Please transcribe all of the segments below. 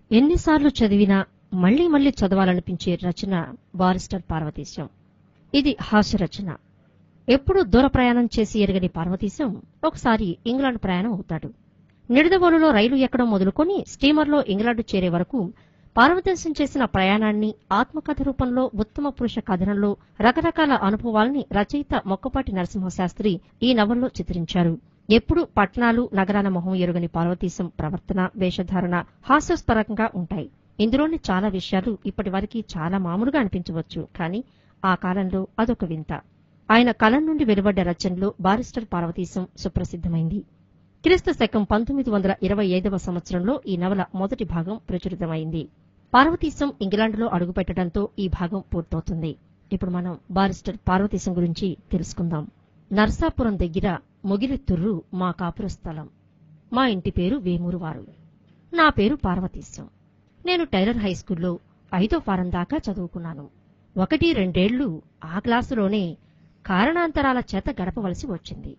ఎన్నిసార్లు చదివినా మళ్లీ మళ్లీ చదవాలనిపించే రచన బారిస్టర్ పార్వతీశం ఇది హాస్య రచన ఎప్పుడూ దూర ప్రయాణం చేసి ఎరగని పార్వతీశం ఒకసారి ఇంగ్లాండ్ ప్రయాణం అవుతాడు నిడదవోలులో రైలు ఎక్కడం మొదలుకొని స్టీమర్లో ఇంగ్లాండ్ చేరే వరకు పార్వతీశం చేసిన ప్రయాణాన్ని ఆత్మకథ రూపంలో ఉత్తమ పురుష కథనంలో రకరకాల అనుభవాల్ని రచయిత మొక్కపాటి నరసింహశాస్త్రి ఈ నవల్లో చిత్రించారు ఎప్పుడు పట్టణాలు నగరాల మొహం ఎరుగని పార్వతీశం ప్రవర్తన వేషధారణ హాస్యాస్పరంగా ఉంటాయి ఇందులోని చాలా విషయాలు ఇప్పటి వరకు చాలా మామూలుగా అనిపించవచ్చు కానీ ఆ కాలంలో అదొక వింత ఆయన కలం నుండి వెలువడ్డ రచనలో బారిస్టర్ పార్వతీశం సుప్రసిద్ధమైంది క్రీస్తు శకం పంతొమ్మిది వందల ఇరవై ఐదవ సంవత్సరంలో ఈ నవల మొదటి భాగం ప్రచురితమైంది పార్వతీశం ఇంగ్లాండ్లో అడుగుపెట్టడంతో ఈ భాగం పూర్తవుతుంది ఇప్పుడు మనం బారిస్టర్ పార్వతీశం గురించి తెలుసుకుందాం నర్సాపురం దగ్గర మొగిలితుర్రు మా కాపుర స్థలం మా ఇంటి పేరు వేమూరువారు నా పేరు పార్వతీశం నేను టైలర్ హై స్కూల్లో ఐదో ఫారం దాకా చదువుకున్నాను ఒకటి రెండేళ్లు ఆ క్లాసులోనే కారణాంతరాల చేత గడపవలసి వచ్చింది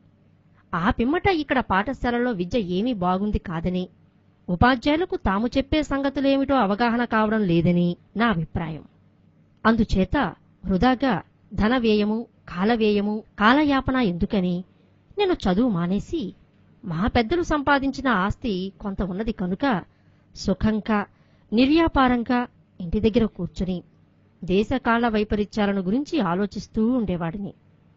ఆ పిమ్మట ఇక్కడ పాఠశాలలో విద్య ఏమీ బాగుంది కాదని ఉపాధ్యాయులకు తాము చెప్పే సంగతులేమిటో అవగాహన కావడం లేదని నా అభిప్రాయం అందుచేత వృధాగా ధన వ్యయము కాలవ్యయము కాలయాపన ఎందుకని నేను చదువు మానేసి మా పెద్దలు సంపాదించిన ఆస్తి కొంత ఉన్నది కనుక సుఖంగా నిర్వ్యాపారంగా ఇంటి దగ్గర కూర్చుని దేశకాల వైపరీత్యాలను గురించి ఆలోచిస్తూ ఉండేవాడిని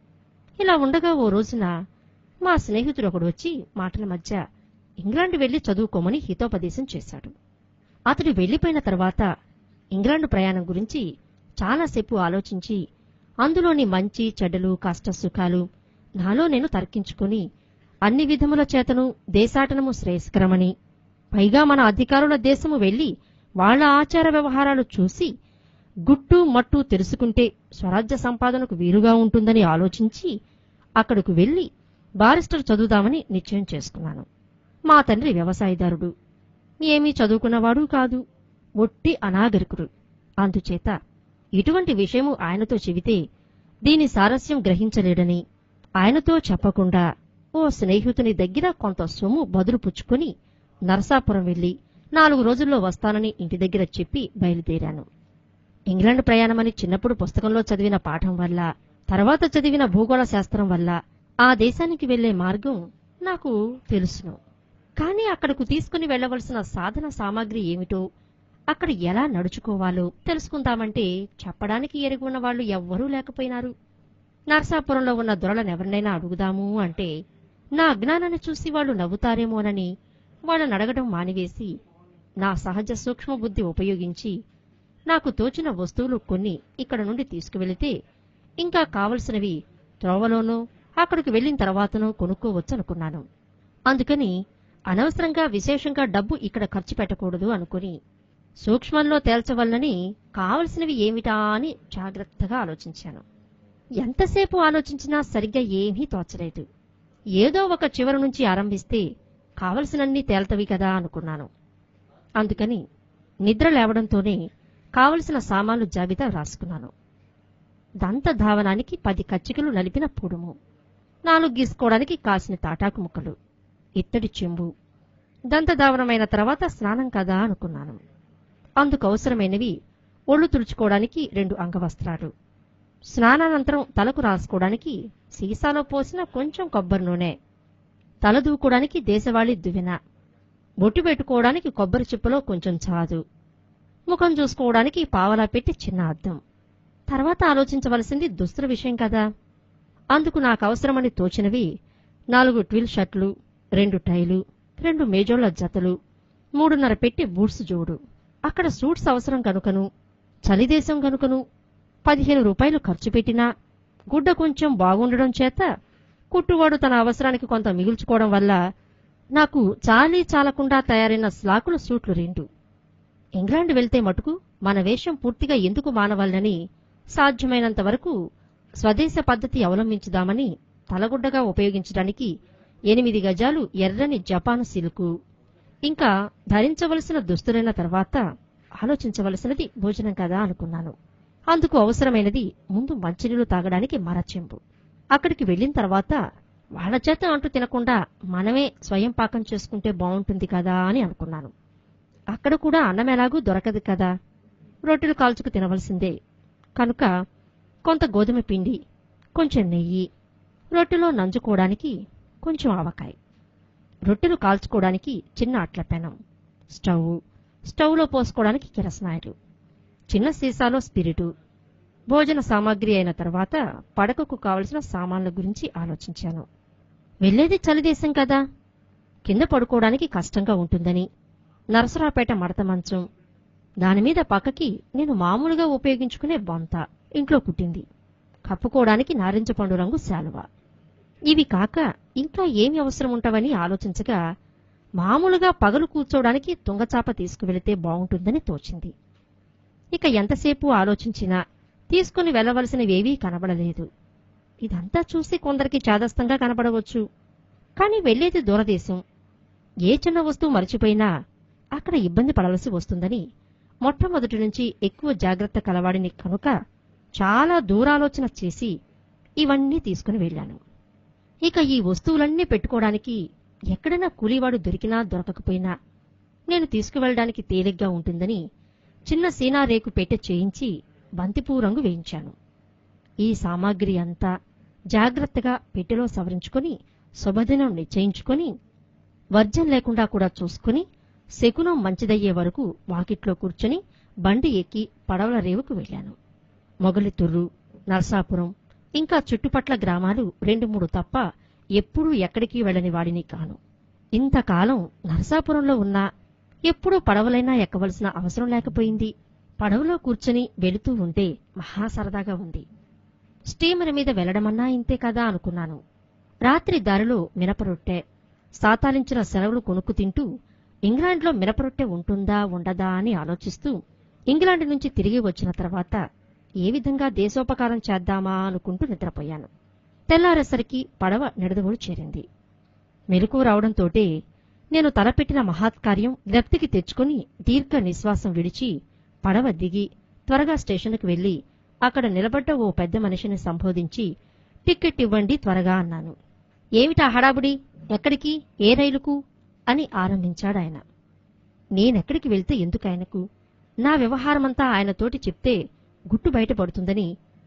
ఇలా ఉండగా ఓ రోజున మా స్నేహితుడు ఒకడు వచ్చి మాటల మధ్య ఇంగ్లాండ్ వెళ్లి చదువుకోమని హితోపదేశం చేశాడు అతడు వెళ్లిపోయిన తర్వాత ఇంగ్లాండ్ ప్రయాణం గురించి చాలాసేపు ఆలోచించి అందులోని మంచి చెడ్డలు కష్ట సుఖాలు నాలో నేను తర్కించుకుని అన్ని విధముల చేతను దేశాటనము శ్రేయస్కరమని పైగా మన అధికారుల దేశము వెళ్లి వాళ్ళ ఆచార వ్యవహారాలు చూసి గుట్టు మట్టు తెలుసుకుంటే స్వరాజ్య సంపాదనకు వీలుగా ఉంటుందని ఆలోచించి అక్కడకు వెళ్లి బారిస్టర్ చదువుదామని నిశ్చయం చేసుకున్నాను మా తండ్రి వ్యవసాయదారుడు ఏమీ చదువుకున్నవాడు కాదు ఒట్టి అనాగరికుడు అందుచేత ఇటువంటి విషయము ఆయనతో చెబితే దీని సారస్యం గ్రహించలేడని ఆయనతో చెప్పకుండా ఓ స్నేహితుని దగ్గర కొంత సొమ్ము బదులు పుచ్చుకొని నరసాపురం వెళ్లి నాలుగు రోజుల్లో వస్తానని ఇంటి దగ్గర చెప్పి బయలుదేరాను ఇంగ్లాండ్ ప్రయాణమని చిన్నప్పుడు పుస్తకంలో చదివిన పాఠం వల్ల తర్వాత చదివిన భూగోళ శాస్త్రం వల్ల ఆ దేశానికి వెళ్లే మార్గం నాకు తెలుసును కానీ అక్కడకు తీసుకుని వెళ్లవలసిన సాధన సామాగ్రి ఏమిటో అక్కడ ఎలా నడుచుకోవాలో తెలుసుకుందామంటే చెప్పడానికి ఎరుగున్న వాళ్ళు ఎవ్వరూ లేకపోయినారు నరసాపురంలో ఉన్న దొరలనెవరినైనా అడుగుదాము అంటే నా అజ్ఞానాన్ని చూసి వాళ్ళు నవ్వుతారేమోనని వాళ్ళని అడగడం మానివేసి నా సహజ సూక్ష్మ బుద్ధి ఉపయోగించి నాకు తోచిన వస్తువులు కొన్ని ఇక్కడ నుండి తీసుకువెళితే ఇంకా కావలసినవి త్రోవలోనో అక్కడికి వెళ్లిన తర్వాతనో కొనుక్కోవచ్చనుకున్నాను అందుకని అనవసరంగా విశేషంగా డబ్బు ఇక్కడ ఖర్చు పెట్టకూడదు అనుకుని సూక్ష్మంలో తేల్చవల్లని కావలసినవి ఏమిటా అని జాగ్రత్తగా ఆలోచించాను ఎంతసేపు ఆలోచించినా సరిగ్గా ఏమీ తోచలేదు ఏదో ఒక చివరి నుంచి ఆరంభిస్తే కావలసినన్ని తేల్తవి కదా అనుకున్నాను అందుకని నిద్ర లేవడంతోనే కావలసిన సామాన్లు జాబితా రాసుకున్నాను దంత ధావనానికి పది కచ్చికలు నలిపిన పుడుము నాలుగు గీసుకోవడానికి కాసిన తాటాకు ముక్కలు ఇత్తడి చెంబు దంతధావనమైన తర్వాత స్నానం కదా అనుకున్నాను అందుకు అవసరమైనవి ఒళ్ళు తుడుచుకోవడానికి రెండు అంగవస్త్రాలు స్నానానంతరం తలకు రాసుకోవడానికి సీసాలో పోసిన కొంచెం కొబ్బరి నూనె తల దూకోవడానికి దేశవాళీ దువ్వెన బొట్టు పెట్టుకోవడానికి కొబ్బరి చిప్పలో కొంచెం చాదు ముఖం చూసుకోవడానికి పావలా పెట్టి చిన్న అద్దం తర్వాత ఆలోచించవలసింది దుస్తుల విషయం కదా అందుకు నాకు అవసరమని తోచినవి నాలుగు ట్విల్ షర్ట్లు రెండు టైలు రెండు మేజోళ్ల జతలు మూడున్నర పెట్టి బూట్స్ జోడు అక్కడ సూట్స్ అవసరం కనుకను చలిదేశం కనుకను పదిహేను రూపాయలు ఖర్చు పెట్టినా గుడ్డ కొంచెం బాగుండడం చేత కుట్టువాడు తన అవసరానికి కొంత మిగుల్చుకోవడం వల్ల నాకు చాలీ చాలకుండా తయారైన స్లాకుల సూట్లు రెండు ఇంగ్లాండ్ వెళ్తే మటుకు మన వేషం పూర్తిగా ఎందుకు మానవాలని సాధ్యమైనంత వరకు స్వదేశ పద్ధతి అవలంబించుదామని తలగుడ్డగా ఉపయోగించడానికి ఎనిమిది గజాలు ఎర్రని జపాను సిల్కు ఇంకా ధరించవలసిన దుస్తులైన తర్వాత ఆలోచించవలసినది భోజనం కదా అనుకున్నాను అందుకు అవసరమైనది ముందు మంచినీళ్లు తాగడానికి మరచెంబు అక్కడికి వెళ్ళిన తర్వాత వాళ్ళ చేత అంటూ తినకుండా మనమే స్వయం పాకం చేసుకుంటే బాగుంటుంది కదా అని అనుకున్నాను అక్కడ కూడా అన్నం ఎలాగూ దొరకదు కదా రొట్టెలు కాల్చుకు తినవలసిందే కనుక కొంత గోధుమ పిండి కొంచెం నెయ్యి రొట్టెలో నంజుకోవడానికి కొంచెం ఆవకాయ రొట్టెలు కాల్చుకోవడానికి చిన్న అట్ల పెనం స్టవ్ స్టవ్లో పోసుకోవడానికి కిరసనాయలు చిన్న సీసాలో స్పిరిటు భోజన సామాగ్రి అయిన తర్వాత పడకకు కావలసిన సామాన్ల గురించి ఆలోచించాను వెళ్లేది చలిదేశం కదా కింద పడుకోవడానికి కష్టంగా ఉంటుందని నరసరాపేట మడత మంచం దానిమీద పక్కకి నేను మామూలుగా ఉపయోగించుకునే బొంత ఇంట్లో కుట్టింది కప్పుకోవడానికి నారింజ పండు రంగు శాలువ ఇవి కాక ఇంకా ఏమి అవసరం ఉంటావని ఆలోచించగా మామూలుగా పగలు కూర్చోవడానికి తుంగచాప తీసుకువెళితే బాగుంటుందని తోచింది ఇక ఎంతసేపు ఆలోచించినా తీసుకుని వెళ్లవలసినవేవీ కనబడలేదు ఇదంతా చూసి కొందరికి చాదస్తంగా కనబడవచ్చు కాని వెళ్లేది దూరదేశం ఏ చిన్న వస్తువు మర్చిపోయినా అక్కడ ఇబ్బంది పడవలసి వస్తుందని మొట్టమొదటి నుంచి ఎక్కువ జాగ్రత్త కలవాడిని కనుక చాలా దూరాలోచన చేసి ఇవన్నీ తీసుకుని వెళ్ళాను ఇక ఈ వస్తువులన్నీ పెట్టుకోవడానికి ఎక్కడైనా కూలీవాడు దొరికినా దొరకకపోయినా నేను తీసుకువెళ్ళడానికి తేలిగ్గా ఉంటుందని చిన్న సీనా రేకు పెట్టె చేయించి బంతిపూ రంగు వేయించాను ఈ సామాగ్రి అంతా జాగ్రత్తగా పెట్టెలో సవరించుకొని శుభదినం నిశ్చయించుకొని వర్జం లేకుండా కూడా చూసుకుని శకునం మంచిదయ్యే వరకు వాకిట్లో కూర్చొని బండి ఎక్కి పడవల రేవుకు వెళ్ళాను మొగలితుర్రు నరసాపురం ఇంకా చుట్టుపట్ల గ్రామాలు రెండు మూడు తప్ప ఎప్పుడూ ఎక్కడికి వెళ్ళని వాడిని కాను ఇంతకాలం నరసాపురంలో ఉన్నా ఎప్పుడూ పడవలైనా ఎక్కవలసిన అవసరం లేకపోయింది పడవలో కూర్చొని వెళుతూ ఉంటే మహా సరదాగా ఉంది స్టీమర్ మీద వెళ్లడమన్నా ఇంతే కదా అనుకున్నాను రాత్రి దారిలో మినపరొట్టె సాతాలించిన సెలవులు కొనుక్కు తింటూ ఇంగ్లాండ్లో మినపరొట్టె ఉంటుందా ఉండదా అని ఆలోచిస్తూ ఇంగ్లాండ్ నుంచి తిరిగి వచ్చిన తర్వాత ఏ విధంగా దేశోపకారం చేద్దామా అనుకుంటూ నిద్రపోయాను తెల్లారేసరికి పడవ నిడదవోడు చేరింది మెలకు రావడంతోటే నేను తలపెట్టిన మహాత్కార్యం జ్ఞప్తికి తెచ్చుకుని దీర్ఘ నిశ్వాసం విడిచి పడవ దిగి త్వరగా స్టేషన్కు వెళ్లి అక్కడ నిలబడ్డ ఓ పెద్ద మనిషిని సంబోధించి టిక్కెట్ ఇవ్వండి త్వరగా అన్నాను ఏమిటా హడాబుడి ఎక్కడికి ఏ రైలుకు అని ఆరంభించాడాయన నేనెక్కడికి వెళ్తే ఎందుకు ఆయనకు నా వ్యవహారమంతా ఆయనతోటి చెప్తే గుట్టు బయటపడుతుందని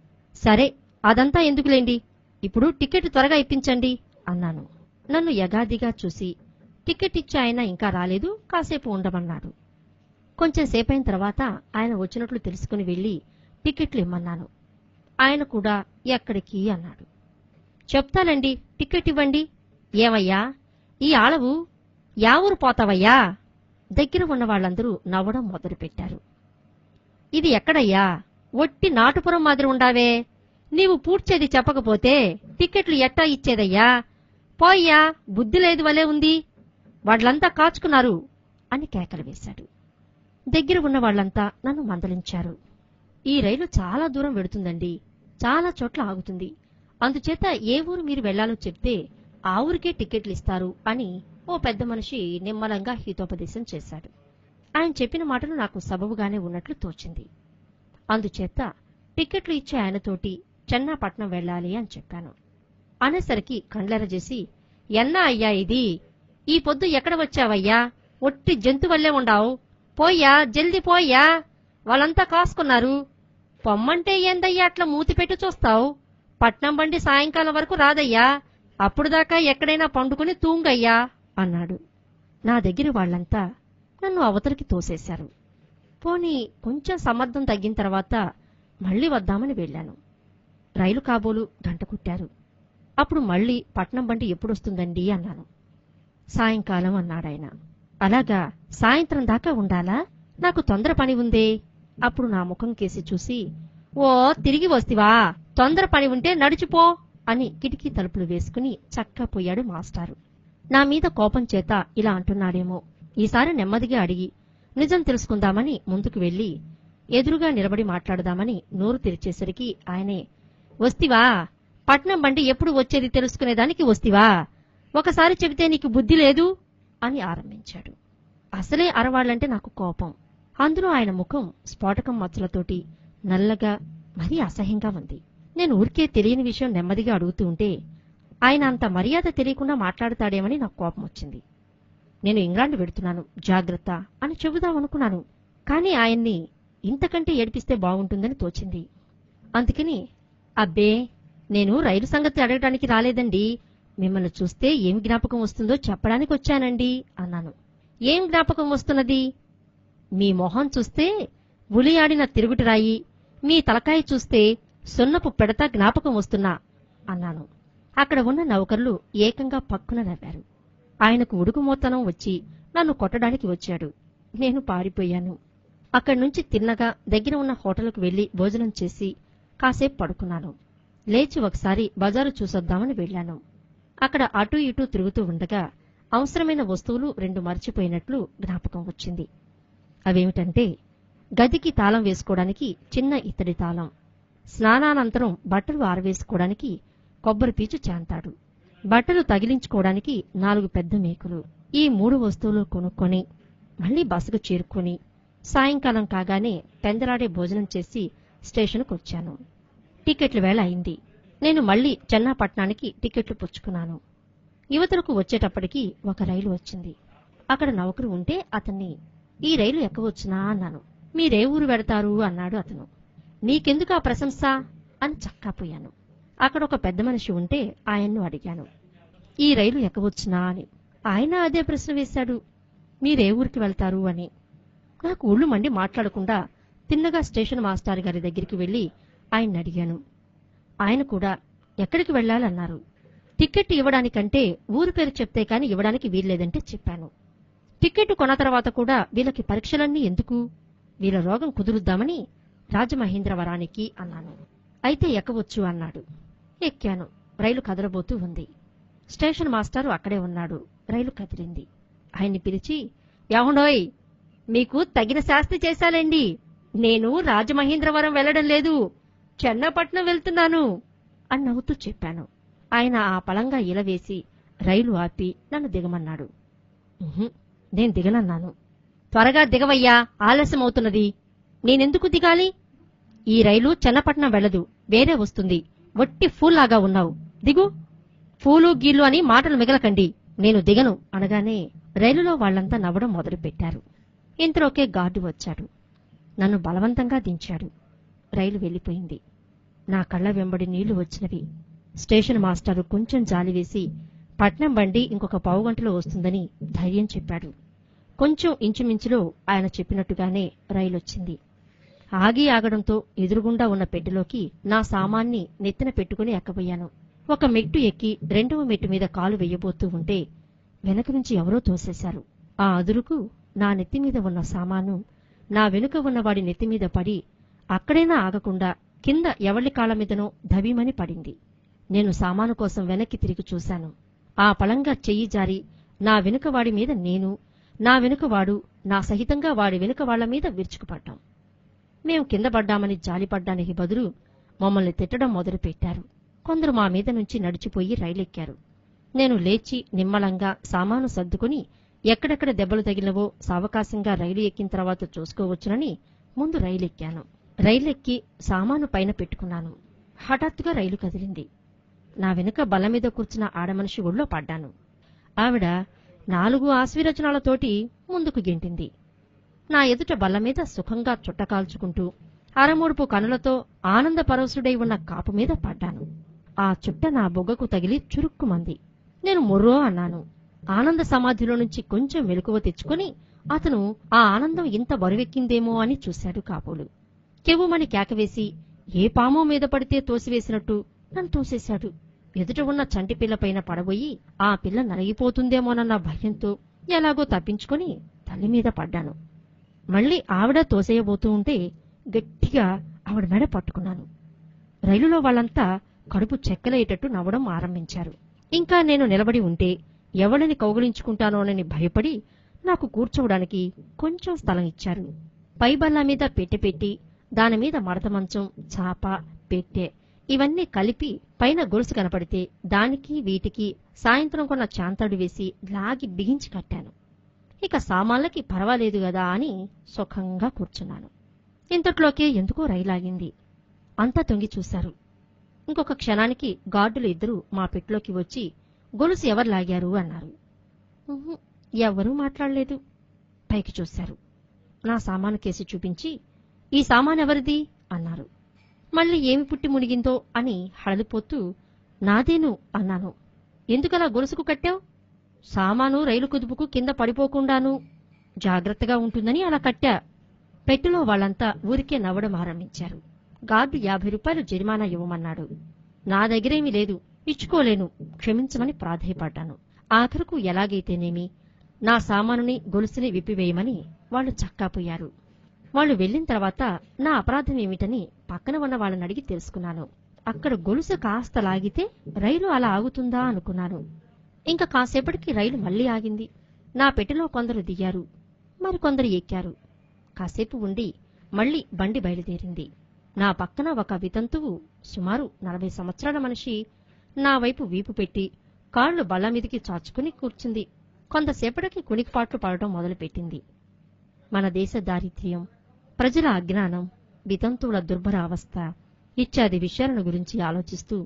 సరే అదంతా ఎందుకులేండి ఇప్పుడు టికెట్ త్వరగా ఇప్పించండి అన్నాను నన్ను యగాదిగా చూసి టికెట్ ఇచ్చి ఆయన ఇంకా రాలేదు కాసేపు ఉండమన్నాడు కొంచెం సేపైన తర్వాత ఆయన వచ్చినట్లు తెలుసుకుని వెళ్లి టికెట్లు ఇమ్మన్నాను ఆయన కూడా ఎక్కడికి అన్నాడు చెప్తానండి టికెట్ ఇవ్వండి ఏమయ్యా ఈ ఆళవు యా ఊరు పోతావయ్యా దగ్గర ఉన్న వాళ్ళందరూ నవ్వడం మొదలుపెట్టారు ఇది ఎక్కడయ్యా ఒట్టి నాటుపురం మాదిరి ఉండావే నీవు పూడ్చేది చెప్పకపోతే టికెట్లు ఎట్టా ఇచ్చేదయ్యా పోయ్యా బుద్ధి లేదు వలే ఉంది వాళ్ళంతా కాచుకున్నారు అని కేకలు వేశాడు దగ్గర ఉన్న వాళ్ళంతా నన్ను మందలించారు ఈ రైలు చాలా దూరం వెడుతుందండి చాలా చోట్ల ఆగుతుంది అందుచేత ఏ ఊరు మీరు వెళ్లాలో చెప్తే ఆ ఊరికే టికెట్లు ఇస్తారు అని ఓ పెద్ద మనిషి నిమ్మలంగా హితోపదేశం చేశాడు ఆయన చెప్పిన మాటలు నాకు సబబుగానే ఉన్నట్లు తోచింది అందుచేత టికెట్లు ఇచ్చే ఆయనతోటి చెన్నాపట్నం వెళ్ళాలి అని చెప్పాను అనేసరికి కండ్లెరజేసి ఎన్నా అయ్యా ఇది ఈ పొద్దు ఎక్కడ వచ్చావయ్యా ఒట్టి జంతువల్లే ఉండావు పోయ్యా జల్ది పోయ్యా వాళ్ళంతా కాసుకున్నారు పొమ్మంటే ఏందయ్యా అట్లా మూతి పెట్టి చూస్తావు పట్నం బండి సాయంకాలం వరకు రాదయ్యా అప్పుడు దాకా ఎక్కడైనా పండుకుని తూంగయ్యా అన్నాడు నా దగ్గర వాళ్ళంతా నన్ను అవతలికి తోసేశారు పోనీ కొంచెం సమర్థం తగ్గిన తర్వాత మళ్ళీ వద్దామని వెళ్ళాను రైలు కాబోలు గంట కుట్టారు అప్పుడు మళ్ళీ పట్నం బండి ఎప్పుడొస్తుందండి అన్నాను సాయంకాలం అన్నాడాయన అలాగా సాయంత్రం దాకా ఉండాలా నాకు తొందర పని ఉందే అప్పుడు నా ముఖం కేసి చూసి ఓ తిరిగి వస్తివా తొందర పని ఉంటే నడిచిపో అని కిటికీ తలుపులు వేసుకుని చక్కా పోయాడు మాస్టారు నా మీద కోపం చేత ఇలా అంటున్నాడేమో ఈసారి నెమ్మదిగా అడిగి నిజం తెలుసుకుందామని ముందుకు వెళ్లి ఎదురుగా నిలబడి మాట్లాడదామని నోరు తెరిచేసరికి ఆయనే వస్తివా పట్నం బండి ఎప్పుడు వచ్చేది తెలుసుకునేదానికి వస్తివా ఒకసారి చెబితే నీకు బుద్ధి లేదు అని ఆరంభించాడు అసలే అరవాళ్లంటే నాకు కోపం అందులో ఆయన ముఖం స్ఫోటకం మచ్చలతోటి నల్లగా మరీ అసహ్యంగా ఉంది నేను ఊరికే తెలియని విషయం నెమ్మదిగా అడుగుతూ ఉంటే ఆయన అంత మర్యాద తెలియకుండా మాట్లాడతాడేమని నాకు కోపం వచ్చింది నేను ఇంగ్లాండ్ వెడుతున్నాను జాగ్రత్త అని చెబుదామనుకున్నాను కానీ ఆయన్ని ఇంతకంటే ఏడిపిస్తే బాగుంటుందని తోచింది అందుకని అబ్బే నేను రైలు సంగతి అడగడానికి రాలేదండి మిమ్మల్ని చూస్తే ఏం జ్ఞాపకం వస్తుందో చెప్పడానికి వచ్చానండి అన్నాను ఏం జ్ఞాపకం వస్తున్నది మీ మొహం చూస్తే ఉలియాడిన తిరుగుటిరాయి మీ తలకాయ చూస్తే సున్నపు పెడత జ్ఞాపకం వస్తున్నా అన్నాను అక్కడ ఉన్న నౌకర్లు ఏకంగా పక్కున నవ్వారు ఆయనకు ఉడుకుమోతనం వచ్చి నన్ను కొట్టడానికి వచ్చాడు నేను పారిపోయాను అక్కడి నుంచి తిన్నగా దగ్గర ఉన్న హోటల్కు వెళ్లి భోజనం చేసి కాసేపు పడుకున్నాను లేచి ఒకసారి బజారు చూసొద్దామని వెళ్ళాను అక్కడ అటూ ఇటూ తిరుగుతూ ఉండగా అవసరమైన వస్తువులు రెండు మర్చిపోయినట్లు జ్ఞాపకం వచ్చింది అవేమిటంటే గదికి తాళం వేసుకోవడానికి చిన్న ఇత్తడి తాళం స్నానానంతరం బట్టలు ఆరవేసుకోవడానికి కొబ్బరి పీచు చాంతాడు బట్టలు తగిలించుకోవడానికి నాలుగు పెద్ద మేకులు ఈ మూడు వస్తువులు కొనుక్కొని మళ్లీ బస్సుకు చేరుకొని సాయంకాలం కాగానే పెందలాడే భోజనం చేసి స్టేషన్కు వచ్చాను టికెట్ల వేళ అయింది నేను మళ్లీ చెన్నాపట్నానికి టికెట్లు పుచ్చుకున్నాను యువతలకు వచ్చేటప్పటికి ఒక రైలు వచ్చింది అక్కడ నౌకరు ఉంటే అతన్ని ఈ రైలు ఎక్కవచ్చునా అన్నాను మీరే ఊరు వెడతారు అన్నాడు అతను నీకెందుకు ఆ ప్రశంస అని చక్కాపోయాను అక్కడ ఒక పెద్ద మనిషి ఉంటే ఆయన్ను అడిగాను ఈ రైలు ఎక్కవచ్చునా అని ఆయన అదే ప్రశ్న వేశాడు మీరే ఊరికి వెళ్తారు అని నాకు ఊళ్ళు మండి మాట్లాడకుండా తిన్నగా స్టేషన్ మాస్టర్ గారి దగ్గరికి వెళ్లి ఆయన్ని అడిగాను ఆయన కూడా ఎక్కడికి వెళ్ళాలన్నారు టికెట్ ఇవ్వడానికంటే ఊరు పేరు చెప్తే కాని ఇవ్వడానికి వీల్లేదంటే చెప్పాను టికెట్ కొన్న తర్వాత కూడా వీళ్ళకి పరీక్షలన్నీ ఎందుకు వీళ్ళ రోగం కుదురుద్దామని రాజమహేంద్రవరానికి అన్నాను అయితే ఎక్కవచ్చు అన్నాడు ఎక్కాను రైలు కదలబోతూ ఉంది స్టేషన్ మాస్టారు అక్కడే ఉన్నాడు రైలు కదిలింది ఆయన్ని పిలిచి యాహుండోయ్ మీకు తగిన శాస్తి చేశాలేండి నేను రాజమహేంద్రవరం వెళ్లడం లేదు చెన్నపట్నం వెళ్తున్నాను అని నవ్వుతూ చెప్పాను ఆయన ఆ పళంగా ఇలవేసి రైలు ఆపి నన్ను దిగమన్నాడు ఉహుం, నేను దిగనన్నాను త్వరగా దిగవయ్యా ఆలస్యమవుతున్నది నేనెందుకు దిగాలి ఈ రైలు చెన్నపట్నం వెళ్ళదు వేరే వస్తుంది వట్టి ఫూల్లాగా ఉన్నావు దిగు ఫూలు గీలు అని మాటలు మిగలకండి నేను దిగను అనగానే రైలులో వాళ్ళంతా నవ్వడం మొదలుపెట్టారు ఇంతలోకే గార్డు వచ్చాడు నన్ను బలవంతంగా దించాడు రైలు వెళ్ళిపోయింది నా కళ్ళ వెంబడి నీళ్లు వచ్చినవి స్టేషన్ మాస్టారు కొంచెం జాలివేసి పట్నం బండి ఇంకొక పావుగంటలో వస్తుందని ధైర్యం చెప్పాడు కొంచెం ఇంచుమించులో ఆయన చెప్పినట్టుగానే రైలొచ్చింది ఆగి ఆగడంతో ఎదురుగుండా ఉన్న పెట్టెలోకి నా సామాన్ని నెత్తిన పెట్టుకుని ఎక్కబోయాను ఒక మెట్టు ఎక్కి రెండవ మెట్టు మీద కాలు వెయ్యబోతూ ఉంటే వెనక నుంచి ఎవరో తోసేశారు ఆ అదురుకు నా నెత్తి మీద ఉన్న సామాను నా వెనుక ఉన్న వాడి నెత్తి మీద పడి అక్కడైనా ఆగకుండా కింద ఎవళ్ళి కాళ్ళ మీదనో ధవీమని పడింది నేను సామాను కోసం వెనక్కి తిరిగి చూశాను ఆ పళంగా చెయ్యి జారి నా వెనుక వాడి మీద నేను నా వెనుక వాడు నా సహితంగా వాడి వెనుక వాళ్ల మీద విరుచుకుపడ్డాం మేం కింద పడ్డామని జాలిపడ్డానికి బదులు మమ్మల్ని తిట్టడం మొదలుపెట్టారు కొందరు మా మీద నుంచి నడిచిపోయి రైలెక్కారు నేను లేచి నిమ్మలంగా సామాను సర్దుకుని ఎక్కడెక్కడ దెబ్బలు తగిలినవో సావకాశంగా రైలు ఎక్కిన తర్వాత చూసుకోవచ్చునని ముందు రైలెక్కాను రైలెక్కి సామాను పైన పెట్టుకున్నాను హఠాత్తుగా రైలు కదిలింది నా వెనుక బల్ల మీద కూర్చున్న ఆడమనిషి ఒళ్ళో పడ్డాను ఆవిడ నాలుగు ఆశీర్వచనాలతోటి ముందుకు గెంటింది నా ఎదుట బల్ల మీద సుఖంగా చుట్టకాల్చుకుంటూ అరమూడుపు కనులతో ఆనందపరవశుడై ఉన్న కాపు మీద పడ్డాను ఆ చుట్ట నా బొగ్గకు తగిలి చురుక్కుమంది నేను మొర్రో అన్నాను ఆనంద సమాధిలో నుంచి కొంచెం వెలుకువ తెచ్చుకొని అతను ఆ ఆనందం ఇంత బరువెక్కిందేమో అని చూశాడు కాపులు కెవ్వుమని కేకవేసి ఏ పామో మీద పడితే తోసివేసినట్టు నన్ను తోసేశాడు ఎదుట ఉన్న చంటి పిల్ల పైన పడబోయి ఆ పిల్ల నలిగిపోతుందేమోనన్న భయంతో ఎలాగో తప్పించుకొని తల్లి మీద పడ్డాను మళ్ళీ ఆవిడ తోసేయబోతూ ఉంటే గట్టిగా ఆవిడ మెడ పట్టుకున్నాను రైలులో వాళ్ళంతా కడుపు చెక్కలేటట్టు నవ్వడం ఆరంభించారు ఇంకా నేను నిలబడి ఉంటే ఎవరిని కౌగులించుకుంటానోనని భయపడి నాకు కూర్చోవడానికి కొంచెం స్థలం ఇచ్చారు పై బల్ల మీద పెట్టె పెట్టి దానిమీద మడత మంచం చాప పెట్టె ఇవన్నీ కలిపి పైన గొలుసు కనపడితే దానికి వీటికి సాయంత్రం కొన్న చాంతాడు వేసి లాగి బిగించి కట్టాను ఇక సామాన్లకి పర్వాలేదు గదా అని సుఖంగా కూర్చున్నాను ఇంతట్లోకే ఎందుకో రైలాగింది అంతా తొంగి చూశారు ఇంకొక క్షణానికి గార్డులు ఇద్దరు మా పెట్టులోకి వచ్చి గొలుసు ఎవరు లాగారు అన్నారు "ఉహు, ఎవ్వరూ మాట్లాడలేదు పైకి చూశారు నా సామాను కేసి చూపించి ఈ సామాన్ ఎవరిది అన్నారు మళ్ళీ ఏమి పుట్టి మునిగిందో అని హడలిపోతూ నాదేను అన్నాను ఎందుకలా గొలుసుకు కట్టావు సామాను రైలు కుదుపుకు కింద పడిపోకుండాను జాగ్రత్తగా ఉంటుందని అలా కట్టా పెట్టెలో వాళ్ళంతా ఊరికే నవ్వడం ఆరంభించారు గార్డు యాభై రూపాయలు జరిమానా ఇవ్వమన్నాడు నా దగ్గరేమీ లేదు ఇచ్చుకోలేను క్షమించమని ప్రాధేయపడ్డాను ఆఖరుకు ఎలాగైతేనేమి నా సామానుని గొలుసుని విప్పివేయమని వాళ్ళు చక్కాపోయారు వాళ్ళు వెళ్లిన తర్వాత నా అపరాధం ఏమిటని పక్కన ఉన్న వాళ్ళని అడిగి తెలుసుకున్నాను అక్కడ గొలుసు కాస్త లాగితే రైలు అలా ఆగుతుందా అనుకున్నాను ఇంకా కాసేపటికి రైలు మళ్లీ ఆగింది నా పెట్టెలో కొందరు దిగారు మరికొందరు ఎక్కారు కాసేపు ఉండి మళ్లీ బండి బయలుదేరింది నా పక్కన ఒక వితంతువు సుమారు నలభై సంవత్సరాల మనిషి నా వైపు వీపు పెట్టి కాళ్లు బల్ల మీదికి చాచుకుని కూర్చుంది కొంతసేపటికి కునికిపాట్లు పడటం మొదలుపెట్టింది మన దేశ దారిద్ర్యం ప్రజల అజ్ఞానం వితంతువుల దుర్భర అవస్థ ఇత్యాది విషయాలను గురించి ఆలోచిస్తూ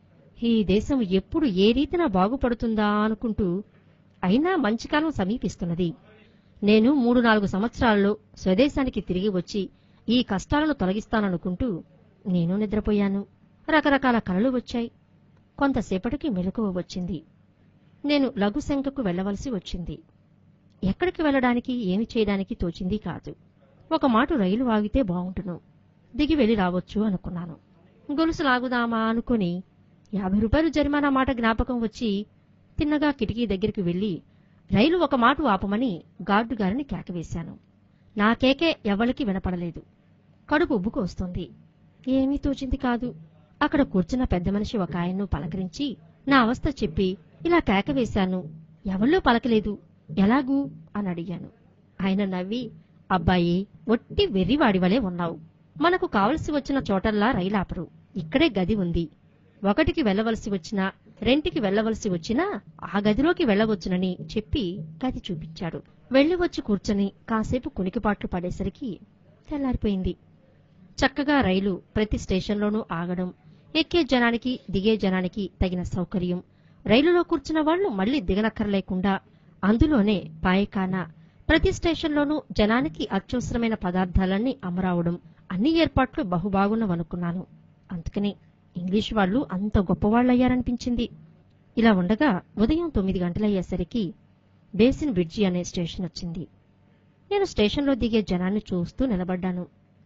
ఈ దేశం ఎప్పుడు ఏ రీతిన బాగుపడుతుందా అనుకుంటూ అయినా మంచి కాలం సమీపిస్తున్నది నేను మూడు నాలుగు సంవత్సరాల్లో స్వదేశానికి తిరిగి వచ్చి ఈ కష్టాలను తొలగిస్తాననుకుంటూ నేను నిద్రపోయాను రకరకాల కలలు వచ్చాయి కొంతసేపటికి మెలకువ వచ్చింది నేను లఘుశంకకు వెళ్లవలసి వచ్చింది ఎక్కడికి వెళ్ళడానికి ఏమి చేయడానికి తోచింది కాదు ఒక మాట రైలు ఆగితే బాగుంటును దిగి వెళ్లి రావచ్చు అనుకున్నాను గొలుసు లాగుదామా అనుకుని యాభై రూపాయలు జరిమానా మాట జ్ఞాపకం వచ్చి తిన్నగా కిటికీ దగ్గరికి వెళ్లి రైలు ఒక మాట ఆపమని గార్డు గారిని కేకవేశాను నా కేకే ఎవరికి వినపడలేదు కడుపు ఉబ్బుకు వస్తుంది ఏమీ తోచింది కాదు అక్కడ కూర్చున్న పెద్ద మనిషి ఒక ఆయన్ను పలకరించి నా అవస్థ చెప్పి ఇలా కేక వేశాను ఎవళ్ళూ పలకలేదు ఎలాగూ అని అడిగాను ఆయన నవ్వి అబ్బాయి ఒట్టి వెర్రివాడివలే ఉన్నావు మనకు కావలసి వచ్చిన చోటల్లా రైలాపరు ఇక్కడే గది ఉంది ఒకటికి వెళ్ళవలసి వచ్చినా రెంటికి వెళ్ళవలసి వచ్చినా ఆ గదిలోకి వెళ్ళవచ్చునని చెప్పి గది చూపించాడు వెళ్లి వచ్చి కూర్చొని కాసేపు కునికిపాట్లు పడేసరికి తెల్లారిపోయింది చక్కగా రైలు ప్రతి స్టేషన్లోనూ ఆగడం ఎక్కే జనానికి దిగే జనానికి తగిన సౌకర్యం రైలులో కూర్చున్న వాళ్లు మళ్లీ దిగనక్కర్లేకుండా అందులోనే పాయకానా ప్రతి స్టేషన్లోనూ జనానికి అత్యవసరమైన పదార్థాలన్నీ అమరావడం అన్ని ఏర్పాట్లు బహుబాగున్నవనుకున్నాను అందుకని ఇంగ్లీష్ వాళ్ళు అంత గొప్పవాళ్లయ్యారనిపించింది ఇలా ఉండగా ఉదయం తొమ్మిది గంటలయ్యేసరికి బేసిన్ బ్రిడ్జి అనే స్టేషన్ వచ్చింది నేను స్టేషన్లో దిగే జనాన్ని చూస్తూ నిలబడ్డాను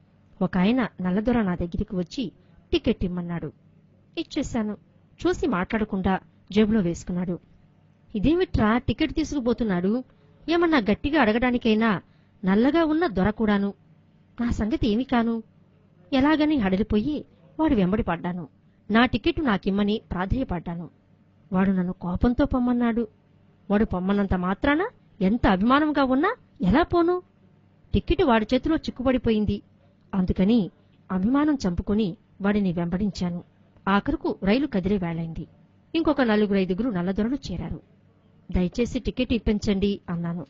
ఒక ఆయన నల్లదొర నా దగ్గరికి వచ్చి టికెట్ ఇమ్మన్నాడు ఇచ్చేశాను చూసి మాట్లాడకుండా జేబులో వేసుకున్నాడు ఇదేమిట్రా టికెట్ తీసుకుపోతున్నాడు ఏమన్నా గట్టిగా అడగడానికైనా నల్లగా ఉన్న దొర కూడాను నా సంగతి ఏమి కాను ఎలాగని హడలిపోయి వాడు వెంబడి పడ్డాను నా టికెట్ నాకిమ్మని ప్రాధేయపడ్డాను వాడు నన్ను కోపంతో పొమ్మన్నాడు వాడు పొమ్మన్నంత మాత్రాన ఎంత అభిమానంగా ఉన్నా ఎలా పోను టికెట్ వాడి చేతిలో చిక్కుపడిపోయింది అందుకని అభిమానం చంపుకుని వాడిని వెంబడించాను ఆఖరుకు రైలు కదిలే వేళైంది ఇంకొక నలుగురు ఐదుగురు నల్లదొరలు చేరారు దయచేసి టికెట్ ఇప్పించండి అన్నాను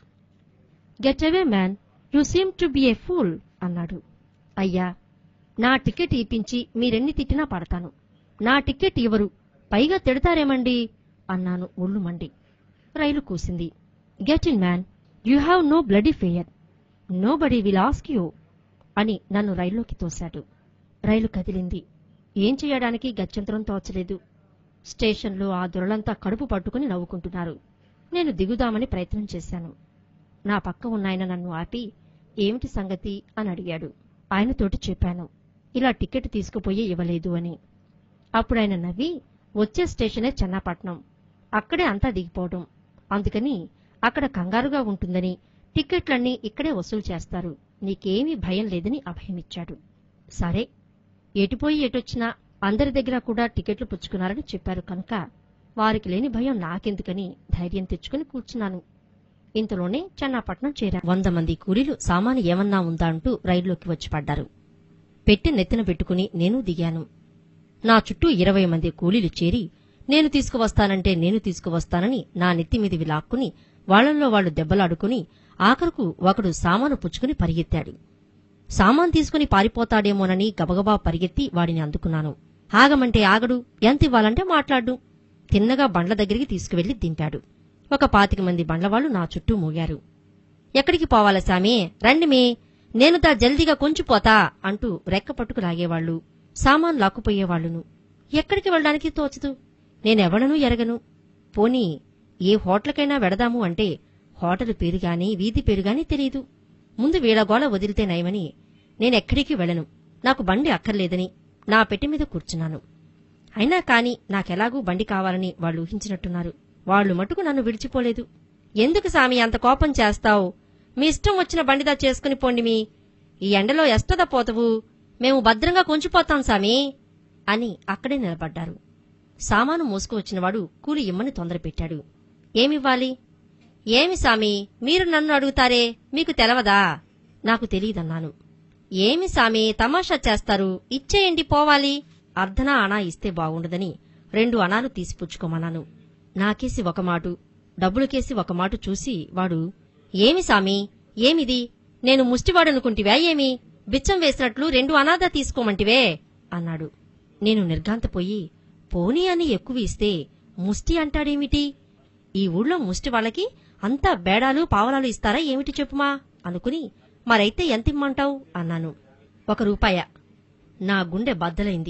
get away man you seem to be a fool అన్నాడు అయ్యా నా టికెట్ ఇప్పించి మీరెన్ని తిట్టినా పడతాను నా టికెట్ ఇవ్వరు పైగా తిడతారేమండి అన్నాను ఒళ్ళు మండి రైలు కూసింది get in man you have no bloody fare nobody will ask you అని నన్ను రైల్లోకి తోశాడు రైలు కదిలింది ఏం చేయడానికి గత్యంతరం తోచలేదు స్టేషన్లో ఆ దొరలంతా కడుపు పట్టుకుని నవ్వుకుంటున్నారు నేను దిగుదామని ప్రయత్నం చేశాను నా పక్క ఉన్నాయన నన్ను ఆపి ఏమిటి సంగతి అని అడిగాడు ఆయనతోటి చెప్పాను ఇలా టికెట్ తీసుకుపోయి ఇవ్వలేదు అని అప్పుడు ఆయన నవ్వి వచ్చే స్టేషనే చెన్నాపట్నం అక్కడే అంతా దిగిపోవడం అందుకని అక్కడ కంగారుగా ఉంటుందని టిక్కెట్లన్నీ ఇక్కడే వసూలు చేస్తారు నీకేమీ భయం లేదని అభయమిచ్చాడు సరే ఎటుపోయి ఎటొచ్చినా అందరి దగ్గర కూడా టికెట్లు పుచ్చుకున్నారని చెప్పారు కనుక వారికి లేని భయం నాకెందుకని ధైర్యం తెచ్చుకుని కూర్చున్నాను ఇంతలోనే చెన్నాపట్నం చేరా వంద మంది కూలీలు సామాను ఏమన్నా ఉందా అంటూ రైల్లోకి వచ్చి పడ్డారు పెట్టి నెత్తిన పెట్టుకుని నేను దిగాను నా చుట్టూ ఇరవై మంది కూలీలు చేరి నేను తీసుకువస్తానంటే నేను తీసుకువస్తానని నా నెత్తి మీదివి లాక్కుని వాళ్లల్లో వాళ్లు దెబ్బలాడుకుని ఆఖరుకు ఒకడు సామాను పుచ్చుకుని పరిగెత్తాడు సామాన్ తీసుకుని పారిపోతాడేమోనని గబగబా పరిగెత్తి వాడిని అందుకున్నాను ఆగమంటే ఆగడు ఎంత ఇవ్వాలంటే మాట్లాడు తిన్నగా బండ్ల దగ్గరికి తీసుకువెళ్లి దింపాడు ఒక పాతిక మంది బండ్లవాళ్లు నా చుట్టూ మూగారు ఎక్కడికి పోవాలా సామి రండి మీ నేను దా జల్దీగా కొంచిపోతా అంటూ రెక్క పట్టుకు లాగేవాళ్లు సామాన్ లాక్కుపోయేవాళ్లును ఎక్కడికి వెళ్ళడానికి తోచదు నేనెవడనూ ఎరగను పోనీ ఏ హోటల్కైనా వెడదాము అంటే హోటల్ పేరుగాని వీధి పేరుగాని తెలియదు ముందు వీళ్ళగోళ వదిలితే నయమని నేనెక్కడికి వెళ్ళను నాకు బండి అక్కర్లేదని నా పెట్టి మీద కూర్చున్నాను అయినా కాని నాకెలాగూ బండి కావాలని వాళ్ళు ఊహించినట్టున్నారు వాళ్ళు మటుకు నన్ను విడిచిపోలేదు ఎందుకు సామి అంత కోపం చేస్తావు మీ ఇష్టం వచ్చిన బండిదా చేసుకుని పోండి మీ ఈ ఎండలో ఎష్టద పోతవు మేము భద్రంగా కొంచిపోతాం సామి అని అక్కడే నిలబడ్డారు సామాను మోసుకువచ్చినవాడు కూలి ఇమ్మని తొందర పెట్టాడు ఏమివ్వాలి ఏమి సామి మీరు నన్ను అడుగుతారే మీకు తెలవదా నాకు తెలియదన్నాను ఏమి సామి తమాషా చేస్తారు ఇచ్చేయండి పోవాలి అర్ధనా అనా ఇస్తే బాగుండదని రెండు అణాలు తీసిపుచ్చుకోమన్నాను నాకేసి ఒక మాటు డబ్బులకేసి ఒక మాటు చూసి వాడు ఏమి సామి ఏమిది నేను ముష్టివాడనుకుంటివా ఏమి బిచ్చం వేసినట్లు రెండు అనాథ తీసుకోమంటివే అన్నాడు నేను నిర్ఘాంతపోయి పోనీ అని ఎక్కువ ఇస్తే ముష్టి అంటాడేమిటి ఈ ఊళ్ళో ముష్టి వాళ్ళకి అంతా బేడాలు పావలాలు ఇస్తారా ఏమిటి చెప్పుమా అనుకుని మరైతే ఎంతిమ్మంటావు అన్నాను ఒక రూపాయ నా గుండె బద్దలైంది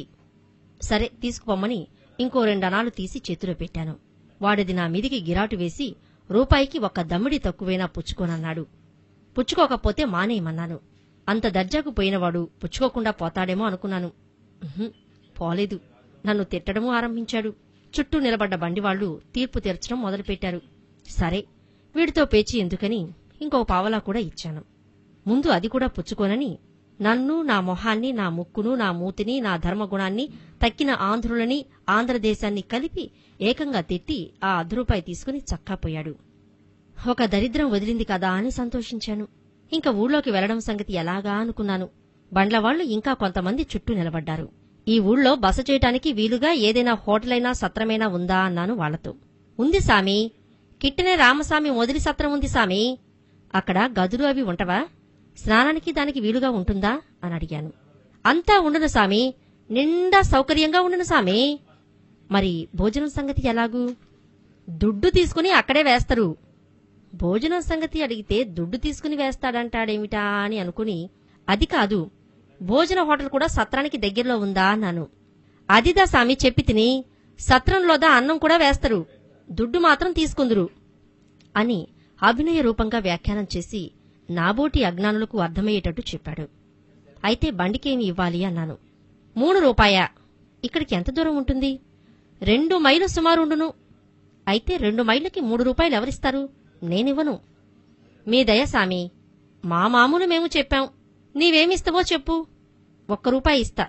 సరే తీసుకుపోమ్మని ఇంకో రెండనాలు తీసి చేతిలో పెట్టాను వాడిది నా మీదికి గిరాటు వేసి రూపాయికి ఒక్క దమ్మిడి తక్కువైనా పుచ్చుకోనన్నాడు పుచ్చుకోకపోతే మానేయమన్నాను అంత దర్జాకు పోయినవాడు పుచ్చుకోకుండా పోతాడేమో అనుకున్నాను ఉహుం, పోలేదు నన్ను తిట్టడమూ ఆరంభించాడు చుట్టూ నిలబడ్డ బండివాళ్లు తీర్పు తీర్చడం మొదలుపెట్టారు సరే వీడితో పేచి ఎందుకని ఇంకో పావలా కూడా ఇచ్చాను ముందు అది కూడా పుచ్చుకోనని నన్ను నా మొహాన్ని నా ముక్కును నా మూతిని నా ధర్మగుణాన్ని తక్కిన ఆంధ్రులని ఆంధ్రదేశాన్ని కలిపి ఏకంగా తిట్టి ఆ అర్ధ రూపాయి తీసుకుని చక్కాపోయాడు ఒక దరిద్రం వదిలింది కదా అని సంతోషించాను ఇంకా ఊళ్ళోకి వెళ్లడం సంగతి ఎలాగా అనుకున్నాను బండ్లవాళ్లు ఇంకా కొంతమంది చుట్టూ నిలబడ్డారు ఈ ఊళ్ళో బస చేయటానికి వీలుగా ఏదైనా హోటలైనా సత్రమైనా ఉందా అన్నాను వాళ్లతో ఉంది సామి కిట్టనే రామస్వామి మొదటి సత్రం ఉంది సామి అక్కడ గదులు అవి ఉంటవా స్నానానికి దానికి వీలుగా ఉంటుందా అని అడిగాను అంతా ఉండును సామి నిండా సౌకర్యంగా ఉండును సామి మరి భోజనం సంగతి ఎలాగూ దుడ్డు తీసుకుని అక్కడే వేస్తారు భోజనం సంగతి అడిగితే దుడ్డు తీసుకుని వేస్తాడంటాడేమిటా అని అనుకుని అది కాదు భోజన హోటల్ కూడా సత్రానికి దగ్గరలో ఉందా అన్నాను అదిదా సామి చెప్పి తిని సత్రంలోదా అన్నం కూడా వేస్తారు దుడ్డు మాత్రం తీసుకుందురు అని అభినయ రూపంగా వ్యాఖ్యానం చేసి నాబోటి అజ్ఞానులకు అర్థమయ్యేటట్టు చెప్పాడు అయితే బండికేమి ఇవ్వాలి అన్నాను మూడు రూపాయ ఇక్కడికి ఎంత దూరం ఉంటుంది రెండు మైలు సుమారు ఉండును అయితే రెండు మైళ్ళకి మూడు రూపాయలు ఎవరిస్తారు నేనివ్వను మీ దయ సామి మా మామూలు మేము చెప్పాం నీవేమిస్తావో చెప్పు ఒక్క రూపాయి ఇస్తా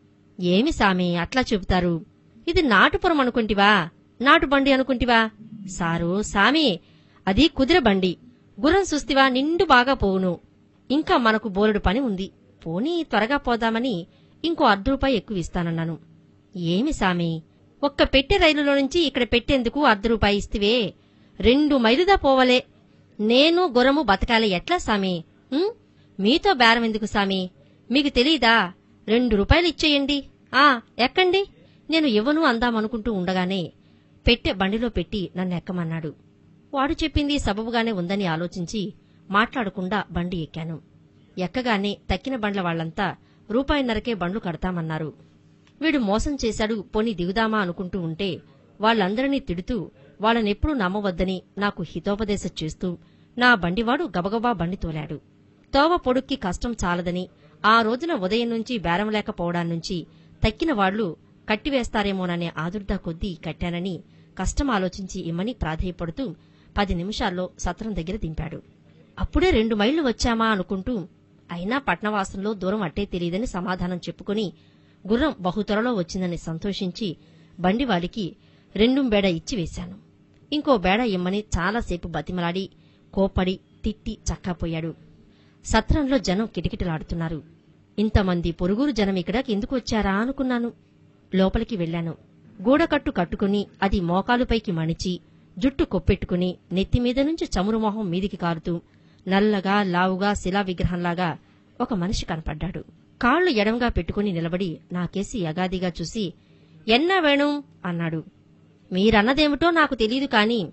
ఏమి సామి అట్లా చెబుతారు ఇది నాటుపురం అనుకుంటివా నాటు బండి అనుకుంటివా సారు సామి అది కుదిర బండి గుర్రం సుస్తివా నిండు బాగా పోవును ఇంకా మనకు బోలెడు పని ఉంది పోనీ త్వరగా పోదామని ఇంకో అర్ధ రూపాయి ఎక్కువ ఇస్తానన్నాను ఏమి సామి ఒక్క పెట్టె రైలులో నుంచి ఇక్కడ పెట్టేందుకు అర్ధ రూపాయి ఇస్తివే రెండు మైలుదా పోవలే నేను గుర్రము బతకాలి ఎట్లా సామి ఉం? మీతో బేరం ఎందుకు సామి మీకు తెలీదా రెండు రూపాయలు ఇచ్చేయండి ఆ ఎక్కండి నేను ఇవ్వను అందామనుకుంటూ ఉండగానే పెట్టె బండిలో పెట్టి నన్ను ఎక్కమన్నాడు వాడు చెప్పింది సబబుగానే ఉందని ఆలోచించి మాట్లాడకుండా బండి ఎక్కాను ఎక్కగానే తక్కిన బండ్ల వాళ్లంతా రూపాయిన్నరకే బండ్లు కడతామన్నారు వీడు మోసం చేశాడు పోని దిగుదామా అనుకుంటూ ఉంటే వాళ్ళందరినీ తిడుతూ వాళ్ళనెప్పుడూ నమ్మవద్దని నాకు హితోపదేశం చేస్తూ నా బండివాడు గబగబా బండి తోలాడు తోవ పొడుక్కి కష్టం చాలదని ఆ రోజున ఉదయం నుంచి బేరం లేకపోవడాన్నుంచి తక్కిన వాళ్లు కట్టివేస్తారేమోననే ఆదుర్దా కొద్దీ కట్టానని కష్టం ఆలోచించి ఇమ్మని ప్రాధేయపడుతూ పది నిమిషాల్లో సత్రం దగ్గర దింపాడు అప్పుడే రెండు మైళ్లు వచ్చామా అనుకుంటూ అయినా పట్నవాసంలో దూరం అట్టే తెలియదని సమాధానం చెప్పుకుని గుర్రం బహుత్వరలో వచ్చిందని సంతోషించి బండివాడికి రెండు బేడ ఇచ్చి వేశాను ఇంకో బేడ ఇమ్మని చాలాసేపు బతిమలాడి కోపడి తిట్టి చక్కాపోయాడు సత్రంలో జనం కిటకిటలాడుతున్నారు ఇంతమంది పొరుగురు జనం ఇక్కడికి ఎందుకు వచ్చారా అనుకున్నాను లోపలికి వెళ్లాను గూడకట్టు కట్టుకుని అది మోకాలుపైకి మణిచి జుట్టు కొప్పెట్టుకుని నెత్తిమీద నుంచి చమురు మొహం మీదికి కారుతూ నల్లగా లావుగా శిలా విగ్రహంలాగా ఒక మనిషి కనపడ్డాడు కాళ్లు ఎడంగా పెట్టుకుని నిలబడి నాకేసి యగాదిగా చూసి ఎన్నా వేణు అన్నాడు మీరన్నదేమిటో నాకు తెలీదు కాని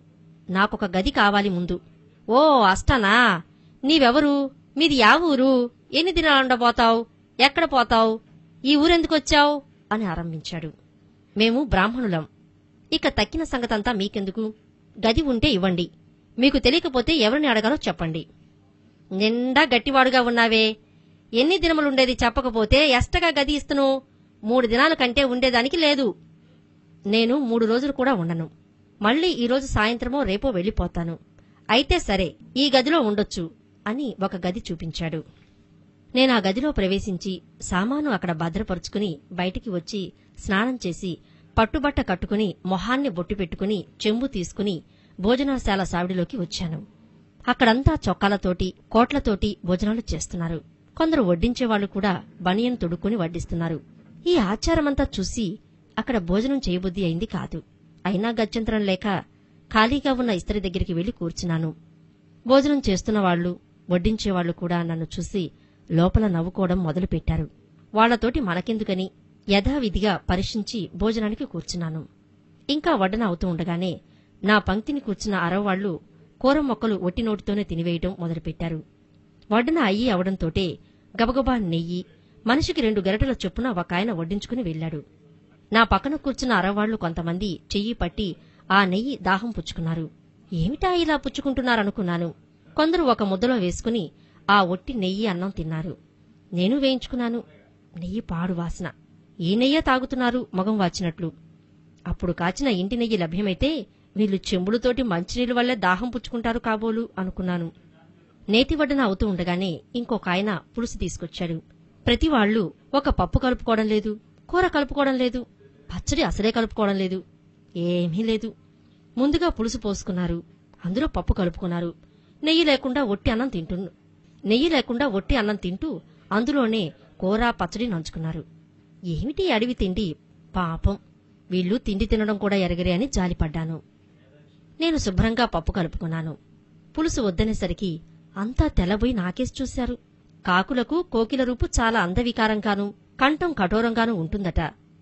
నాకొక గది కావాలి ముందు ఓ అష్టనా నీవెవరు మీది యా ఊరు ఎన్ని దినాలుండబోతావు ఎక్కడ పోతావు ఈ ఊరెందుకొచ్చావు అని ఆరంభించాడు మేము బ్రాహ్మణులం ఇక తక్కిన సంగతంతా మీకెందుకు గది ఉంటే ఇవ్వండి మీకు తెలియకపోతే ఎవరిని అడగాలో చెప్పండి నిండా గట్టివాడుగా ఉన్నావే ఎన్ని దినములుండేది చెప్పకపోతే ఎష్టగా గది ఇస్తును మూడు దినాల కంటే ఉండేదానికి లేదు నేను మూడు రోజులు కూడా ఉండను మళ్ళీ ఈరోజు సాయంత్రమో రేపో వెళ్ళిపోతాను అయితే సరే ఈ గదిలో ఉండొచ్చు అని ఒక గది చూపించాడు నేను ఆ గదిలో ప్రవేశించి సామాను అక్కడ భద్రపరుచుకుని బయటికి వచ్చి స్నానం చేసి పట్టుబట్ట కట్టుకుని మొహాన్ని బొట్టు పెట్టుకుని చెంబు తీసుకుని భోజనశాల సావిడిలోకి వచ్చాను అక్కడంతా చొక్కాలతోటి కోట్లతోటి భోజనాలు చేస్తున్నారు కొందరు వడ్డించేవాళ్లు కూడా బనియన్ తొడుక్కుని వడ్డిస్తున్నారు ఈ ఆచారమంతా చూసి అక్కడ భోజనం చేయబుద్ధి అయింది కాదు అయినా గత్యంతరం లేక ఖాళీగా ఉన్న ఇస్త్రీ దగ్గరికి వెళ్లి కూర్చున్నాను భోజనం చేస్తున్న వాళ్ళు వడ్డించేవాళ్లు కూడా నన్ను చూసి లోపల నవ్వుకోవడం మొదలుపెట్టారు వాళ్లతోటి మనకెందుకని యథావిధిగా పరీక్షించి భోజనానికి కూర్చున్నాను ఇంకా వడ్డన అవుతూ ఉండగానే నా పంక్తిని కూర్చున్న అరవవాళ్లు కూర మొక్కలు ఒట్టి నోటితోనే తినివేయటం మొదలుపెట్టారు వడ్డన అయ్యి అవడంతోటే గబగబా నెయ్యి మనిషికి రెండు గరిటెల చొప్పున ఒక ఆయన వడ్డించుకుని వెళ్లాడు నా పక్కన కూర్చున్న అరవాళ్లు కొంతమంది చెయ్యి పట్టి ఆ నెయ్యి దాహం పుచ్చుకున్నారు ఏమిటా ఇలా పుచ్చుకుంటున్నారనుకున్నాను కొందరు ఒక ముద్దలో వేసుకుని ఆ ఒట్టి నెయ్యి అన్నం తిన్నారు నేను వేయించుకున్నాను నెయ్యి పాడు వాసన ఈ నెయ్యే తాగుతున్నారు మగం వాచినట్లు అప్పుడు కాచిన ఇంటి నెయ్యి లభ్యమైతే వీళ్ళు చెంబులతోటి మంచినీళ్ళ వల్లే దాహం పుచ్చుకుంటారు కాబోలు అనుకున్నాను నేతి వడ్డన అవుతూ ఉండగానే ఇంకొక ఆయన పులుసు తీసుకొచ్చాడు ప్రతి వాళ్ళు ఒక పప్పు కలుపుకోవడం లేదు కూర కలుపుకోవడం లేదు పచ్చడి అసలే కలుపుకోవడం లేదు ఏమీ లేదు ముందుగా పులుసు పోసుకున్నారు అందులో పప్పు కలుపుకున్నారు నెయ్యి లేకుండా ఒట్టి అన్నం తింటు నెయ్యి లేకుండా ఒట్టి అన్నం తింటూ అందులోనే కూర పచ్చడి నంచుకున్నారు ఏమిటి ఈ అడవి తిండి పాపం వీళ్ళు తిండి తినడం కూడా ఎరగరే అని జాలిపడ్డాను నేను శుభ్రంగా పప్పు కలుపుకున్నాను పులుసు వద్దనేసరికి అంతా తెల్లబోయి నాకేసి చూశారు కాకులకు కోకిల రూపు చాలా అందవికారంగాను కంఠం కఠోరంగానూ ఉంటుందట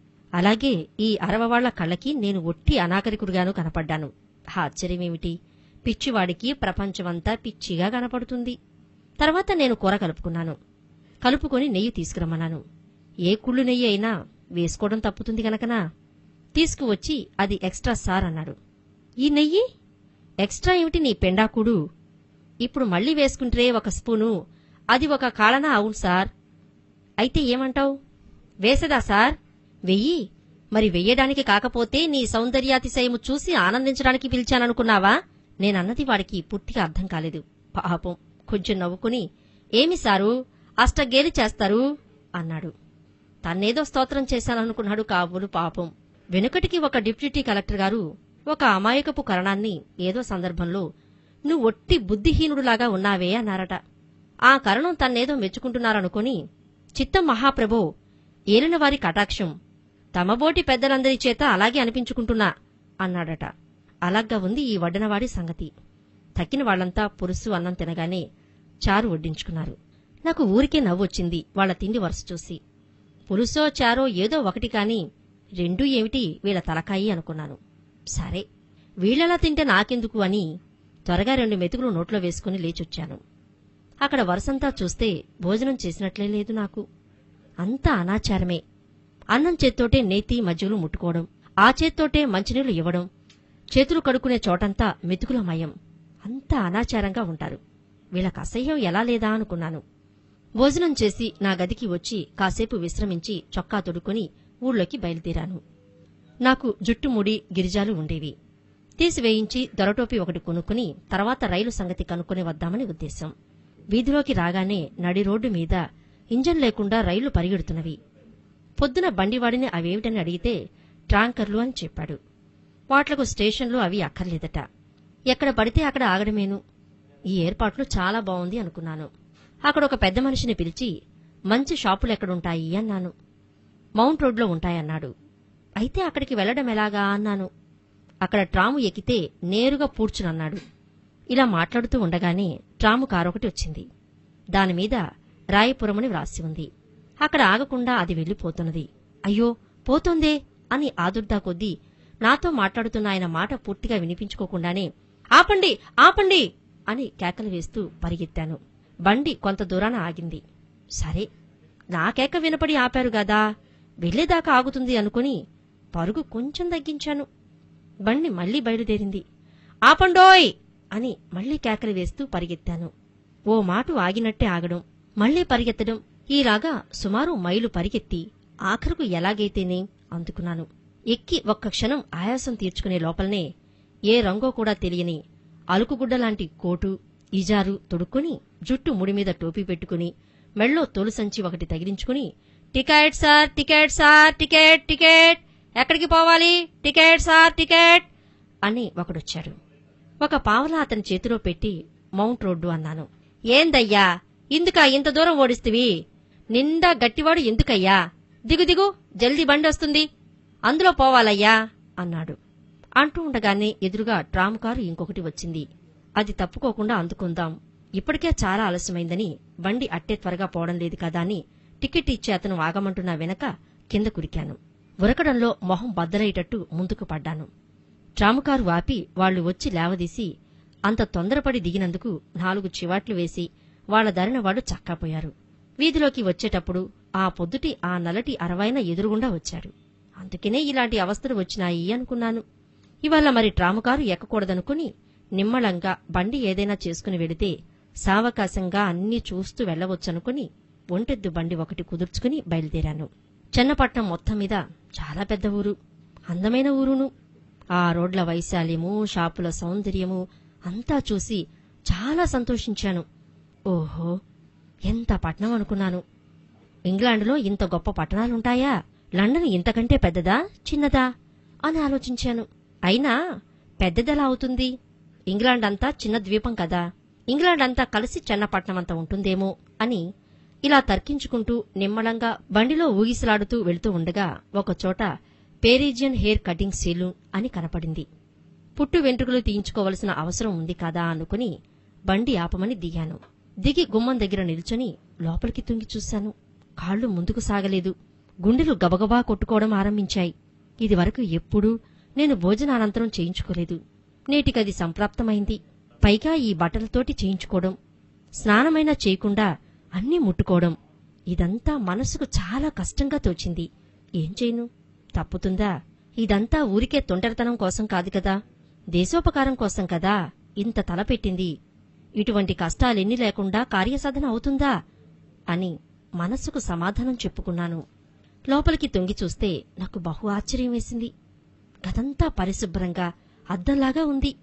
అలాగే ఈ అరవవాళ్ల కళ్ళకి నేను ఒట్టి అనాగరికుడుగాను కనపడ్డాను ఆశ్చర్యమేమిటి పిచ్చివాడికి ప్రపంచమంతా పిచ్చిగా కనపడుతుంది తర్వాత నేను కూర కలుపుకున్నాను కలుపుకొని నెయ్యి తీసుకురమ్మన్నాను ఏ కుళ్ళు నెయ్యి అయినా వేసుకోవడం తప్పుతుంది గనకనా తీసుకువచ్చి అది ఎక్స్ట్రా సార్ అన్నాడు ఈ నెయ్యి ఎక్స్ట్రా ఏమిటి నీ పెండాకుడు ఇప్పుడు మళ్ళీ వేసుకుంటే ఒక స్పూను అది ఒక కాళనా అవును సార్ అయితే ఏమంటావు వేసదా సార్ వెయ్యి మరి వెయ్యడానికి కాకపోతే నీ సౌందర్యాతిశయము చూసి ఆనందించడానికి పిలిచాననుకున్నావా నేనన్నది వాడికి పూర్తిగా అర్థం కాలేదు పాపం కొంచెం నవ్వుకుని ఏమి సారు అష్టగేలి చేస్తారు అన్నాడు తన్నేదో స్తోత్రం చేశాననుకున్నాడు కాబోలు పాపం వెనుకటికి ఒక డిప్యూటీ కలెక్టర్ గారు ఒక అమాయకపు కరణాన్ని ఏదో సందర్భంలో నువ్వు ఒట్టి బుద్ధిహీనుడులాగా ఉన్నావే అన్నారట ఆ కరణం తన్నేదో మెచ్చుకుంటున్నారనుకుని చిత్తం మహాప్రభో ఏలిన వారి కటాక్షం తమబోటి పెద్దలందరి చేత అలాగే అనిపించుకుంటున్నా అన్నాడట అలాగ్గా ఉంది ఈ వడ్డనవాడి సంగతి తక్కిన వాళ్లంతా పురుసు అన్నం తినగానే చారు వడ్డించుకున్నారు నాకు ఊరికే నవ్వొచ్చింది వాళ్ల తిండి వరుస చూసి పులుసో చారో ఏదో ఒకటి కాని రెండూ ఏమిటి వీళ్ళ తలకాయి అనుకున్నాను సరే వీళ్ళెలా తింటే నాకెందుకు అని త్వరగా రెండు మెతుకులు నోట్లో వేసుకుని లేచొచ్చాను అక్కడ వరుసంతా చూస్తే భోజనం చేసినట్లే లేదు నాకు అంతా అనాచారమే అన్నం చేత్తోటే నేతి మజ్జిగలు ముట్టుకోవడం ఆ చేత్తోటే మంచినీళ్లు ఇవ్వడం చేతులు కడుక్కునే చోటంతా మెతుకుల మయం అంతా అనాచారంగా ఉంటారు వీళ్ళకి అసహ్యం ఎలా లేదా అనుకున్నాను భోజనం చేసి నా గదికి వచ్చి కాసేపు విశ్రమించి చొక్కా తొడుక్కుని ఊళ్ళోకి బయలుదేరాను నాకు జుట్టుముడి గిరిజాలు ఉండేవి తీసివేయించి దొరటోపి ఒకటి కొనుక్కుని తర్వాత రైలు సంగతి కనుక్కొని వద్దామని ఉద్దేశం వీధిలోకి రాగానే నడి రోడ్డు మీద ఇంజన్ లేకుండా రైళ్లు పరిగెడుతున్నవి పొద్దున బండివాడిని అవేమిటని అడిగితే ట్రాంకర్లు అని చెప్పాడు వాట్లకు స్టేషన్లు అవి అక్కర్లేదట ఎక్కడ పడితే అక్కడ ఆగడమేను ఈ ఏర్పాట్లు చాలా బావుంది అనుకున్నాను అక్కడ ఒక పెద్ద మనిషిని పిలిచి మంచి షాపులు ఎక్కడుంటాయి అన్నాను మౌంట్ రోడ్లో ఉంటాయన్నాడు అయితే అక్కడికి వెళ్లడం ఎలాగా అన్నాను అక్కడ ట్రాము ఎక్కితే నేరుగా పూడ్చునన్నాడు ఇలా మాట్లాడుతూ ఉండగానే ట్రాము కారొకటి వచ్చింది దానిమీద రాయపురమని వ్రాసి ఉంది అక్కడ ఆగకుండా అది వెళ్లిపోతున్నది అయ్యో పోతోందే అని ఆదుర్దా కొద్దీ నాతో మాట్లాడుతున్న ఆయన మాట పూర్తిగా వినిపించుకోకుండానే ఆపండి ఆపండి అని కేకలు వేస్తూ పరిగెత్తాను బండి కొంత దూరాన ఆగింది సరే నా కేక వినపడి ఆపారు గదా వెళ్లేదాకా ఆగుతుంది అనుకుని పరుగు కొంచెం తగ్గించాను బండి మళ్లీ బయలుదేరింది ఆపండోయ్ అని మళ్లీ కేకలు వేస్తూ పరిగెత్తాను ఓ మాటు ఆగినట్టే ఆగడం మళ్లీ పరిగెత్తడం ఈలాగా సుమారు మైలు పరిగెత్తి ఆఖరుకు ఎలాగైతేనే అందుకున్నాను ఎక్కి ఒక్క క్షణం ఆయాసం తీర్చుకునే లోపలనే ఏ రంగో కూడా తెలియని అలుకుగుడ్డలాంటి కోటు ఇజారు తొడుక్కుని జుట్టు ముడిమీద టోపీ పెట్టుకుని మెళ్ళో తొలు సంచి ఒకటి తగిలించుకుని ticket sir ticket sir ticket ticket ఎక్కడికి పోవాలి టికెట్ సార్ టికెట్ అని ఒకడొచ్చాడు ఒక పావలా అతని చేతిలో పెట్టి మౌంట్ రోడ్డు అన్నాను ఏందయ్యా ఇందుకా ఇంత దూరం ఓడిస్తివి నిండా గట్టివాడు ఎందుకయ్యా దిగు దిగు జల్దీ బండి వస్తుంది అందులో పోవాలయ్యా అన్నాడు అంటూ ఉండగానే ఎదురుగా ట్రామ్ కారు ఇంకొకటి వచ్చింది అది తప్పుకోకుండా అందుకుందాం ఇప్పటికే చాలా ఆలస్యమైందని బండి అట్టే త్వరగా పోవడం లేదు కదా అని టికెట్ ఇచ్చి అతను ఆగమంటున్నా వెనక కింద కురికాను ఉరకడంలో మొహం బద్దలయ్యేటట్టు ముందుకు పడ్డాను ట్రాముకారు వాపి వాళ్లు వచ్చి లేవదీసి అంత తొందరపడి దిగినందుకు నాలుగు చివాట్లు వేసి వాళ్ల దరిన వాడు చక్కాపోయారు వీధిలోకి వచ్చేటప్పుడు ఆ పొద్దుటి ఆ నలటి అరవైన ఎదురుగుండా వచ్చాడు అందుకనే ఇలాంటి అవస్థలు వచ్చినాయి అనుకున్నాను ఇవాళ మరి ట్రాముకారు ఎక్కకూడదనుకుని నిమ్మళంగా బండి ఏదైనా చేసుకుని వెళితే సావకాశంగా అన్నీ చూస్తూ వెళ్లవచ్చనుకుని ఒంటెద్దు బండి ఒకటి కుదుర్చుకుని బయలుదేరాను చెన్నపట్నం మొత్తం మీద చాలా పెద్ద ఊరు అందమైన ఊరును ఆ రోడ్ల వైశాల్యము షాపుల సౌందర్యము అంతా చూసి చాలా సంతోషించాను ఓహో ఎంత పట్నం అనుకున్నాను ఇంగ్లాండులో ఇంత గొప్ప పట్టణాలుంటాయా లండన్ ఇంతకంటే పెద్దదా చిన్నదా అని ఆలోచించాను అయినా పెద్దదెలా అవుతుంది ఇంగ్లాండ్ అంతా చిన్న ద్వీపం కదా ఇంగ్లాండ్ అంతా కలిసి చెన్నపట్నం అంత ఉంటుందేమో అని ఇలా తర్కించుకుంటూ నిమ్మళంగా బండిలో ఊగిసలాడుతూ వెళుతూ ఉండగా ఒకచోట పేరీజియన్ హెయిర్ కటింగ్ సెలూన్ అని కనపడింది పుట్టు వెంట్రుకలు తీయించుకోవలసిన అవసరం ఉంది కదా అనుకుని బండి ఆపమని దిగాను దిగి గుమ్మం దగ్గర నిల్చొని లోపలికి తుంగి చూశాను కాళ్లు ముందుకు సాగలేదు గుండెలు గబగబా కొట్టుకోవడం ఆరంభించాయి ఇదివరకు ఎప్పుడూ నేను భోజనానంతరం చేయించుకోలేదు నేటికది సంప్రాప్తమైంది పైగా ఈ బట్టలతోటి చేయించుకోవడం స్నానమైనా చేయకుండా అన్నీ ముట్టుకోవడం ఇదంతా మనసుకు చాలా కష్టంగా తోచింది ఏం చేయను తప్పుతుందా ఇదంతా ఊరికే తొంటరితనం కోసం కాదు కదా దేశోపకారం కోసం కదా ఇంత తలపెట్టింది ఇటువంటి కష్టాలెన్ని లేకుండా కార్యసాధన అవుతుందా అని మనస్సుకు సమాధానం చెప్పుకున్నాను లోపలికి తొంగి చూస్తే నాకు బహు ఆశ్చర్యం వేసింది గదంతా పరిశుభ్రంగా అద్దంలాగా ఉంది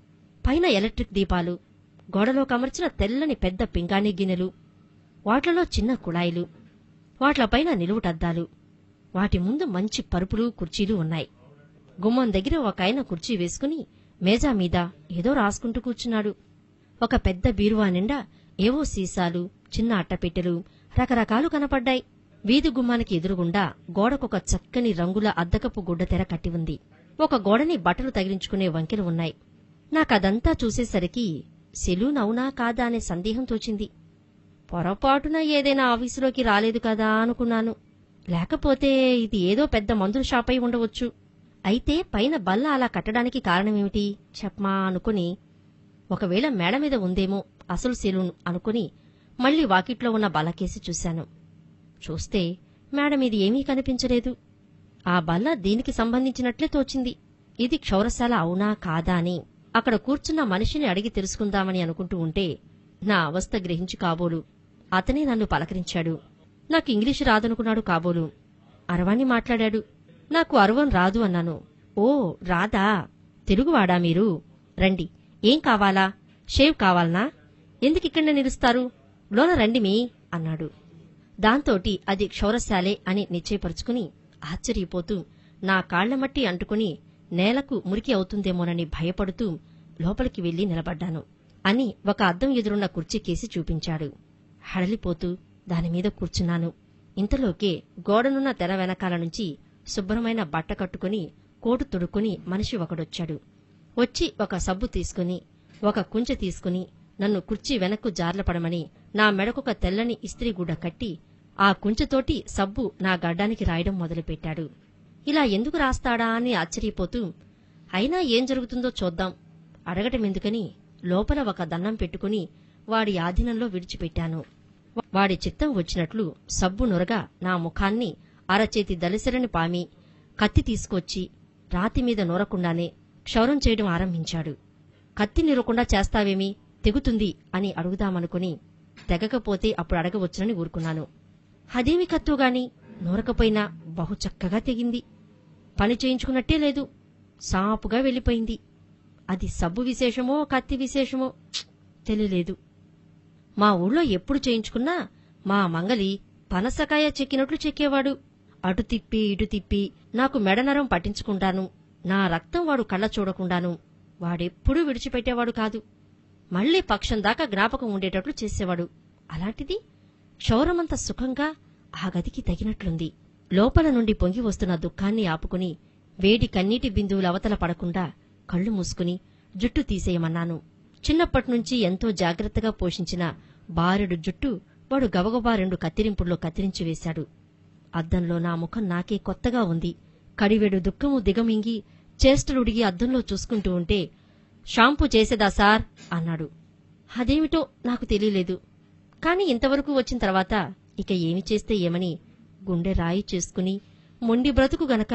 పైన ఎలక్ట్రిక్ దీపాలు గోడలో కమర్చిన తెల్లని పెద్ద పింగాణి గిన్నెలు వాట్లలో చిన్న కుళాయిలు వాట్లపైన నిలువుటద్దాలు వాటి ముందు మంచి పరుపులు కుర్చీలు ఉన్నాయి గుమ్మం దగ్గర ఒక ఆయన కుర్చీ వేసుకుని మేజా మీద ఏదో రాసుకుంటూ కూర్చున్నాడు ఒక పెద్ద బీరువా నిండా ఏవో సీసాలు చిన్న అట్టపెట్టెలు రకరకాలు కనపడ్డాయి వీధి గుమ్మానికి ఎదురుగుండా గోడకొక చక్కని రంగుల అద్దకపు గుడ్డ తెర కట్టి ఉంది ఒక గోడని బట్టలు తగిలించుకునే వంకెలు ఉన్నాయి నాకదంతా చూసేసరికి సెలూన్ అవునా కాదా అనే సందేహం తోచింది పొరపాటున ఏదైనా ఆఫీసులోకి రాలేదు కదా అనుకున్నాను లేకపోతే ఇది ఏదో పెద్ద మందుల షాప్ అయి ఉండవచ్చు అయితే పైన బల్ల అలా కట్టడానికి కారణమేమిటి చెప్పమా అనుకుని ఒకవేళ మేడ మీద ఉందేమో అసలు సెలూన్ అనుకుని మళ్లీ వాకిట్లో ఉన్న బల్లకేసి చూశాను చూస్తే మేడ మీద ఏమీ కనిపించలేదు ఆ బల్ల దీనికి సంబంధించినట్లే తోచింది ఇది క్షౌరశాల అవునా కాదా అని అక్కడ కూర్చున్న మనిషిని అడిగి తెలుసుకుందామని అనుకుంటూ ఉంటే నా అవస్థ గ్రహించి కాబోలు అతనే నన్ను పలకరించాడు నాకు ఇంగ్లీషు రాదనుకున్నాడు కాబోలు అరవాణి మాట్లాడాడు నాకు అరవం రాదు అన్నాను ఓ రాదా తెలుగువాడా మీరు రండి ఏం కావాలా షేవ్ కావాలనా ఎందుకిక్కడనే నిలుస్తారు లోన రండి మీ అన్నాడు దాంతోటి అది క్షౌరశాలే అని నిశ్చయపరుచుకుని ఆశ్చర్యపోతూ నా కాళ్లమట్టి అంటుకుని నేలకు మురికి అవుతుందేమోనని భయపడుతూ లోపలికి వెళ్లి నిలబడ్డాను అని ఒక అద్దం ఎదురున్న కుర్చీకేసి చూపించాడు హడలిపోతూ దానిమీద కూర్చున్నాను ఇంతలోకే గోడనున్న తెర వెనకాల నుంచి శుభ్రమైన బట్ట కట్టుకుని కోటు తొడుక్కుని మనిషి ఒకడొచ్చాడు వచ్చి ఒక సబ్బు తీసుకుని ఒక కుంచె తీసుకుని నన్ను కుర్చీ వెనక్కు జార్లపడమని నా మెడకొక తెల్లని ఇస్త్రీ గుడ్డ కట్టి ఆ కుంచెతోటి సబ్బు నా గడ్డానికి రాయడం మొదలుపెట్టాడు ఇలా ఎందుకు రాస్తాడా అని ఆశ్చర్యపోతూ అయినా ఏం జరుగుతుందో చూద్దాం అడగటమెందుకని లోపల ఒక దన్నం పెట్టుకుని వాడి ఆధీనంలో విడిచిపెట్టాను వాడి చిత్తం వచ్చినట్లు సబ్బు నొరగా నా ముఖాన్ని అరచేతి దలిసెరని పామి కత్తి తీసుకొచ్చి రాతి మీద నూరకుండానే క్షౌరం చేయడం ఆరంభించాడు కత్తి నిరకుండా చేస్తావేమి తెగుతుంది అని అడుగుదామనుకుని తెగకపోతే అప్పుడు అడగవచ్చునని ఊరుకున్నాను అదేమి కత్తుగాని నూరకపోయినా బహు చక్కగా తెగింది పని చేయించుకున్నట్టే లేదు సాపుగా వెళ్ళిపోయింది అది సబ్బు విశేషమో కత్తి విశేషమో ఛ్! తెలియలేదు మా ఊళ్ళో ఎప్పుడు చేయించుకున్నా మా మంగలి పనసకాయ చెక్కినట్లు చెక్కేవాడు అటు తిప్పి ఇటు తిప్పి నాకు మెడనరం పట్టించుకుంటాను నా రక్తం వాడు కళ్ళ చూడకుండాను వాడెప్పుడూ విడిచిపెట్టేవాడు కాదు మళ్లీ పక్షం దాకా జ్ఞాపకం ఉండేటట్లు చేసేవాడు అలాంటిది క్షౌరమంత సుఖంగా ఆ గదికి తగినట్లుంది లోపల నుండి పొంగి వస్తున్న దుఃఖాన్ని ఆపుకుని వేడి కన్నీటి బిందువులు అవతల పడకుండా కళ్ళు మూసుకుని జుట్టు తీసేయమన్నాను చిన్నప్పటినుంచి ఎంతో జాగ్రత్తగా పోషించిన బారెడు జుట్టు వాడు గబగబా రెండు కత్తిరింపుల్లో కత్తిరించి వేశాడు అద్దంలో నా ముఖం నాకే కొత్తగా ఉంది కడివెడు దుఃఖము దిగమింగి చేష్టలుడిగి అద్దంలో చూసుకుంటూ ఉంటే షాంపూ చేసేదా సార్ అన్నాడు అదేమిటో నాకు తెలియలేదు కాని ఇంతవరకు వచ్చిన తర్వాత ఇక ఏమి చేస్తే ఏమని గుండె రాయి చేసుకుని మొండి బ్రతుకు గనక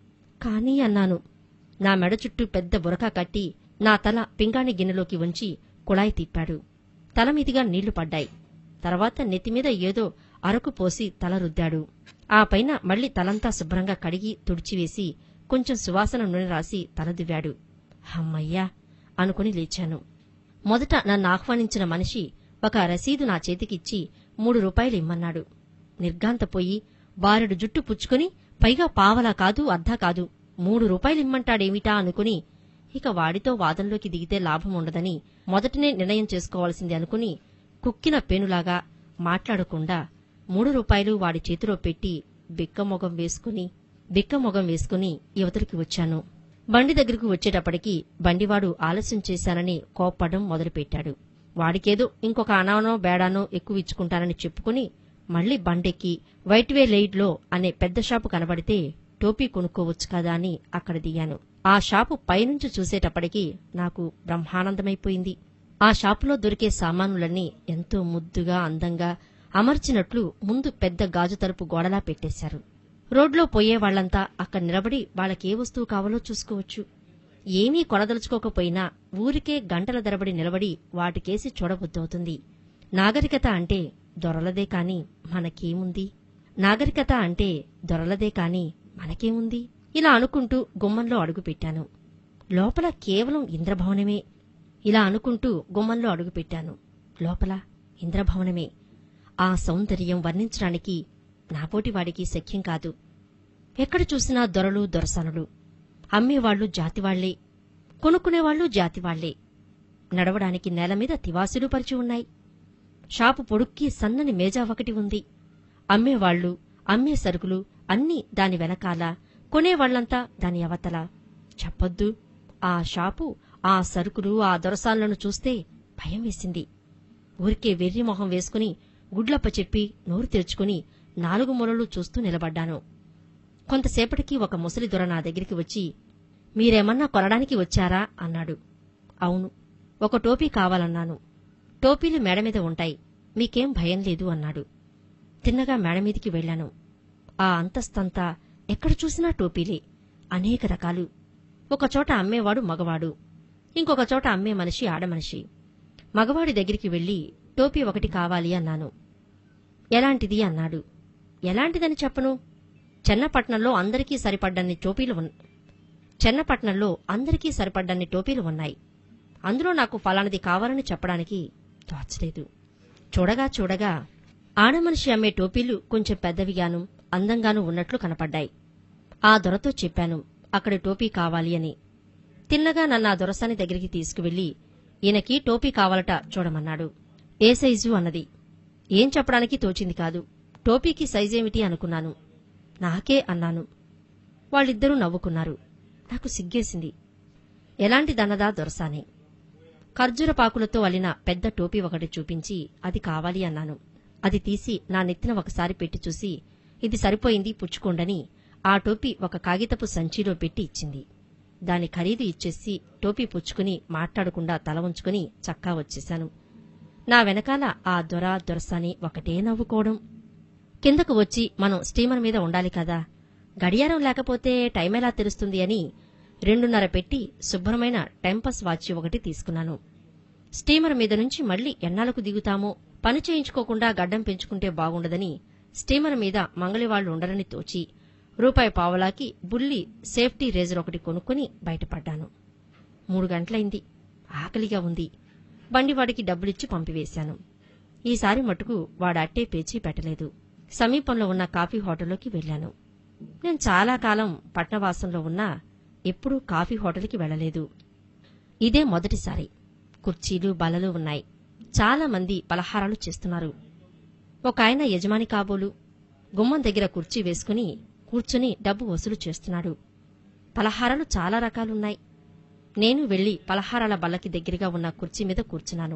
కానీ అన్నాను నా మెడ చుట్టూ పెద్ద బురకా కట్టి నా తల పింగాణి గిన్నెలోకి ఉంచి కుళాయి తిప్పాడు తల మీదిగా నీళ్లు పడ్డాయి తర్వాత నెత్తిమీద ఏదో అరకు పోసి తల రుద్దాడు ఆ పైన మళ్లీ తలంతా శుభ్రంగా కడిగి తుడిచివేసి కొంచెం సువాసన నూనె రాసి తల దువ్వాడు హమ్మయ్యా అనుకుని లేచాను మొదట నన్ను ఆహ్వానించిన మనిషి ఒక రసీదు నా చేతికిచ్చి మూడు రూపాయలు ఇమ్మన్నాడు నిర్గాంతపోయి బారెడు జుట్టు పుచ్చుకుని పైగా పావలా కాదు అర్ధా కాదు మూడు రూపాయలు ఇమ్మంటాడేమిటా అనుకుని ఇక వాడితో వాదంలోకి దిగితే లాభం ఉండదని మొదటనే నిర్ణయం చేసుకోవాల్సింది అనుకుని కుక్కిన పేనులాగా మాట్లాడకుండా మూడు రూపాయలు వాడి చేతిలో పెట్టి బిక్కమొగం వేసుకుని బిక్కమొగం వేసుకుని యువతలికి వచ్చాను బండి దగ్గరకు వచ్చేటప్పటికి బండివాడు ఆలస్యం చేశానని కోప్పడం మొదలుపెట్టాడు వాడికేదో ఇంకొక అనానో బేడానో ఎక్కువ ఇచ్చుకుంటానని చెప్పుకుని మళ్లీ బండెక్కి వైట్వే లెయిడ్లో అనే పెద్ద షాపు కనబడితే టోపీ కొనుక్కోవచ్చు కదా అని అక్కడ దిగాను ఆ షాపు పైనుంచి చూసేటప్పటికి నాకు బ్రహ్మానందమైపోయింది ఆ షాపులో దొరికే సామానులన్నీ ఎంతో ముద్దుగా అందంగా అమర్చినట్లు ముందు పెద్ద గాజు తలుపు గోడలా పెట్టేశారు రోడ్లో పోయే వాళ్లంతా అక్కడ నిలబడి వాళ్ళకే వస్తువు కావాలో చూసుకోవచ్చు ఏమీ కొనదలుచుకోకపోయినా ఊరికే గంటల దరబడి నిలబడి వాటికేసి చూడబుద్దవుతుంది నాగరికత అంటే దొరలదే కాని మనకేముంది నాగరికత అంటే దొరలదే కాని మనకేముంది ఇలా అనుకుంటూ గుమ్మంలో అడుగుపెట్టాను లోపల కేవలం ఇంద్రభవనమే ఇలా అనుకుంటూ గుమ్మంలో అడుగుపెట్టాను లోపల ఇంద్రభవనమే ఆ సౌందర్యం వర్ణించడానికి నాపోటివాడికి శక్యం కాదు ఎక్కడ చూసినా దొరలు దొరసనులు అమ్మేవాళ్లు జాతివాళ్లే కొనుక్కునేవాళ్లు జాతివాళ్లే నడవడానికి నేల మీద తివాసులు పరిచి ఉన్నాయి షాపు పొడుక్కి సన్నని మేజా ఒకటి ఉంది అమ్మేవాళ్లు అమ్మే సరుకులు అన్నీ దాని వెనకాల కొనేవాళ్లంతా దాని అవతల చెప్పొద్దు ఆ షాపు ఆ సరుకులు ఆ దొరసాలను చూస్తే భయం వేసింది ఊరికే వెర్రి మొహం వేసుకుని గుడ్లప్ప చెప్పి నోరు తెరుచుకుని నాలుగు మూలలు చూస్తూ నిలబడ్డాను కొంతసేపటికి ఒక ముసలి దొర నా దగ్గరికి వచ్చి మీరేమన్నా కొనడానికి వచ్చారా అన్నాడు అవును ఒక టోపీ కావాలన్నాను టోపీలు మేడ మీద ఉంటాయి మీకేం భయం లేదు అన్నాడు తిన్నగా మేడ మీదికి వెళ్లాను ఆ అంతస్తంతా ఎక్కడ చూసినా టోపీలే అనేక రకాలు ఒకచోట అమ్మేవాడు మగవాడు ఇంకొక చోట అమ్మే మనిషి ఆడమనిషి మగవాడి దగ్గరికి వెళ్లి టోపీ ఒకటి కావాలి అన్నాను ఎలాంటిది అన్నాడు ఎలాంటిదని చెప్పను చెన్నపట్నంలో అందరికీ సరిపడ్డన్ని టోపీలు ఉన్ చెన్నపట్నంలో అందరికీ సరిపడ్డన్ని టోపీలు ఉన్నాయి అందులో నాకు ఫలానది కావాలని చెప్పడానికి తోచలేదు చూడగా చూడగా ఆడమనిషి అమ్మే టోపీలు కొంచెం పెద్దవిగాను అందంగాను ఉన్నట్లు కనపడ్డాయి ఆ దొరతో చెప్పాను అక్కడి టోపీ కావాలి అని తిన్నగా నన్ను ఆ దొరసాని దగ్గరికి తీసుకువెళ్లి ఈయనకి టోపీ కావాలట చూడమన్నాడు ఏ సైజు అన్నది ఏం చెప్పడానికి తోచింది కాదు టోపీకి సైజేమిటి అనుకున్నాను నాకే అన్నాను వాళ్ళిద్దరూ నవ్వుకున్నారు నాకు సిగ్గేసింది ఎలాంటిదన్నదా దొరసానే ఖర్జూరపాకులతో అల్లిన పెద్ద టోపీ ఒకటి చూపించి అది కావాలి అన్నాను అది తీసి నా నెత్తిన ఒకసారి పెట్టి చూసి ఇది సరిపోయింది పుచ్చుకోండని ఆ టోపీ ఒక కాగితపు సంచిలో పెట్టి ఇచ్చింది దాని ఖరీదు ఇచ్చేసి టోపీ పుచ్చుకుని మాట్లాడకుండా తల ఉంచుకుని చక్కా వచ్చేశాను నా వెనకాల ఆ దొర దొరసాని ఒకటే నవ్వుకోవడం కిందకు వచ్చి మనం స్టీమర్ మీద ఉండాలి కదా గడియారం లేకపోతే టైం ఎలా తెలుస్తుంది అని రెండున్నర పెట్టి శుభ్రమైన టెంపస్ వాచ్ ఒకటి తీసుకున్నాను స్టీమర్ మీద నుంచి మళ్లీ ఎన్నాళ్లకు దిగుతామో పని చేయించుకోకుండా గడ్డం పెంచుకుంటే బాగుండదని స్టీమర్ మీద మంగళివాళ్లు ఉండరని తోచి రూపాయి పావలాకి బుల్లి సేఫ్టీ రేజర్ ఒకటి కొనుక్కుని బయటపడ్డాను మూడు గంటలైంది ఆకలిగా ఉంది బండివాడికి డబ్బులిచ్చి పంపివేశాను ఈసారి మటుకు వాడట్టే పేచీ పెట్టలేదు సమీపంలో ఉన్న కాఫీ హోటల్లోకి వెళ్లాను నేను చాలా కాలం పట్నవాసంలో ఉన్నా ఎప్పుడూ కాఫీ హోటల్కి వెళ్లలేదు ఇదే మొదటిసారి కుర్చీలు బలలు ఉన్నాయి చాలా మంది పలహారాలు చేస్తున్నారు ఒక ఆయన యజమాని కాబోలు గుమ్మం దగ్గర కుర్చీ వేసుకుని కూర్చుని డబ్బు వసూలు చేస్తున్నాడు పలహారాలు చాలా రకాలున్నాయి నేను వెళ్లి పలహారాల బల్లకి దగ్గరగా ఉన్న కుర్చీ మీద కూర్చున్నాను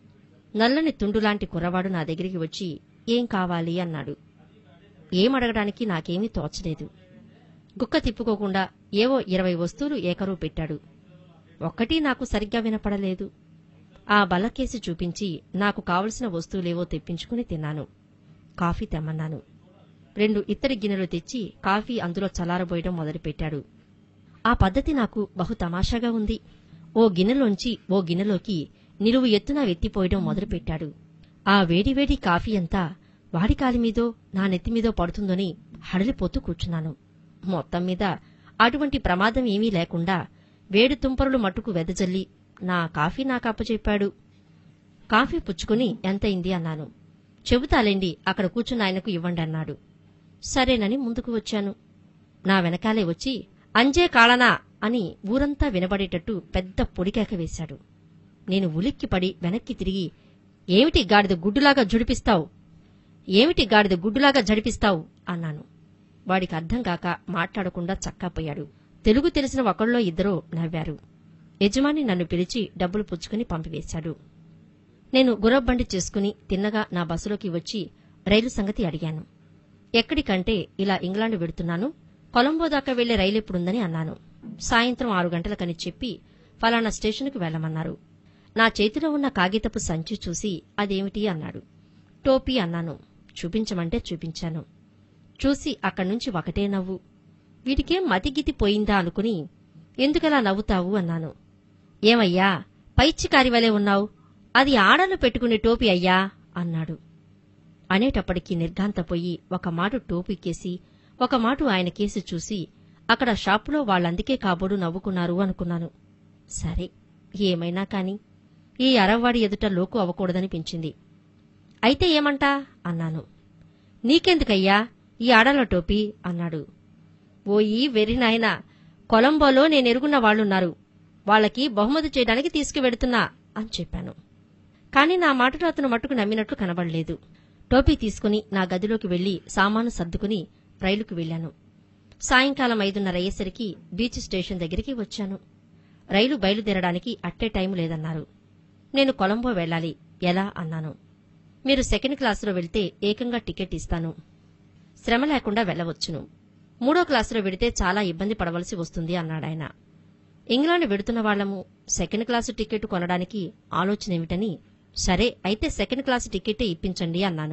నల్లని తుండులాంటి కుర్రవాడు నా దగ్గరికి వచ్చి ఏం కావాలి అన్నాడు ఏమడగడానికి నాకేమీ తోచలేదు గుక్క తిప్పుకోకుండా ఏవో ఇరవై వస్తువులు ఏకరువు పెట్టాడు ఒక్కటీ నాకు సరిగ్గా వినపడలేదు ఆ బల్లకేసి చూపించి నాకు కావలసిన వస్తువులేవో తెప్పించుకుని తిన్నాను కాఫీ తెమ్మన్నాను రెండు ఇత్తడి గిన్నెలు తెచ్చి కాఫీ అందులో చల్లారబోయడం మొదలుపెట్టాడు ఆ పద్ధతి నాకు బహు తమాషాగా ఉంది ఓ గిన్నెలోంచి ఓ గిన్నెలోకి నిలువు ఎత్తున వెత్తిపోయడం మొదలుపెట్టాడు ఆ వేడివేడి కాఫీ అంతా వాడి కాలి మీదో నా నెత్తిమీదో పడుతుందని హడలిపోతూ కూర్చున్నాను మొత్తం మీద అటువంటి ప్రమాదం ఏమీ లేకుండా వేడి తుంపరులు మట్టుకు వెదజల్లి నా కాఫీ నాకు అప్పచెప్పాడు కాఫీ పుచ్చుకుని ఎంతయింది అన్నాను చెబుతాలేండి అక్కడ కూర్చున్న ఆయనకు ఇవ్వండి అన్నాడు సరేనని ముందుకు వచ్చాను నా వెనకాలే వచ్చి అంజే కాళనా అని ఊరంతా వినబడేటట్టు పెద్ద పొడికేక వేశాడు నేను ఉలిక్కిపడి వెనక్కి తిరిగి ఏమిటి గాడిద గుడ్డులాగా జుడిపిస్తావు ఏమిటి గాడిద గుడ్డులాగా జడిపిస్తావు అన్నాను వాడికి అర్థం కాక మాట్లాడకుండా చక్కాపోయాడు తెలుగు తెలిసిన ఒకళ్ళో ఇద్దరో నవ్వారు యజమాని నన్ను పిలిచి డబ్బులు పుచ్చుకుని పంపివేశాడు నేను గుర్రబండి చేసుకుని తిన్నగా నా బస్సులోకి వచ్చి రైలు సంగతి అడిగాను ఎక్కడికంటే ఇలా ఇంగ్లాండ్ వెడుతున్నాను కొలంబో దాకా వెళ్లే రైలు ఎప్పుడుందని అన్నాను సాయంత్రం ఆరు గంటలకని చెప్పి ఫలానా స్టేషన్కు వెళ్లమన్నారు నా చేతిలో ఉన్న కాగితపు సంచి చూసి అదేమిటి అన్నాడు టోపీ అన్నాను చూపించమంటే చూపించాను చూసి అక్కడ్నుంచి ఒకటే నవ్వు వీటికేం మతిగితి పోయిందా అనుకుని ఎందుకలా నవ్వుతావు అన్నాను ఏమయ్యా పైచికారి వలె ఉన్నావు అది ఆడలు పెట్టుకునే టోపీ అయ్యా అన్నాడు అనేటప్పటికీ నిర్ఘాంతపోయి ఒక మాటు టోపీకేసి ఒక మాటు ఆయన కేసి చూసి అక్కడ షాపులో వాళ్ళందుకే కాబోడు నవ్వుకున్నారు అనుకున్నాను సరే ఏమైనా కాని ఈ అరవ్వాడి ఎదుట లోకు అవ్వకూడదనిపించింది అయితే ఏమంటా అన్నాను నీకెందుకయ్యా ఈ ఆడల టోపీ అన్నాడు ఓయి వెరి నాయనా కొలంబోలో నేనెరుగున్న వాళ్ళున్నారు వాళ్ళకి బహుమతి చేయడానికి తీసుకువెడుతున్నా అని చెప్పాను కాని నా మాటలు అతను మట్టుకు నమ్మినట్లు కనబడలేదు టోపీ తీసుకుని నా గదిలోకి వెళ్లి సామాను సర్దుకుని రైలుకు వెళ్లాను సాయంకాలం ఐదున్నర అయ్యేసరికి బీచ్ స్టేషన్ దగ్గరికి వచ్చాను రైలు బయలుదేరడానికి అట్టే టైం లేదన్నారు నేను కొలంబో వెళ్ళాలి ఎలా అన్నాను మీరు సెకండ్ క్లాసులో వెళ్తే ఏకంగా టికెట్ ఇస్తాను శ్రమ లేకుండా వెళ్ళవచ్చును మూడో క్లాసులో వెడితే చాలా ఇబ్బంది పడవలసి వస్తుంది అన్నాడాయన ఇంగ్లాండ్ వెడుతున్న వాళ్లము సెకండ్ క్లాసు టికెట్ కొనడానికి ఆలోచనేమిటని సరే అయితే సెకండ్ క్లాసు టికెట్టే ఇప్పించండి అన్నాను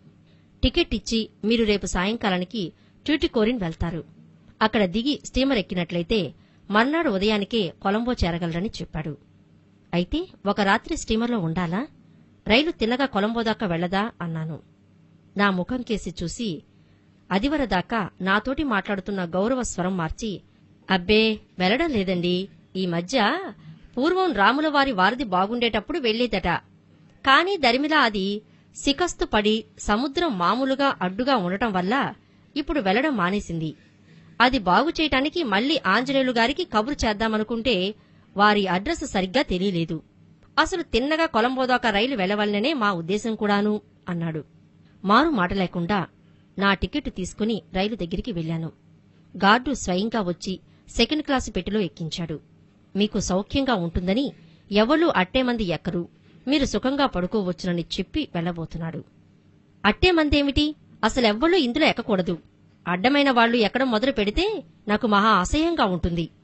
టికెట్ ఇచ్చి మీరు రేపు సాయంకాలానికి ట్యూటికోరిన్ వెళ్తారు అక్కడ దిగి స్టీమర్ ఎక్కినట్లయితే మర్నాడు ఉదయానికే కొలంబో చేరగలరని చెప్పాడు అయితే ఒక రాత్రి స్టీమర్లో ఉండాలా రైలు తిన్నగా కొలంబో దాకా వెళ్లదా అన్నాను నా ముఖం కేసి చూసి అదివరదాకా నాతోటి మాట్లాడుతున్న గౌరవ స్వరం మార్చి అబ్బే వెళ్లడం లేదండి ఈ మధ్య పూర్వం రాముల వారి వారిది బాగుండేటప్పుడు వెళ్లేదట కాని దరిమిలా అది సికస్తు పడి సముద్రం మామూలుగా అడ్డుగా ఉండటం వల్ల ఇప్పుడు వెళ్లడం మానేసింది అది బాగు చేయటానికి మళ్లీ ఆంజనేయులు గారికి కబురు చేద్దామనుకుంటే వారి అడ్రస్ సరిగ్గా తెలియలేదు అసలు తిన్నగా కొలంబోదాకా రైలు వెళ్లవలననే మా ఉద్దేశం కూడాను అన్నాడు మారు మాట లేకుండా నా టికెట్ తీసుకుని రైలు దగ్గరికి వెళ్లాను గార్డు స్వయంగా వచ్చి సెకండ్ క్లాసు పెట్టెలో ఎక్కించాడు మీకు సౌఖ్యంగా ఉంటుందని ఎవళ్ళూ అట్టే మంది ఎక్కరు మీరు సుఖంగా పడుకోవచ్చునని చెప్పి వెళ్లబోతున్నాడు అట్టే మందేమిటి అసలెవ్వళ్ళూ ఇందులో ఎక్కకూడదు అడ్డమైన వాళ్లు ఎక్కడం మొదలు పెడితే నాకు మహా అసహ్యంగా ఉంటుంది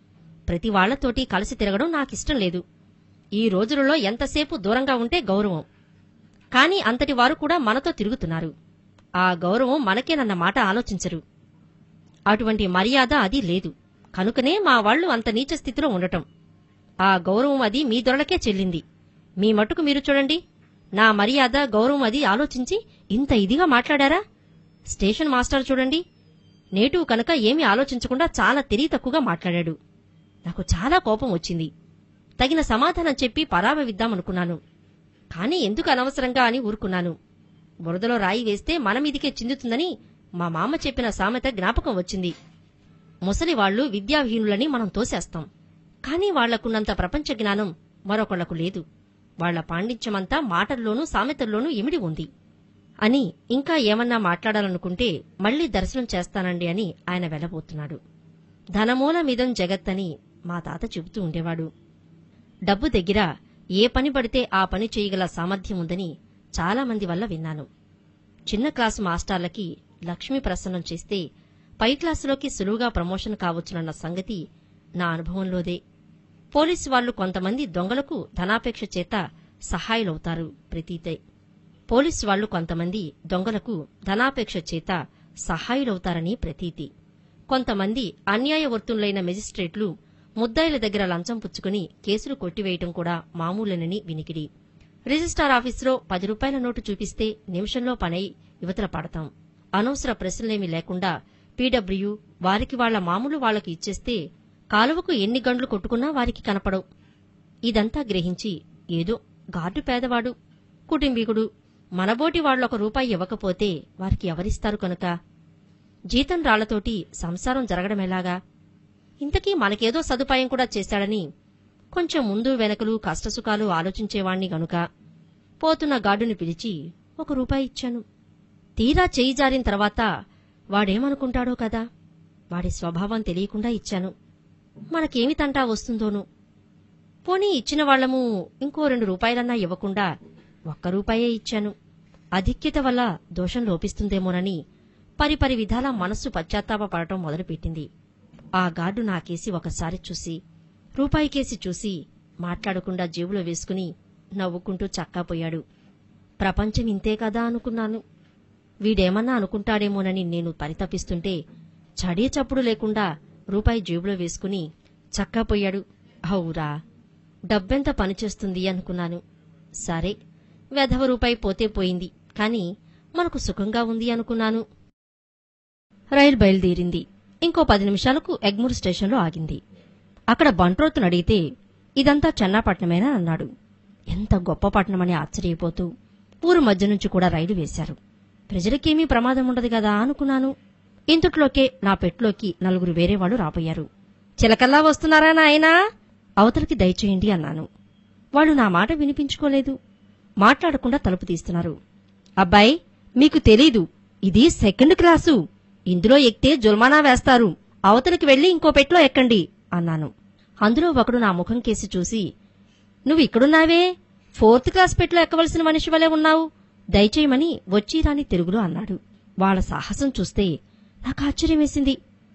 ప్రతి వాళ్లతోటి కలిసి తిరగడం నాకిష్టం లేదు ఈ రోజులలో ఎంతసేపు దూరంగా ఉంటే గౌరవం కాని అంతటి వారు కూడా మనతో తిరుగుతున్నారు ఆ గౌరవం మనకేనన్న మాట ఆలోచించరు అటువంటి మర్యాద అది లేదు కనుకనే మా వాళ్లు అంత నీచ స్థితిలో ఉండటం ఆ గౌరవం అది మీ దొరలకే చెల్లింది మీ మటుకు మీరు చూడండి నా మర్యాద గౌరవం అది ఆలోచించి ఇంత ఇదిగా మాట్లాడారా స్టేషన్ మాస్టర్ చూడండి నేటు కనుక ఏమీ ఆలోచించకుండా చాలా తెలివి తక్కువగా మాట్లాడాడు నాకు చాలా కోపం వచ్చింది తగిన సమాధానం చెప్పి పరాభవిద్దామనుకున్నాను కాని ఎందుకు అనవసరంగా అని ఊరుకున్నాను బురదలో రాయి వేస్తే మన మీదికే చిందుతుందని మా మామ చెప్పిన సామెత జ్ఞాపకం వచ్చింది ముసలివాళ్లు విద్యావిహీనులని మనం తోసేస్తాం కాని వాళ్లకున్నంత ప్రపంచ జ్ఞానం మరొకళ్లకు లేదు వాళ్ల పాండిత్యమంతా మాటల్లోనూ సామెతల్లోనూ ఇమిడి ఉంది అని ఇంకా ఏమన్నా మాట్లాడాలనుకుంటే మళ్లీ దర్శనం చేస్తానండి అని ఆయన వెళ్లబోతున్నాడు ధనమూలమిదం జగత్తని మా తాత చెబుతూ ఉండేవాడు డబ్బు దగ్గర ఏ పని పడితే ఆ పని చేయగల సామర్థ్యం ఉందని చాలామంది వల్ల విన్నాను చిన్న క్లాసు మాస్టర్లకి లక్ష్మీ ప్రసన్నం చేస్తే పై క్లాసులోకి సులువుగా ప్రమోషన్ కావచ్చునన్న సంగతి నా అనుభవంలోదే పోలీసు వాళ్లు కొంతమంది దొంగలకు ధనాపేక్ష చేత సహాయులవుతారు ప్రతీతే పోలీసు వాళ్లు కొంతమంది దొంగలకు ధనాపేక్ష చేత సహాయులవుతారని ప్రతీతి కొంతమంది అన్యాయవర్తులైన మెజిస్ట్రేట్లు ముద్దాయిల దగ్గర లంచం పుచ్చుకుని కేసులు కొట్టివేయటం కూడా మామూలేనని వినికిడి రిజిస్టార్ ఆఫీసులో పది రూపాయల నోటు చూపిస్తే నిమిషంలో పనై యువతల పడతాం అనవసర ప్రశ్నలేమీ లేకుండా పీడబ్ల్యూ వారికి వాళ్ల మామూలు వాళ్లకు ఇచ్చేస్తే కాలువకు ఎన్ని గంటలు కొట్టుకున్నా వారికి కనపడవు ఇదంతా గ్రహించి ఏదో గార్డు పేదవాడు కుటుంబీకుడు మనబోటి వాళ్ళొక రూపాయి ఇవ్వకపోతే వారికి ఎవరిస్తారు కనుక జీతం రాళ్లతోటి సంసారం జరగడమెలాగా ఇంతకీ మనకేదో సదుపాయం కూడా చేశాడని కొంచెం ముందు వెనకలు కష్టసుఖాలు ఆలోచించేవాణ్ణి గనుక పోతున్న గార్డుని పిలిచి ఒక రూపాయి ఇచ్చాను తీరా చేయి జారిన తర్వాత వాడేమనుకుంటాడో కదా వాడి స్వభావం తెలియకుండా ఇచ్చాను మనకేమి తంటా వస్తుందోను పోనీ ఇచ్చిన వాళ్లము ఇంకో రెండు రూపాయలన్నా ఇవ్వకుండా ఒక్క రూపాయే ఇచ్చాను అధిక్యత వల్ల దోషం లోపిస్తుందేమోనని పరిపరి విధాల మనస్సు పశ్చాత్తాపడటం మొదలుపెట్టింది ఆ గార్డు నాకేసి ఒకసారి చూసి రూపాయికేసి చూసి మాట్లాడకుండా జేబులో వేసుకుని నవ్వుకుంటూ చక్కాపోయాడు ప్రపంచం ఇంతే కదా అనుకున్నాను వీడేమన్నా అనుకుంటాడేమోనని నేను పరితపిస్తుంటే చడే చప్పుడు లేకుండా రూపాయి జేబులో వేసుకుని చక్కాపోయాడు అవురా డబ్బెంత పనిచేస్తుంది అనుకున్నాను సరే వెధవ రూపాయి పోతే పోయింది కాని మనకు సుఖంగా ఉంది అనుకున్నాను రైలు బయలుదేరింది ఇంకో పది నిమిషాలకు ఎగ్మూర్ స్టేషన్లో ఆగింది అక్కడ బంట్రోతును అడిగితే ఇదంతా చెన్నాపట్నమేనా అన్నాడు ఎంత గొప్ప పట్టణమని ఆశ్చర్యపోతూ ఊరు మధ్య నుంచి కూడా రైలు వేశారు ప్రజలకేమీ ప్రమాదం ఉండదు కదా అనుకున్నాను ఇంతట్లోకే నా పెట్టులోకి నలుగురు వేరేవాళ్లు రాబోయారు చిలకల్లా వస్తున్నారా నాయనా అవతలికి దయచేయండి అన్నాను వాళ్ళు నా మాట వినిపించుకోలేదు మాట్లాడకుండా తలుపు తీస్తున్నారు అబ్బాయి మీకు తెలీదు ఇది సెకండ్ క్లాసు ఇందులో ఎక్కితే జుల్మానా వేస్తారు అవతలికి వెళ్లి ఇంకో పెట్లో ఎక్కండి అన్నాను అందులో ఒకడు నా ముఖం కేసి చూసి నువ్వు ఇక్కడున్నావే ఫోర్త్ క్లాస్ పెట్లో ఎక్కవలసిన మనిషి వలె ఉన్నావు దయచేయమని వచ్చి రాని తెలుగులో అన్నాడు వాళ్ళ సాహసం చూస్తే నాకు ఆశ్చర్యం వేసింది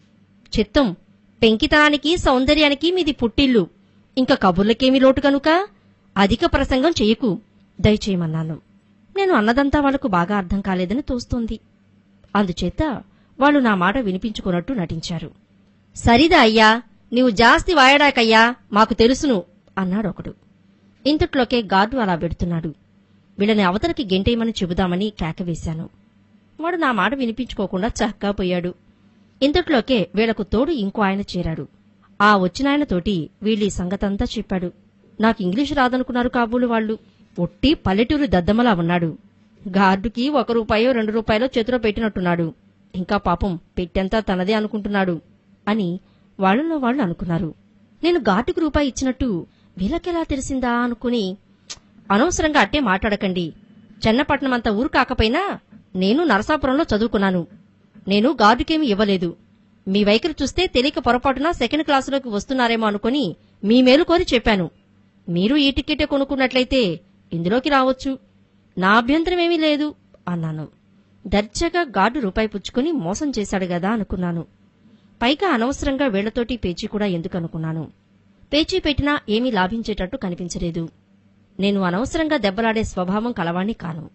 చిత్తం పెంకితనానికి సౌందర్యానికి మీది పుట్టిల్లు ఇంకా కబుర్లకేమీ లోటు కనుక అధిక ప్రసంగం చెయ్యకు దయచేయమన్నాను నేను అన్నదంతా వాళ్లకు బాగా అర్థం కాలేదని తోస్తోంది అందుచేత వాళ్ళు నా మాట వినిపించుకున్నట్టు నటించారు సరిదా అయ్యా నీవు జాస్తి వాయడాకయ్యా మాకు తెలుసును అన్నాడొకడు ఇంతట్లోకే గార్డు అలా పెడుతున్నాడు వీళ్ళని అవతలకి గెంటేయమని చెబుదామని కేకవేశాను వాడు నా మాట వినిపించుకోకుండా చక్కా పోయాడు ఇంతట్లోకే వీళ్లకు తోడు ఇంకో ఆయన చేరాడు ఆ వచ్చినాయనతోటి వీళ్ళీ సంగతంతా చెప్పాడు నాకు ఇంగ్లీషు రాదనుకున్నారు కాబూలు వాళ్ళు ఒట్టి పల్లెటూరు దద్దమలా ఉన్నాడు గార్డుకి ఒక రూపాయో రెండు రూపాయలో చేతిలో పెట్టినట్టున్నాడు ఇంకా పాపం పెట్టెంతా తనదే అనుకుంటున్నాడు అని వాళ్ళలో వాళ్ళు అనుకున్నారు నేను గార్డుకు రూపాయి ఇచ్చినట్టు వీళ్ళకెలా తెలిసిందా అనుకుని అనవసరంగా అట్టే మాట్లాడకండి చెన్నపట్నం అంత ఊరు కాకపోయినా నేను నరసాపురంలో చదువుకున్నాను నేను గార్డుకేమీ ఇవ్వలేదు మీ వైఖరి చూస్తే తెలియక పొరపాటున సెకండ్ క్లాసులోకి వస్తున్నారేమో అనుకుని మీ మేలు కోరి చెప్పాను మీరు ఈ టికెటే కొనుక్కున్నట్లయితే ఇందులోకి రావచ్చు నా అభ్యంతరమేమీ లేదు అన్నాను దర్జాగా గార్డు రూపాయి పుచ్చుకుని మోసం చేశాడు గదా అనుకున్నాను పైగా అనవసరంగా వీళ్లతోటి పేచీ కూడా ఎందుకనుకున్నాను పేచీ పెట్టినా ఏమీ లాభించేటట్టు కనిపించలేదు నేను అనవసరంగా దెబ్బలాడే స్వభావం కలవాణ్ణి కాను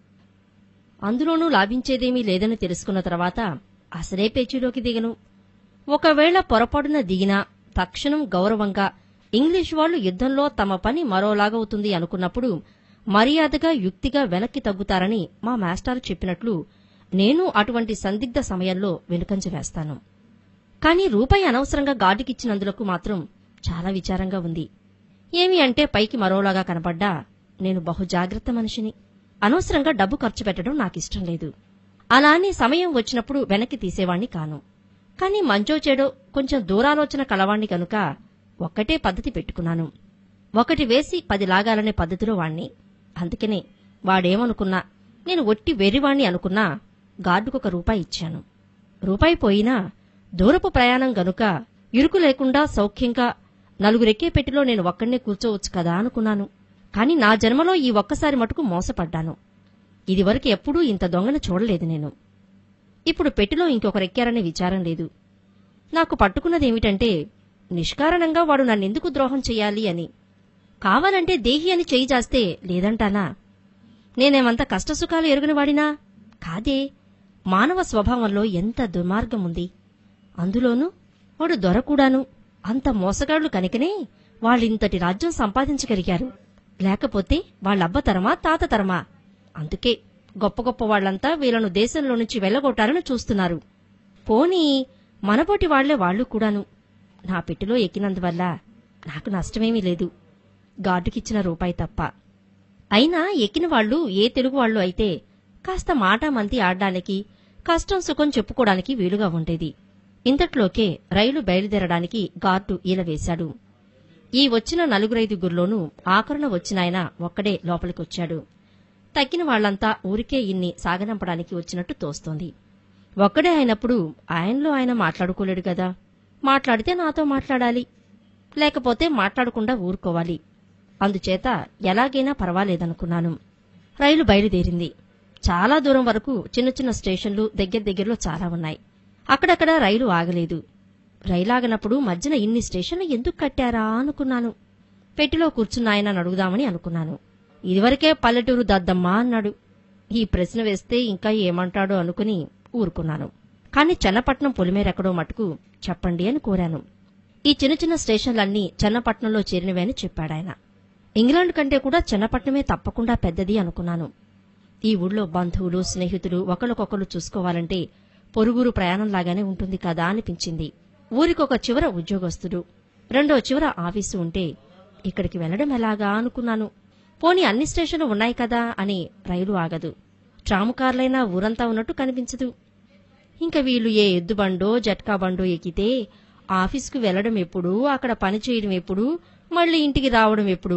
అందులోనూ లాభించేదేమీ లేదని తెలుసుకున్న తర్వాత అసలే పేచీలోకి దిగను ఒకవేళ పొరపాటున దిగినా తక్షణం గౌరవంగా ఇంగ్లీష్ వాళ్లు యుద్ధంలో తమ పని మరోలాగవుతుంది అనుకున్నప్పుడు మర్యాదగా యుక్తిగా వెనక్కి తగ్గుతారని మా మాస్టారు చెప్పినట్లు నేను అటువంటి సందిగ్ధ సమయంలో వెనుకంజ వేస్తాను కాని రూపాయి అనవసరంగా గార్డుకిచ్చినందులకు మాత్రం చాలా విచారంగా ఉంది ఏమి అంటే పైకి మరోలాగా కనపడ్డా నేను బహు జాగ్రత్త మనిషిని అనవసరంగా డబ్బు ఖర్చు పెట్టడం నాకిష్టం లేదు అలా అని సమయం వచ్చినప్పుడు వెనక్కి తీసేవాణ్ణి కాను కాని మంచో చెడో కొంచెం దూరాలోచన కలవాణ్ణి కనుక ఒక్కటే పద్ధతి పెట్టుకున్నాను ఒకటి వేసి పది లాగాలనే పద్ధతిలో వాణ్ణి అందుకనే వాడేమనుకున్నా నేను ఒట్టి వెర్రివాణ్ణి అనుకున్నా గార్డుకొక రూపాయి ఇచ్చాను రూపాయి పోయినా దూరపు ప్రయాణం గనుక ఇరుకు లేకుండా సౌఖ్యంగా నలుగురెక్కే పెట్టిలో నేను ఒక్కడే కూర్చోవచ్చు కదా అనుకున్నాను కాని నా జన్మలో ఈ ఒక్కసారి మటుకు మోసపడ్డాను ఇదివరకు ఎప్పుడూ ఇంత దొంగను చూడలేదు నేను ఇప్పుడు పెట్టిలో ఇంకొకరెక్కారనే విచారం లేదు నాకు పట్టుకున్నదేమిటంటే నిష్కారణంగా వాడు నన్నెందుకు ద్రోహం చెయ్యాలి అని కావాలంటే దేహి అని చేయి జాస్తే లేదంటానా నేనేమంత కష్టసుఖాలు ఎరుగనివాడినా కాదే మానవ స్వభావంలో ఎంత దుర్మార్గం ఉంది అందులోనూ వాడు దొరకూడాను అంత మోసగాళ్లు కనుకనే వాళ్ళింతటి రాజ్యం సంపాదించగలిగారు లేకపోతే వాళ్ళబ్బ తరమా తాత తరమా అందుకే గొప్ప గొప్ప వాళ్లంతా వీళ్ళను దేశంలో నుంచి వెళ్లగొట్టాలని చూస్తున్నారు పోనీ మనబోటి వాళ్లే వాళ్ళు కూడాను నా పెట్టెలో ఎక్కినందువల్ల నాకు నష్టమేమీ లేదు గార్డుకిచ్చిన రూపాయి తప్ప అయినా ఎక్కిన వాళ్ళు ఏ తెలుగు వాళ్ళు అయితే కాస్త మాట మంతి ఆడడానికి కష్టం సుఖం చెప్పుకోవడానికి వీలుగా ఉండేది ఇంతట్లోకే రైలు బయలుదేరడానికి గార్డు ఈల వేశాడు ఈ వచ్చిన నలుగురైదుగురిలోనూ ఆఖరున వచ్చినాయన ఒక్కడే లోపలికొచ్చాడు తక్కిన వాళ్లంతా ఊరికే ఇన్ని సాగనంపడానికి వచ్చినట్టు తోస్తోంది ఒక్కడే అయినప్పుడు ఆయనలో ఆయన మాట్లాడుకోలేడు గదా మాట్లాడితే నాతో మాట్లాడాలి లేకపోతే మాట్లాడకుండా ఊరుకోవాలి అందుచేత ఎలాగైనా పర్వాలేదనుకున్నాను రైలు బయలుదేరింది చాలా దూరం వరకు చిన్న చిన్న స్టేషన్లు దగ్గర దగ్గరలో చాలా ఉన్నాయి అక్కడక్కడ రైలు ఆగలేదు రైలు ఆగనప్పుడు మధ్యన ఇన్ని స్టేషన్లు ఎందుకు కట్టారా అనుకున్నాను పెట్టిలో కూర్చున్నాయన అడుగుదామని అనుకున్నాను ఇదివరకే పల్లెటూరు దద్దమ్మా అన్నాడు ఈ ప్రశ్న వేస్తే ఇంకా ఏమంటాడో అనుకుని ఊరుకున్నాను కాని చెన్నపట్నం పొలిమేరెక్కడో మటుకు చెప్పండి అని కోరాను ఈ చిన్న చిన్న స్టేషన్లన్నీ చెన్నపట్నంలో చేరినవే అని చెప్పాడాయన ఇంగ్లాండ్ కంటే కూడా చెన్నపట్నమే తప్పకుండా పెద్దది అనుకున్నాను ఈ ఊళ్ళో బంధువులు స్నేహితులు ఒకరికొకరు చూసుకోవాలంటే పొరుగురు ప్రయాణంలాగానే ఉంటుంది కదా అనిపించింది ఊరికొక చివర ఉద్యోగస్తుడు రెండో చివర ఆఫీసు ఉంటే ఇక్కడికి వెళ్లడం ఎలాగా అనుకున్నాను పోని అన్ని స్టేషన్లు ఉన్నాయి కదా అని రైలు ఆగదు ట్రాము కార్లైనా ఊరంతా ఉన్నట్టు కనిపించదు ఇంక వీళ్ళు ఏ ఎద్దు బండో జట్కా బండో ఎక్కితే ఆఫీసుకు వెళ్లడం ఎప్పుడు అక్కడ పని చేయడం ఎప్పుడు మళ్ళీ ఇంటికి రావడం ఎప్పుడు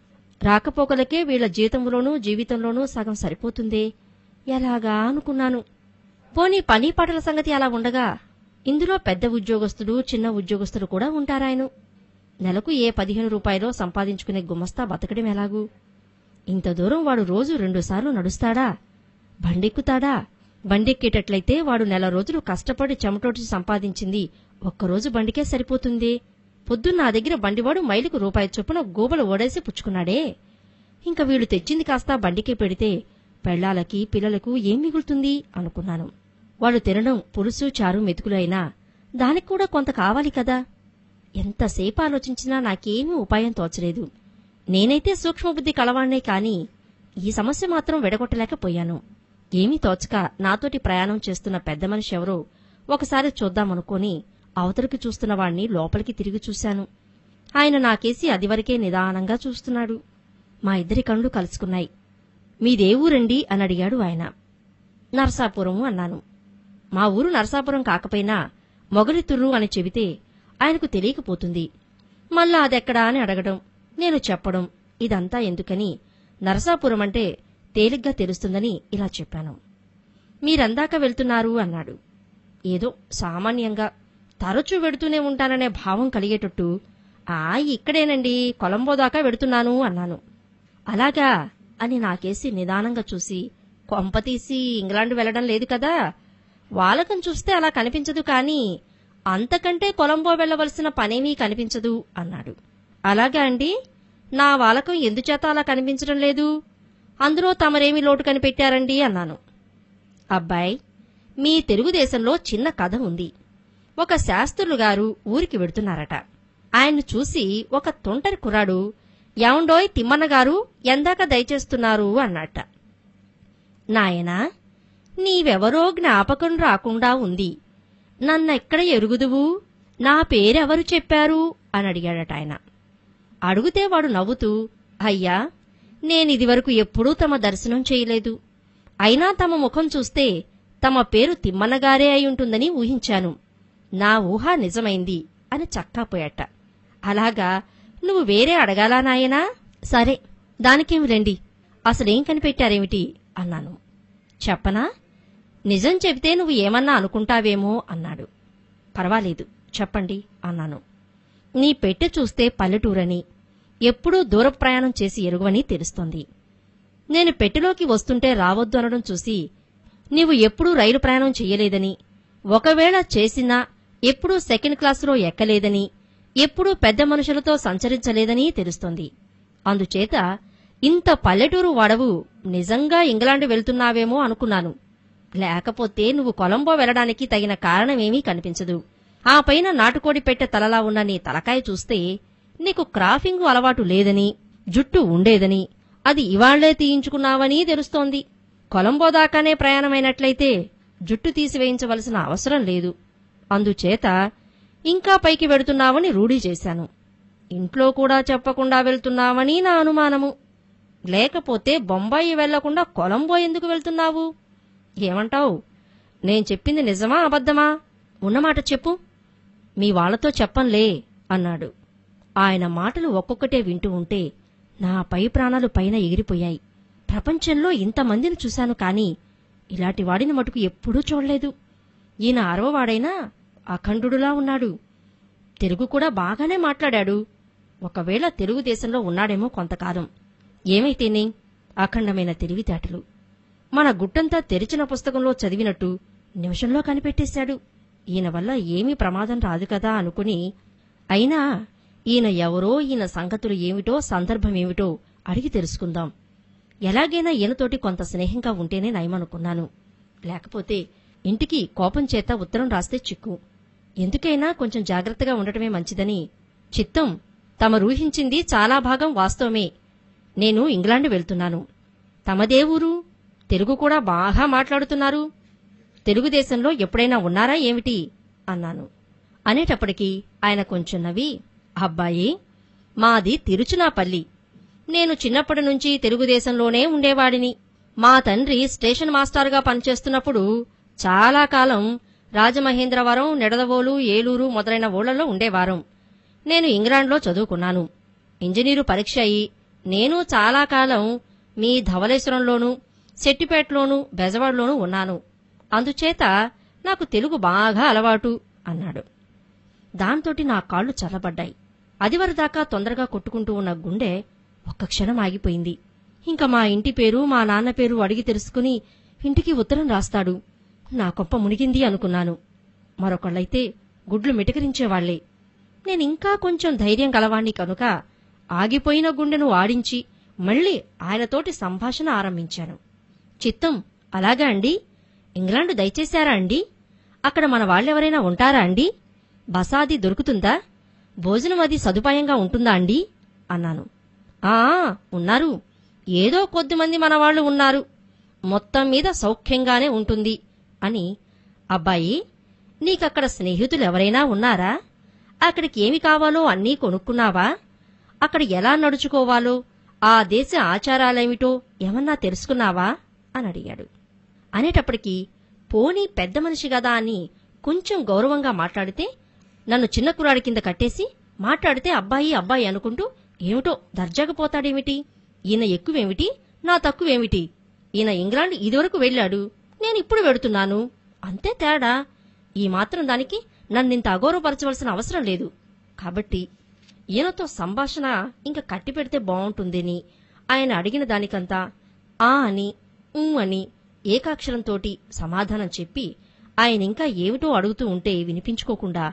రాకపోకలకే వీళ్ల జీతంలోనూ జీవితంలోనూ సగం సరిపోతుందే ఎలాగా అనుకున్నాను పోనీ పని పాటల సంగతి అలా ఉండగా ఇందులో పెద్ద ఉద్యోగస్తుడు చిన్న ఉద్యోగస్తుడు కూడా ఉంటారాయను నెలకు ఏ పదిహేను రూపాయలో సంపాదించుకునే గుమస్తా బతకడం ఎలాగూ ఇంత దూరం వాడు రోజు రెండుసార్లు నడుస్తాడా బండెక్కుతాడా బండెక్కేటట్లయితే వాడు నెల రోజులు కష్టపడి చెమటోటి సంపాదించింది ఒక్కరోజు బండికే సరిపోతుంది పొద్దున్న నా దగ్గర బండివాడు మైలుకు రూపాయి చొప్పున గోబలు ఓడేసి పుచ్చుకున్నాడే ఇంక వీళ్ళు తెచ్చింది కాస్త బండికే పెడితే పెళ్లాలకి పిల్లలకు ఏం మిగులుతుంది అనుకున్నాను వాళ్ళు తినడం పులుసు చారు మెతుకులు అయినా దానికి కూడా కొంత కావాలి కదా ఎంతసేపు ఆలోచించినా నాకేమీ ఉపాయం తోచలేదు నేనైతే సూక్ష్మబుద్ధి కలవాణ్ణే కాని ఈ సమస్య మాత్రం విడగొట్టలేకపోయాను ఏమీ తోచక నాతోటి ప్రయాణం చేస్తున్న పెద్ద మనిషి ఎవరో ఒకసారి చూద్దామనుకొని అవతలికి చూస్తున్న వాణ్ణి లోపలికి తిరిగి చూశాను ఆయన నాకేసి అదివరకే నిదానంగా చూస్తున్నాడు మా ఇద్దరి కళ్ళు కలుసుకున్నాయి మీదే ఊరండి అని అడిగాడు ఆయన నరసాపురం అన్నాను మా ఊరు నరసాపురం కాకపోయినా మొగలితుర్రు అని చెబితే ఆయనకు తెలియకపోతుంది మళ్ళా అదెక్కడా అని అడగడం నేను చెప్పడం ఇదంతా ఎందుకని నరసాపురం అంటే తేలిగ్గా తెలుస్తుందని ఇలా చెప్పాను మీరందాక వెళ్తున్నారు అన్నాడు ఏదో సామాన్యంగా తరచూ వెడుతూనే ఉంటాననే భావం కలిగేటట్టు ఆ ఇక్కడేనండి కొలంబో దాకా వెడుతున్నాను అన్నాను అలాగా అని నాకేసి నిదానంగా చూసి కొంపతీసి ఇంగ్లాండ్ వెళ్లడం లేదు కదా వాలకం చూస్తే అలా కనిపించదు కానీ అంతకంటే కొలంబో వెళ్లవలసిన పనేమీ కనిపించదు అన్నాడు అలాగా అండి నా వాలకం ఎందుచేత అలా కనిపించడం లేదు అందులో తమరేమి లోటు కనిపెట్టారండి అన్నాను అబ్బాయి మీ తెలుగుదేశంలో చిన్న కథ ఉంది ఒక శాస్త్రులు గారు ఊరికి వెడుతున్నారట ఆయన్ను చూసి ఒక తొంటరి కుర్రాడు యాండోయ్ తిమ్మన్న గారు ఎందాక దయచేస్తున్నారు అన్నట్ట నాయనా నీవెవరో జ్ఞాపకం రాకుండా ఉంది నన్నెక్కడ ఎరుగుదువు నా పేరెవరు చెప్పారు అని అడిగాడట ఆయన అడుగుతే వాడు నవ్వుతూ అయ్యా నేనిదివరకు ఎప్పుడూ తమ దర్శనం చేయలేదు అయినా తమ ముఖం చూస్తే తమ పేరు తిమ్మన్నగారే అయి ఉంటుందని ఊహించాను నా ఊహ నిజమైంది అని చక్కాపోయాట అలాగా నువ్వు వేరే అడగాలా నాయనా సరే దానికేమి రండి అసలేం కనిపెట్టారేమిటి అన్నాను చెప్పనా నిజం చెబితే నువ్వు ఏమన్నా అనుకుంటావేమో అన్నాడు పర్వాలేదు చెప్పండి అన్నాను నీ పెట్టె చూస్తే పల్లెటూరని ఎప్పుడూ దూర ప్రయాణం చేసి ఎరుగువని తెలుస్తోంది నేను పెట్టెలోకి వస్తుంటే రావద్దు అనడం చూసి నీవు ఎప్పుడూ రైలు ప్రయాణం చెయ్యలేదని ఒకవేళ చేసినా ఎప్పుడూ సెకండ్ క్లాసులో ఎక్కలేదని ఎప్పుడూ పెద్ద మనుషులతో సంచరించలేదని తెలుస్తోంది అందుచేత ఇంత పల్లెటూరు వాడవు నిజంగా ఇంగ్లాండ్ వెళ్తున్నావేమో అనుకున్నాను లేకపోతే నువ్వు కొలంబో వెళ్ళడానికి తగిన కారణమేమీ కనిపించదు ఆ పైన నాటుకోడి పెట్టె తలలా ఉన్న నీ తలకాయ చూస్తే నీకు క్రాఫింగు అలవాటు లేదని జుట్టు ఉండేదని అది ఇవాళ్లే తీయించుకున్నావని తెలుస్తోంది కొలంబో దాకానే ప్రయాణమైనట్లయితే జుట్టు తీసివేయించవలసిన అవసరం లేదు అందుచేత ఇంకా పైకి వెడుతున్నావని రూఢీ చేశాను ఇంట్లో కూడా చెప్పకుండా వెళ్తున్నావని నా అనుమానము లేకపోతే బొంబాయి వెళ్లకుండా కొలంబో ఎందుకు వెళ్తున్నావు ఏమంటావు నేను చెప్పింది నిజమా అబద్ధమా ఉన్నమాట చెప్పు మీ వాళ్లతో చెప్పంలే అన్నాడు ఆయన మాటలు ఒక్కొక్కటే వింటూ ఉంటే నా పై ప్రాణాలు పైన ఎగిరిపోయాయి ప్రపంచంలో ఇంతమందిని చూశాను కాని ఇలాంటి వాడిని మటుకు ఎప్పుడూ చూడలేదు ఈయన అరవవాడైనా అఖండుడులా ఉన్నాడు తెలుగు కూడా బాగానే మాట్లాడాడు ఒకవేళ తెలుగుదేశంలో ఉన్నాడేమో కొంతకాలం ఏమైతేనే అఖండమైన తెలివితేటలు మన గుట్టంతా తెరిచిన పుస్తకంలో చదివినట్టు నిమిషంలో కనిపెట్టేశాడు ఈయన వల్ల ఏమీ ప్రమాదం రాదు కదా అనుకుని అయినా ఈయన ఎవరో ఈయన సంగతులు ఏమిటో సందర్భమేమిటో అడిగి తెలుసుకుందాం ఎలాగైనా ఈయనతోటి కొంత స్నేహంగా ఉంటేనే నయమనుకున్నాను లేకపోతే ఇంటికి కోపం చేత ఉత్తరం రాస్తే చిక్కు ఎందుకైనా కొంచెం జాగ్రత్తగా ఉండటమే మంచిదని చిత్తం తమరూహించింది చాలా భాగం వాస్తవమే నేను ఇంగ్లాండ్ వెళ్తున్నాను తమదే ఊరు తెలుగు కూడా బాగా మాట్లాడుతున్నారు తెలుగుదేశంలో ఎప్పుడైనా ఉన్నారా ఏమిటి అన్నాను అనేటప్పటికీ ఆయన కొంచెం నవ్వి అబ్బాయి మాది తిరుచునాపల్లి నేను చిన్నప్పటి నుంచి తెలుగుదేశంలోనే ఉండేవాడిని మా తండ్రి స్టేషన్ మాస్టర్గా పనిచేస్తున్నప్పుడు చాలా కాలం రాజమహేంద్రవరం నెడదవోలు ఏలూరు మొదలైన ఊళ్ళలో ఉండేవారం నేను ఇంగ్లాండ్లో చదువుకున్నాను ఇంజనీరు పరీక్ష అయి నేను చాలా కాలం మీ ధవళేశ్వరంలోనూ శెట్టిపేటలోనూ బెజవాడలోనూ ఉన్నాను అందుచేత నాకు తెలుగు బాగా అలవాటు అన్నాడు దాంతోటి నా కాళ్ళు చల్లబడ్డాయి అదివరదాకా తొందరగా కొట్టుకుంటూ ఉన్న గుండె ఒక్క క్షణం ఆగిపోయింది ఇంకా మా ఇంటి పేరు మా నాన్న పేరు అడిగి తెలుసుకుని ఇంటికి ఉత్తరం రాస్తాడు నా కొప్ప మునిగింది అనుకున్నాను మరొకళ్ళైతే గుడ్లు మిటకరించేవాళ్లే నేనింకా కొంచెం ధైర్యం గలవాణ్ణి కనుక ఆగిపోయిన గుండెను ఆడించి మళ్ళీ ఆయనతోటి సంభాషణ ఆరంభించాను చిత్తం అలాగా అండి ఇంగ్లాండ్ దయచేశారా అండి అక్కడ మన వాళ్ళెవరైనా ఉంటారా అండి బసాది దొరుకుతుందా భోజనం అది సదుపాయంగా ఉంటుందా అండి అన్నాను ఆ ఉన్నారు ఏదో కొద్దిమంది మన వాళ్ళు ఉన్నారు మొత్తం మీద సౌఖ్యంగానే ఉంటుంది అని అబ్బాయి నీకక్కడ స్నేహితులు ఎవరైనా ఉన్నారా అక్కడికి ఏమి కావాలో అన్నీ కొనుక్కున్నావా అక్కడ ఎలా నడుచుకోవాలో ఆ దేశ ఆచారాలేమిటో ఏమన్నా తెలుసుకున్నావా అని అడిగాడు అనేటప్పటికీ పోనీ పెద్ద మనిషి గదా అని కొంచెం గౌరవంగా మాట్లాడితే నన్ను చిన్న కురాడి కింద కట్టేసి మాట్లాడితే అబ్బాయి అబ్బాయి అనుకుంటూ ఏమిటో దర్జాగా పోతాడేమిటి ఈయన ఎక్కువేమిటి నా తక్కువేమిటి ఈయన ఇంగ్లాండ్ ఇదివరకు వెళ్ళాడు నేను ఇప్పుడు వెడుతున్నాను అంతే తేడా ఈ మాత్రం దానికి నన్నింత అగౌరవపరచవలసిన అవసరం లేదు కాబట్టి ఈయనతో సంభాషణ ఇంకా కట్టి పెడితే బాగుంటుందని ఆయన అడిగిన దానికంతా ఆ అని ఊ అని ఏకాక్షరంతోటి సమాధానం చెప్పి ఆయన ఇంకా ఏమిటో అడుగుతూ ఉంటే వినిపించుకోకుండా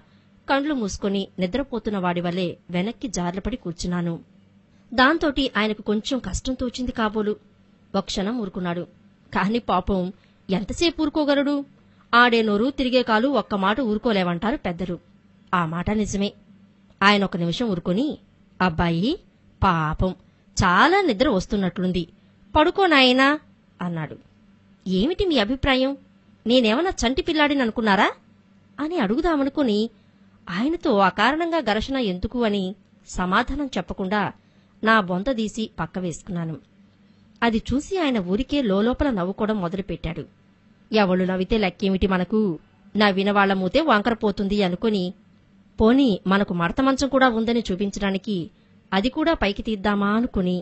కండ్లు మూసుకొని నిద్రపోతున్న వాడి వల్లే వెనక్కి జార్లపడి కూర్చున్నాను దాంతోటి ఆయనకు కొంచెం కష్టం తోచింది కాబోలు ఒక క్షణం ఊరుకున్నాడు కాని పాపం ఎంతసేపు ఊరుకోగలడు ఆడే నోరు తిరిగే కాలు ఒక్క మాట ఊరుకోలేవంటారు పెద్దలు ఆ మాట నిజమే ఆయన ఒక నిమిషం ఊరుకొని అబ్బాయి పాపం చాలా నిద్ర వస్తున్నట్లుంది పడుకో నాయనా అన్నాడు ఏమిటి మీ అభిప్రాయం నేనేమన్నా చంటి పిల్లాడిని అనుకున్నారా అని అడుగుదామనుకుని ఆయనతో అకారణంగా ఘర్షణ ఎందుకు అని సమాధానం చెప్పకుండా నా బొంత తీసి పక్క వేసుకున్నాను అది చూసి ఆయన ఊరికే లోలోపల నవ్వుకోవడం మొదలుపెట్టాడు ఎవళ్ళు నవ్వితే లెక్కేమిటి మనకు నవ్విన వాళ్ల మూతే వంకరపోతుంది అనుకుని పోనీ మనకు మడత మంచం కూడా ఉందని చూపించడానికి అది కూడా పైకి తీద్దామా అనుకుని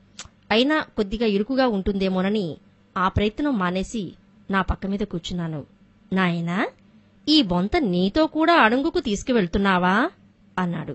అయినా కొద్దిగా ఇరుకుగా ఉంటుందేమోనని ఆ ప్రయత్నం మానేసి నా పక్క మీద కూర్చున్నాను నాయనా ఈ బొంత నీతో కూడా అడుగుకు తీసుకువెళ్తున్నావా అన్నాడు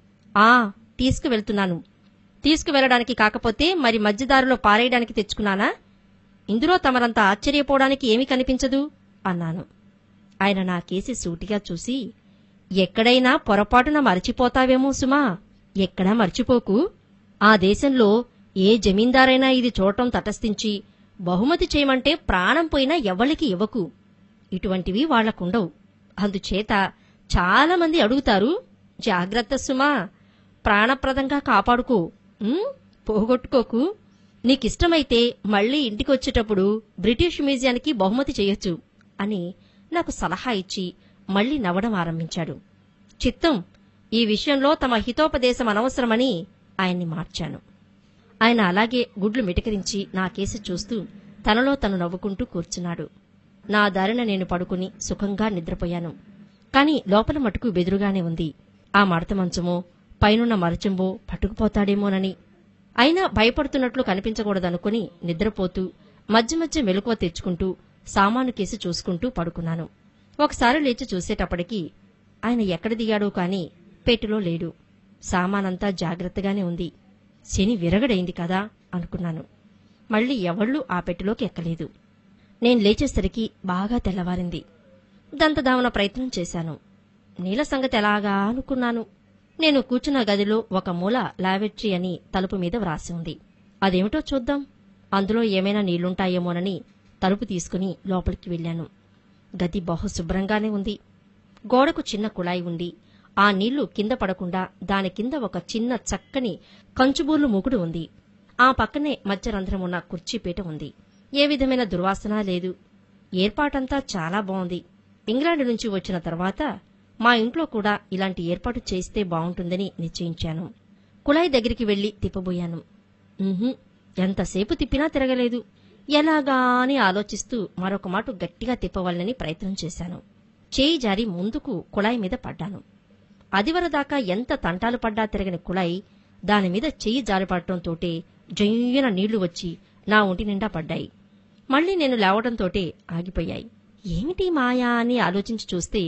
ఆ తీసుకువెళ్తున్నాను తీసుకువెళ్ళడానికి కాకపోతే మరి మధ్యదారిలో పారేయడానికి తెచ్చుకున్నానా ఇందులో తమరంత ఆశ్చర్యపోవడానికి ఏమీ కనిపించదు అన్నాను ఆయన నా కేసి సూటిగా చూసి ఎక్కడైనా పొరపాటున మరచిపోతావేమో సుమా ఎక్కడా మర్చిపోకు ఆ దేశంలో ఏ జమీందారైనా ఇది చూడటం తటస్థించి బహుమతి చేయమంటే ప్రాణం పోయినా ఎవ్వలికి ఇవ్వకు ఇటువంటివి వాళ్లకుండవు అందుచేత చాలా మంది అడుగుతారు జాగ్రత్త సుమా ప్రాణప్రదంగా కాపాడుకో ఉమ్, పోగొట్టుకోకు నీకిష్టమైతే మళ్ళీ ఇంటికొచ్చేటప్పుడు బ్రిటిష్ మ్యూజియానికి బహుమతి చేయొచ్చు అని నాకు సలహా ఇచ్చి మళ్ళీ నవ్వడం ఆరంభించాడు చిత్తం ఈ విషయంలో తమ హితోపదేశం అనవసరమని ఆయన్ని మార్చాను ఆయన అలాగే గుడ్లు మిటకరించి నా కేసి చూస్తూ తనలో తను నవ్వుకుంటూ కూర్చున్నాడు నా దారిన నేను పడుకుని సుఖంగా నిద్రపోయాను కాని లోపల మటుకు బెదురుగానే ఉంది ఆ మడత మంచమో పైనున్న మరచంబో పట్టుకుపోతాడేమోనని అయినా భయపడుతున్నట్లు కనిపించకూడదనుకుని నిద్రపోతూ మధ్య మధ్య మెలకువ తెచ్చుకుంటూ సామాను కేసి చూసుకుంటూ పడుకున్నాను ఒకసారి లేచి చూసేటప్పటికి ఆయన ఎక్కడ దిగాడో కాని పెట్టెలో లేడు సామానంతా జాగ్రత్తగానే ఉంది శని విరగడైంది కదా అనుకున్నాను మళ్ళీ ఎవళ్ళూ ఆ పెట్టెలోకి ఎక్కలేదు నేను లేచేసరికి బాగా తెల్లవారింది దంతదావన ప్రయత్నం చేశాను నీల సంగతి ఎలాగా అనుకున్నాను నేను కూర్చున్న గదిలో ఒక మూల లావెట్రీ అని తలుపు మీద వ్రాసి ఉంది అదేమిటో చూద్దాం అందులో ఏమైనా నీళ్లుంటాయేమోనని తలుపు తీసుకుని లోపలికి వెళ్ళాను గది బహు శుభ్రంగానే ఉంది గోడకు చిన్న కుళాయి ఉంది ఆ నీళ్లు కింద పడకుండా దాని కింద ఒక చిన్న చక్కని కంచుబూర్లు మూకుడు ఉంది ఆ పక్కనే మధ్యరంధ్రం ఉన్న కుర్చీపీట ఉంది ఏ విధమైన దుర్వాసన లేదు ఏర్పాటంతా చాలా బాగుంది ఇంగ్లాండ్ నుంచి వచ్చిన తర్వాత మా ఇంట్లో కూడా ఇలాంటి ఏర్పాటు చేస్తే బాగుంటుందని నిశ్చయించాను కుళాయి దగ్గరికి వెళ్లి తిప్పబోయాను ఉహుం, ఎంతసేపు తిప్పినా తిరగలేదు ఎలాగా అని ఆలోచిస్తూ మరొక మాట గట్టిగా తిప్పవాలని ప్రయత్నం చేశాను చేయి జారి ముందుకు కుళాయి మీద పడ్డాను అదివరదాకా ఎంత తంటాలు పడ్డా తిరగని కుళాయి దానిమీద చెయ్యి జారిపడటంతోటే జయ్యన నీళ్లు వచ్చి నా ఒంటి నిండా పడ్డాయి మళ్ళీ నేను లేవడంతోటే ఆగిపోయాయి ఏమిటి మాయా అని ఆలోచించి చూస్తే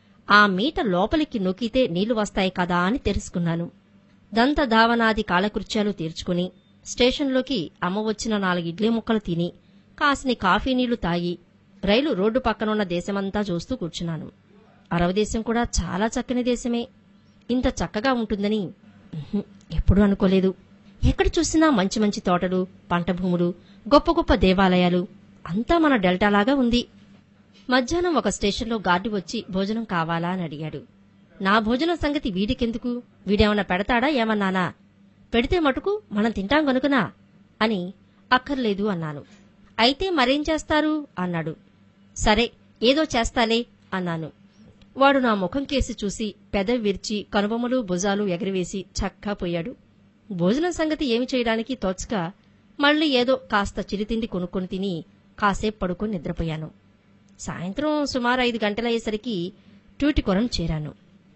ఆ మీట లోపలికి నొక్కితే నీళ్లు వస్తాయి కదా అని తెలుసుకున్నాను దంత ధావనాది కాలకృత్యాలు తీర్చుకుని స్టేషన్లోకి అమ్మ వచ్చిన నాలుగు ఇడ్లీ ముక్కలు తిని కాసిని కాఫీ నీళ్లు తాగి రైలు రోడ్డు పక్కనున్న దేశమంతా చూస్తూ కూర్చున్నాను అరవ దేశం కూడా చాలా చక్కని దేశమే ఇంత చక్కగా ఉంటుందని ఉహుం, ఎప్పుడూ అనుకోలేదు ఎక్కడ చూసినా మంచి మంచి తోటలు పంట భూములు గొప్ప గొప్ప దేవాలయాలు అంతా మన డెల్టాలాగా ఉంది మధ్యాహ్నం ఒక స్టేషన్లో గార్డు వచ్చి భోజనం కావాలా అని అడిగాడు నా భోజనం సంగతి వీడికెందుకు వీడేమన్నా పెడతాడా ఏమన్నానా పెడితే మటుకు మనం తింటాం గనుకనా అని అక్కర్లేదు అన్నాను అయితే మరేం చేస్తారు అన్నాడు సరే ఏదో చేస్తాలే అన్నాను వాడు నా ముఖం కేసి చూసి పెదవి విరిచి కనుబొమ్మలు భుజాలు ఎగరివేసి చక్కా పోయాడు భోజనం సంగతి ఏమి చేయడానికి తోచక మళ్ళీ ఏదో కాస్త చిరితిండి కొనుక్కొని తిని కాసేపు పడుకొని నిద్రపోయాను సాయంత్రం సుమారు ఐదు గంటలయ్యేసరికి ట్యూటికొరం చేరాను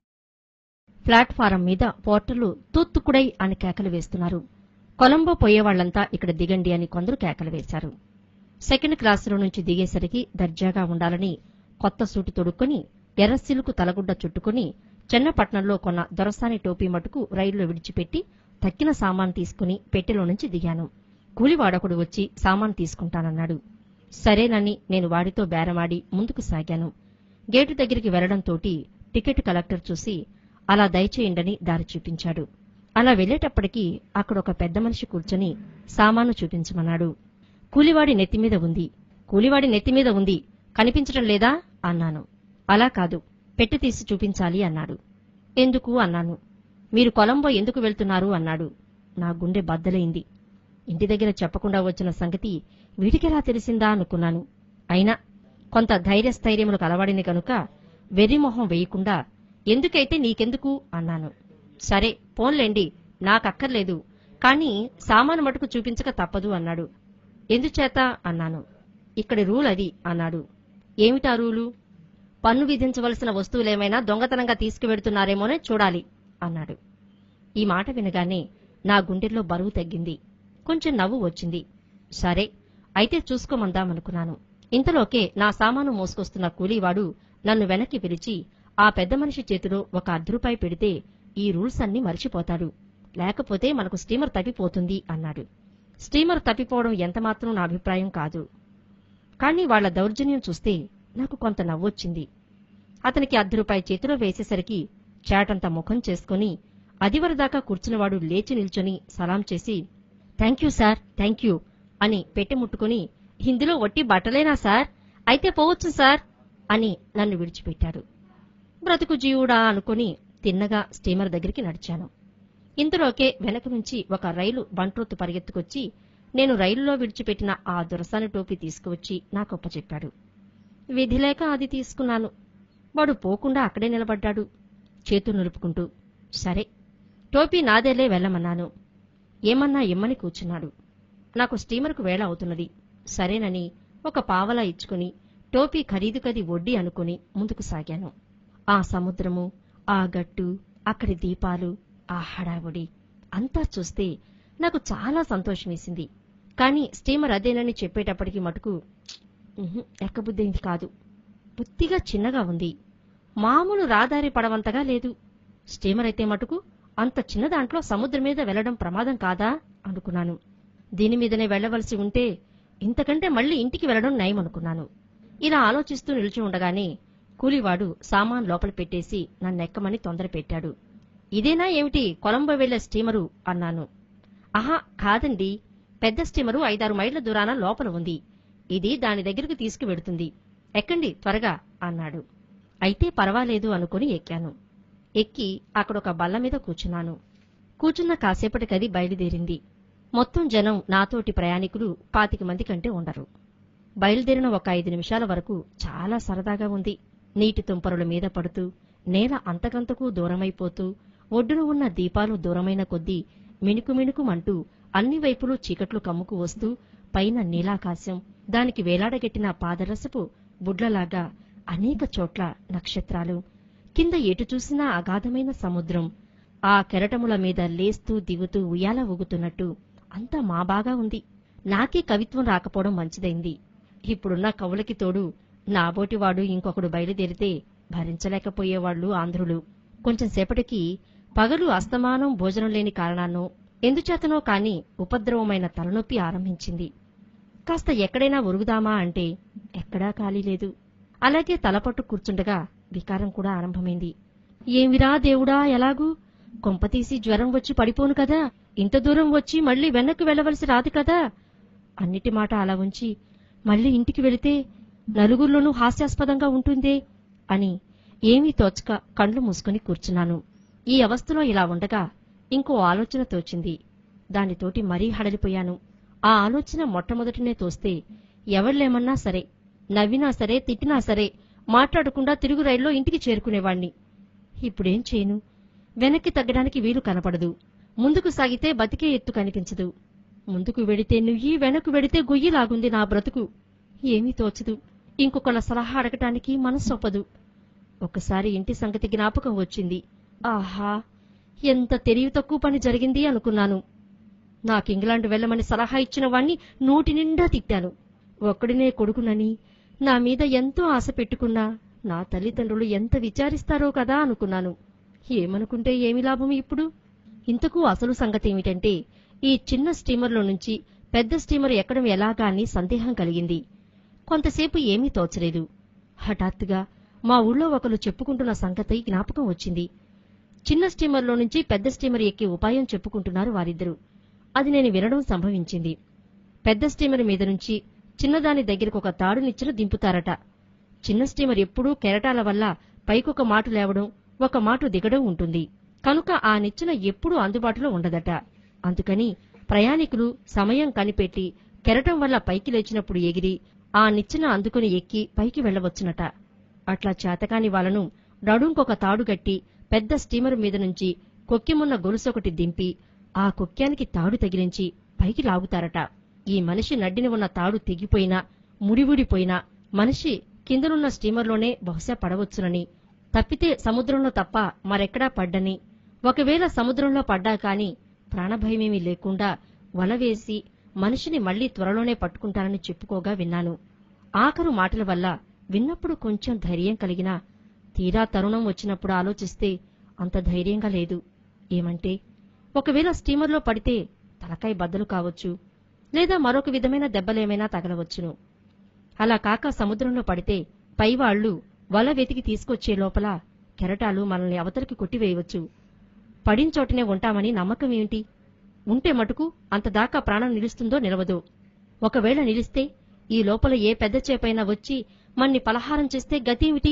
ప్లాట్ఫారం మీద పోర్టర్లు తూత్తుకుడై అని కేకలు వేస్తున్నారు కొలంబో పోయేవాళ్లంతా ఇక్కడ దిగండి అని కొందరు కేకలు వేశారు సెకండ్ క్లాసులో నుంచి దిగేసరికి దర్జాగా ఉండాలని కొత్త సూటు తొడుక్కొని ఎర్ర సిలుకు తలగుడ్డ చుట్టుకుని చెన్నపట్నంలో కొన్న దొరసాని టోపీ మటుకు రైల్లో విడిచిపెట్టి తక్కిన సామాన్ తీసుకుని పెట్టెలో నుంచి దిగాను కూలివాడొకడు వచ్చి సామాన్ తీసుకుంటానన్నాడు సరేనని నేను వాడితో బేరమాడి ముందుకు సాగాను గేటు దగ్గరికి వెళ్లడంతోటి టికెట్ కలెక్టర్ చూసి అలా దయచేయండని దారి చూపించాడు అలా వెళ్లేటప్పటికీ అక్కడ ఒక పెద్ద మనిషి కూర్చొని సామాను చూపించమన్నాడు కూలివాడి నెత్తిమీద ఉంది కూలివాడి నెత్తిమీద ఉంది కనిపించటం లేదా అన్నాను అలా కాదు పెట్టి తీసి చూపించాలి అన్నాడు ఎందుకు అన్నాను మీరు కొలంబో ఎందుకు వెళ్తున్నారు అన్నాడు నా గుండె బద్దలైంది ఇంటి దగ్గర చెప్పకుండా వచ్చిన సంగతి వీటికెలా తెలిసిందా అనుకున్నాను అయినా కొంత ధైర్యస్థైర్యములు కలవాడిని కనుక వెర్రిమొహం వేయకుండా ఎందుకైతే నీకెందుకు అన్నాను సరే పోన్లేండి నాకక్కర్లేదు కాని సామాను మటుకు చూపించక తప్పదు అన్నాడు ఎందుచేత అన్నాను ఇక్కడి రూల్ అది అన్నాడు ఏమిటా రూలు పన్ను విధించవలసిన వస్తువులేమైనా దొంగతనంగా తీసుకువెడుతున్నారేమోనే చూడాలి అన్నాడు ఈ మాట వినగానే నా గుండెల్లో బరువు తగ్గింది కొంచెం నవ్వు వచ్చింది సరే అయితే చూసుకోమందామనుకున్నాను ఇంతలోకే నా సామాను మోసుకొస్తున్న కూలీవాడు నన్ను వెనక్కి పిలిచి ఆ పెద్ద మనిషి చేతిలో ఒక అర్ధ రూపాయి పెడితే ఈ రూల్స్ అన్ని మరిచిపోతాడు లేకపోతే మనకు స్టీమర్ తప్పిపోతుంది అన్నాడు స్టీమర్ తప్పిపోవడం ఎంతమాత్రం నా అభిప్రాయం కాదు కానీ వాళ్ల దౌర్జన్యం చూస్తే నాకు కొంత నవ్వొచ్చింది అతనికి అర్ధ రూపాయి చేతిలో వేసేసరికి చాటంత ముఖం చేసుకుని అదివరదాకా కూర్చున్నవాడు లేచి నిల్చొని సలాం చేసి థ్యాంక్యూ సార్ థ్యాంక్యూ అని పెట్టి ముట్టుకుని ఇందులో ఒట్టి బట్టలేనా సార్ అయితే పోవచ్చు సార్ అని నన్ను విడిచిపెట్టాడు బ్రతుకు జీవుడా అనుకుని తిన్నగా స్టీమర్ దగ్గరికి నడిచాను ఇంతలోకే వెనక నుంచి ఒక రైలు బంట్రోత్తు పరిగెత్తుకొచ్చి నేను రైలులో విడిచిపెట్టిన ఆ దురసాని టోపీ తీసుకువచ్చి నాకొప్పచెప్పాడు విధిలేక అది తీసుకున్నాను వాడు పోకుండా అక్కడే నిలబడ్డాడు చేతులు నిలుపుకుంటూ సరే టోపీ నాదేలే వెళ్ళమన్నాను ఏమన్నా ఇమ్మని కూర్చున్నాడు నాకు స్టీమర్కు వేళ అవుతున్నది సరేనని ఒక పావలా ఇచ్చుకుని టోపీ ఖరీదు కది వడ్డీ అనుకుని ముందుకు సాగాను ఆ సముద్రము ఆ గట్టు అక్కడి దీపాలు ఆ హడావుడి అంతా చూస్తే నాకు చాలా సంతోషం వేసింది కాని స్టీమర్ అదేనని చెప్పేటప్పటికి మటుకు ఉహుం, ఎక్కబుద్దైంది కాదు బుద్ధిగా చిన్నగా ఉంది మామూలు రాదారి పడవంతగా లేదు స్టీమర్ అయితే మటుకు అంత చిన్న దాంట్లో సముద్రం మీద వెళ్లడం ప్రమాదం కాదా అనుకున్నాను దీని మీదనే వెళ్లవలసి ఉంటే ఇంతకంటే మళ్ళీ ఇంటికి వెళ్లడం నయం అనుకున్నాను ఇలా ఆలోచిస్తూ నిలిచి ఉండగానే కూలివాడు సామాన్ లోపల పెట్టేసి నన్నెక్కమని తొందర పెట్టాడు ఇదేనా ఏమిటి కొలంబో వెళ్లే స్టీమరు అన్నాను ఆహా కాదండి పెద్ద స్టీమరు ఐదారు మైళ్ల దూరాన లోపల ఉంది ఇది దాని దగ్గరకు తీసుకువెడుతుంది ఎక్కండి త్వరగా అన్నాడు అయితే పర్వాలేదు అనుకుని ఎక్కాను ఎక్కి అక్కడొక బల్ల మీద కూర్చున్నాను కూర్చున్న కాసేపటికది బయలుదేరింది మొత్తం జనం నాతోటి ప్రయాణికులు పాతిక మంది కంటే ఉండరు బయలుదేరిన ఒక ఐదు నిమిషాల వరకు చాలా సరదాగా ఉంది నీటి తుంపరుల మీద పడుతూ నేల అంతకంతకు దూరమైపోతూ ఒడ్డున ఉన్న దీపాలు దూరమైన కొద్దీ మిణుకు మిణుకుమంటూ అన్ని వైపులు చీకట్లు కమ్ముకు వస్తూ పైన నీలాకాశం దానికి వేలాడగెట్టిన పాదరసపు బుడ్లలాగా అనేక చోట్ల నక్షత్రాలు కింద ఎటు చూసినా అగాధమైన సముద్రం ఆ కెరటముల మీద లేస్తూ దిగుతూ ఉయ్యాల ఊగుతున్నట్టు అంతా మా బాగా ఉంది నాకే కవిత్వం రాకపోవడం మంచిదైంది ఇప్పుడున్న కవులకి తోడు నాబోటివాడు ఇంకొకడు బయలుదేరితే భరించలేకపోయేవాళ్లు ఆంధ్రులు కొంచెం సేపటికి పగలు అస్తమానం భోజనం లేని కారణాన్నో ఎందుచేతనో కాని ఉపద్రవమైన తలనొప్పి ఆరంభించింది కాస్త ఎక్కడైనా ఉరుగుదామా అంటే ఎక్కడా ఖాళీ లేదు అలాగే తలపట్టు కూర్చుండగా వికారం కూడా ఆరంభమైంది ఏమిరా దేవుడా ఎలాగూ కొంపతీసి జ్వరం వచ్చి పడిపోను కదా ఇంత దూరం వచ్చి మళ్ళీ వెనక్కి వెళ్ళవలసి రాదు కదా అన్నిటి మాట అలా ఉంచి మళ్ళీ ఇంటికి వెళితే నలుగురిలోనూ హాస్యాస్పదంగా ఉంటుందే అని ఏమీ తోచక కండ్లు మూసుకుని కూర్చున్నాను ఈ అవస్థలో ఇలా ఉండగా ఇంకో ఆలోచన తోచింది దానితోటి మరీ హడలిపోయాను ఆ ఆలోచన మొట్టమొదటినే తోస్తే ఎవళ్ళేమన్నా సరే నవ్వినా సరే తిట్టినా సరే మాట్లాడకుండా తిరుగు రైల్లో ఇంటికి చేరుకునేవాణ్ణి ఇప్పుడేం చేయను వెనక్కి తగ్గడానికి వీలు కనపడదు ముందుకు సాగితే బతికే ఎత్తు కనిపించదు ముందుకు వెడితే నుయ్యి వెనక్కు వెడితే గొయ్యి లాగుంది నా బ్రతుకు ఏమీ తోచదు ఇంకొకళ్ళ సలహా అడగటానికి మనసొప్పదు ఒకసారి ఇంటి సంగతి జ్ఞాపకం వచ్చింది ఆహా ఎంత తెలివి తక్కువ పని జరిగింది అనుకున్నాను నాకు ఇంగ్లాండ్ వెళ్ళమని సలహా ఇచ్చిన వాణ్ణి నోటి నిండా తిట్టాను ఒక్కడినే కొడుకునని నా మీద ఎంతో ఆశ పెట్టుకున్నా నా తల్లిదండ్రులు ఎంత విచారిస్తారో కదా అనుకున్నాను ఏమనుకుంటే ఏమి లాభం ఇప్పుడు ఇంతకు అసలు సంగతి ఏమిటంటే ఈ చిన్న స్టీమర్లో నుంచి పెద్ద స్టీమర్ ఎక్కడం ఎలాగా అని సందేహం కలిగింది కొంతసేపు ఏమీ తోచలేదు హఠాత్తుగా మా ఊళ్ళో ఒకరు చెప్పుకుంటున్న సంగతి జ్ఞాపకం వచ్చింది చిన్న స్టీమర్లో నుంచి పెద్ద స్టీమర్ ఎక్కే ఉపాయం చెప్పుకుంటున్నారు వారిద్దరూ అది నేను వినడం సంభవించింది పెద్ద స్టీమర్ మీద నుంచి చిన్నదాని దగ్గరకు ఒక తాడు నిచ్చెన దింపుతారట చిన్న స్టీమర్ ఎప్పుడూ కెరటాల వల్ల పైకొక మాటు లేవడం ఒక మాటు దిగడం ఉంటుంది కనుక ఆ నిచ్చెన ఎప్పుడూ అందుబాటులో ఉండదట అందుకని ప్రయాణికులు సమయం కనిపెట్టి కెరటం వల్ల పైకి లేచినప్పుడు ఎగిరి ఆ నిచ్చెన అందుకుని ఎక్కి పైకి వెళ్లవచ్చునట అట్లా చేతకాని వాళ్ళను నడుంకొక తాడు గట్టి పెద్ద స్టీమర్ మీద నుంచి కొక్కెమున్న గొలుసొకటి దింపి ఆ కొక్క్యానికి తాడు తగిలించి పైకి లాగుతారట ఈ మనిషి నడ్డిన ఉన్న తాడు తెగిపోయినా ముడివుడిపోయినా మనిషి కిందనున్న స్టీమర్లోనే బహుశా పడవచ్చునని తప్పితే సముద్రంలో తప్ప మరెక్కడా పడ్డని ఒకవేళ సముద్రంలో పడ్డా కాని ప్రాణభయమేమీ లేకుండా వల వేసి మనిషిని మళ్లీ త్వరలోనే పట్టుకుంటానని చెప్పుకోగా విన్నాను ఆఖరు మాటల వల్ల విన్నప్పుడు కొంచెం ధైర్యం కలిగినా తీరా తరుణం వచ్చినప్పుడు ఆలోచిస్తే అంత ధైర్యంగా లేదు ఏమంటే ఒకవేళ స్టీమర్లో పడితే తలకాయ బద్దలు కావచ్చు లేదా మరొక విధమైన దెబ్బలేమైనా తగలవచ్చును అలా కాక సముద్రంలో పడితే పైవాళ్లు వల వెతికి తీసుకొచ్చే లోపల కెరటాలు మనల్ని అవతలికి కొట్టివేయవచ్చు పడించోటనే ఉంటామని నమ్మకం ఏమిటి ఉంటే మటుకు అంతదాకా ప్రాణం నిలుస్తుందో నిలవదో ఒకవేళ నిలిస్తే ఈ లోపల ఏ పెద్ద చేపైనా వచ్చి మన్ని పలహారం చేస్తే గతేమిటి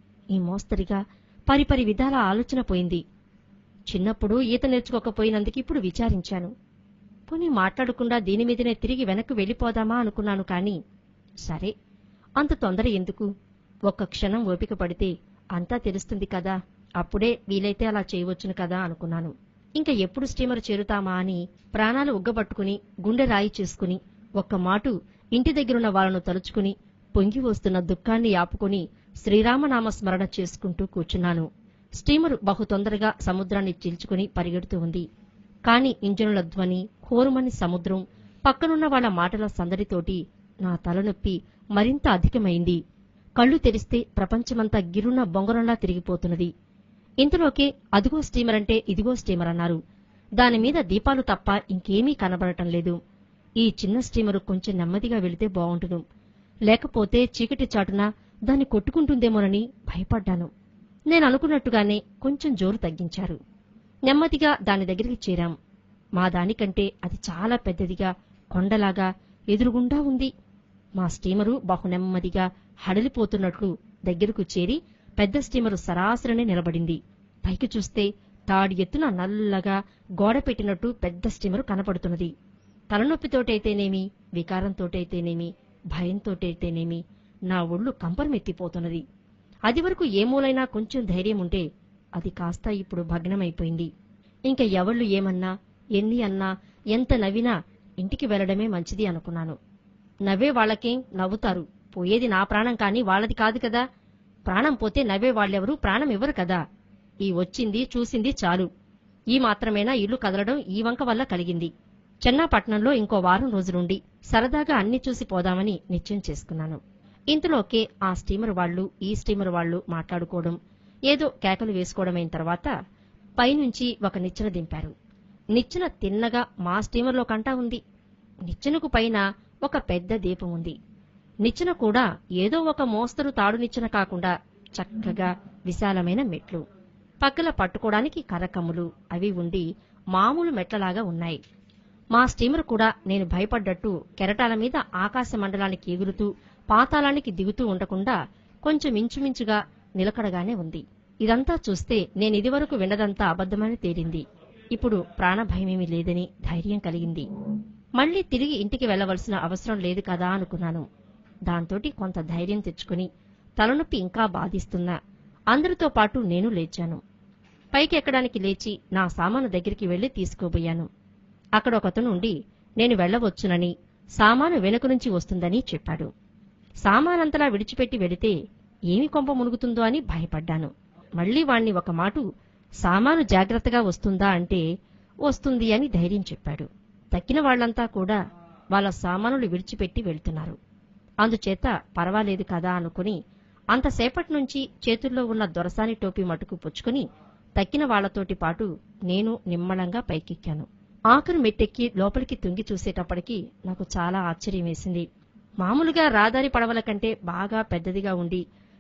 ఈ మోస్తరిగా పరిపరి విధాల ఆలోచన పోయింది చిన్నప్పుడు ఈత నేర్చుకోకపోయినందుకు ఇప్పుడు విచారించాను పోనీ మాట్లాడకుండా దీని మీదనే తిరిగి వెనక్కు వెళ్ళిపోదామా అనుకున్నాను కాని సరే అంత తొందర ఎందుకు ఒక్క క్షణం ఓపిక పడితే అంతా తెలుస్తుంది కదా అప్పుడే వీలైతే అలా చేయవచ్చును కదా అనుకున్నాను ఇంకా ఎప్పుడు స్టీమర్ చేరుతామా అని ప్రాణాలు ఉగ్గబట్టుకుని గుండె రాయి చేసుకుని ఒక్క మాటు ఇంటి దగ్గరున్న వాళ్ళను తలుచుకుని పొంగి వస్తున్న దుఃఖాన్ని ఆపుకుని శ్రీరామనామ స్మరణ చేసుకుంటూ కూర్చున్నాను స్టీమరు బహు తొందరగా సముద్రాన్ని చీల్చుకుని పరిగెడుతూ ఉంది కాని ఇంజనుల ధ్వని కోరుమని సముద్రం పక్కనున్న వాళ్ళ మాటల సందడితోటి నా తలనొప్పి మరింత అధికమైంది కళ్ళు తెరిస్తే ప్రపంచమంతా గిరున బొంగరంలా తిరిగిపోతున్నది ఇంతలోకే అదిగో స్టీమర్ అంటే ఇదిగో స్టీమర్ అన్నారు దానిమీద దీపాలు తప్ప ఇంకేమీ కనబడటం లేదు ఈ చిన్న స్టీమరు కొంచెం నెమ్మదిగా వెళితే బావుంటును లేకపోతే చీకటి చాటున దాన్ని కొట్టుకుంటుందేమోనని భయపడ్డాను నేను అనుకున్నట్టుగానే కొంచెం జోరు తగ్గించారు నెమ్మదిగా దాని దగ్గరికి చేరాం మా దానికంటే అది చాలా పెద్దదిగా కొండలాగా ఎదురుగుండా ఉంది మా స్టీమరు బహు నెమ్మదిగా హడలిపోతున్నట్లు దగ్గరకు చేరి పెద్ద స్టీమరు సరాసరనే నిలబడింది పైకి చూస్తే తాడి ఎత్తున నల్లగా గోడ పెట్టినట్టు పెద్ద స్టీమరు కనపడుతున్నది తలనొప్పితోటైతేనేమి వికారంతోటైతేనేమి భయంతోటైతేనేమి నా ఒళ్ళు కంపరమెత్తిపోతున్నది అది వరకు ఏ మూలైనా కొంచెం ధైర్యం ఉంటే అది కాస్త ఇప్పుడు భగ్నమైపోయింది ఇంక ఎవళ్ళు ఏమన్నా ఎన్ని అన్నా ఎంత నవ్వినా ఇంటికి వెళ్లడమే మంచిది అనుకున్నాను నవ్వే వాళ్ళకేం నవ్వుతారు పోయేది నా ప్రాణం కాని వాళ్ళది కాదు కదా ప్రాణం పోతే నవ్వే వాళ్ళెవరూ ప్రాణం ఇవ్వరు కదా ఈ వచ్చింది చూసింది చాలు ఈ మాత్రమేనా ఇల్లు కదలడం ఈ వంక వల్ల కలిగింది చెన్నాపట్నంలో ఇంకో వారం రోజులుండి సరదాగా అన్ని చూసి పోదామని నిశ్చయం చేసుకున్నాను ఇంతలోకే ఆ స్టీమర్ వాళ్ళు ఈ స్టీమర్ వాళ్ళు మాట్లాడుకోవడం ఏదో కేకలు వేసుకోవడమైన తర్వాత పైనుంచి ఒక నిచ్చెన దింపారు నిచ్చెన తిన్నగా మా స్టీమర్లో కంటా ఉంది నిచ్చెనకు పైన ఒక పెద్ద దీపం ఉంది నిచ్చెన కూడా ఏదో ఒక మోస్తరు తాడు నిచ్చెన కాకుండా చక్కగా విశాలమైన మెట్లు పక్కల పట్టుకోవడానికి కర్రకమ్ములు అవి ఉండి మామూలు మెట్లలాగా ఉన్నాయి మా స్టీమర్ కూడా నేను భయపడ్డట్టు కెరటాల మీద ఆకాశ మండలానికి ఎగురుతూ పాతాళానికి దిగుతూ ఉండకుండా కొంచెం ఇంచుమించుగా నిలకడగానే ఉంది ఇదంతా చూస్తే నేను ఇదివరకు విన్నదంతా అబద్ధమని తేలింది ఇప్పుడు ప్రాణభయమేమీ లేదని ధైర్యం కలిగింది మళ్ళీ తిరిగి ఇంటికి వెళ్లవలసిన అవసరం లేదు కదా అనుకున్నాను దాంతోటి కొంత ధైర్యం తెచ్చుకుని తలనొప్పి ఇంకా బాధిస్తున్నా అందరితో పాటు నేను లేచాను పైకెక్కడానికి లేచి నా సామాను దగ్గరికి వెళ్లి తీసుకోబోయాను అక్కడ ఒకతను ఉండి నేను వెళ్లవచ్చునని సామాను వెనుక నుంచి వస్తుందని చెప్పాడు సామానంతలా విడిచిపెట్టి వెళితే ఏమి కొంప మునుగుతుందో అని భయపడ్డాను మళ్ళీ వాణ్ణి ఒక మాటు సామాను జాగ్రత్తగా వస్తుందా అంటే వస్తుంది అని ధైర్యం చెప్పాడు తక్కిన వాళ్లంతా కూడా వాళ్ళ సామానులు విడిచిపెట్టి వెళ్తున్నారు అందుచేత పర్వాలేదు కదా అనుకుని అంతసేపటి నుంచి చేతుల్లో ఉన్న దొరసాని టోపీ మటుకు పుచ్చుకుని తక్కిన వాళ్లతోటి పాటు నేను నిమ్మళంగా పైకెక్కాను ఆఖరు మెట్టెక్కి లోపలికి తుంగి చూసేటప్పటికి నాకు చాలా ఆశ్చర్యం వేసింది మామూలుగా రాదారి పడవల కంటే బాగా పెద్దదిగా ఉండి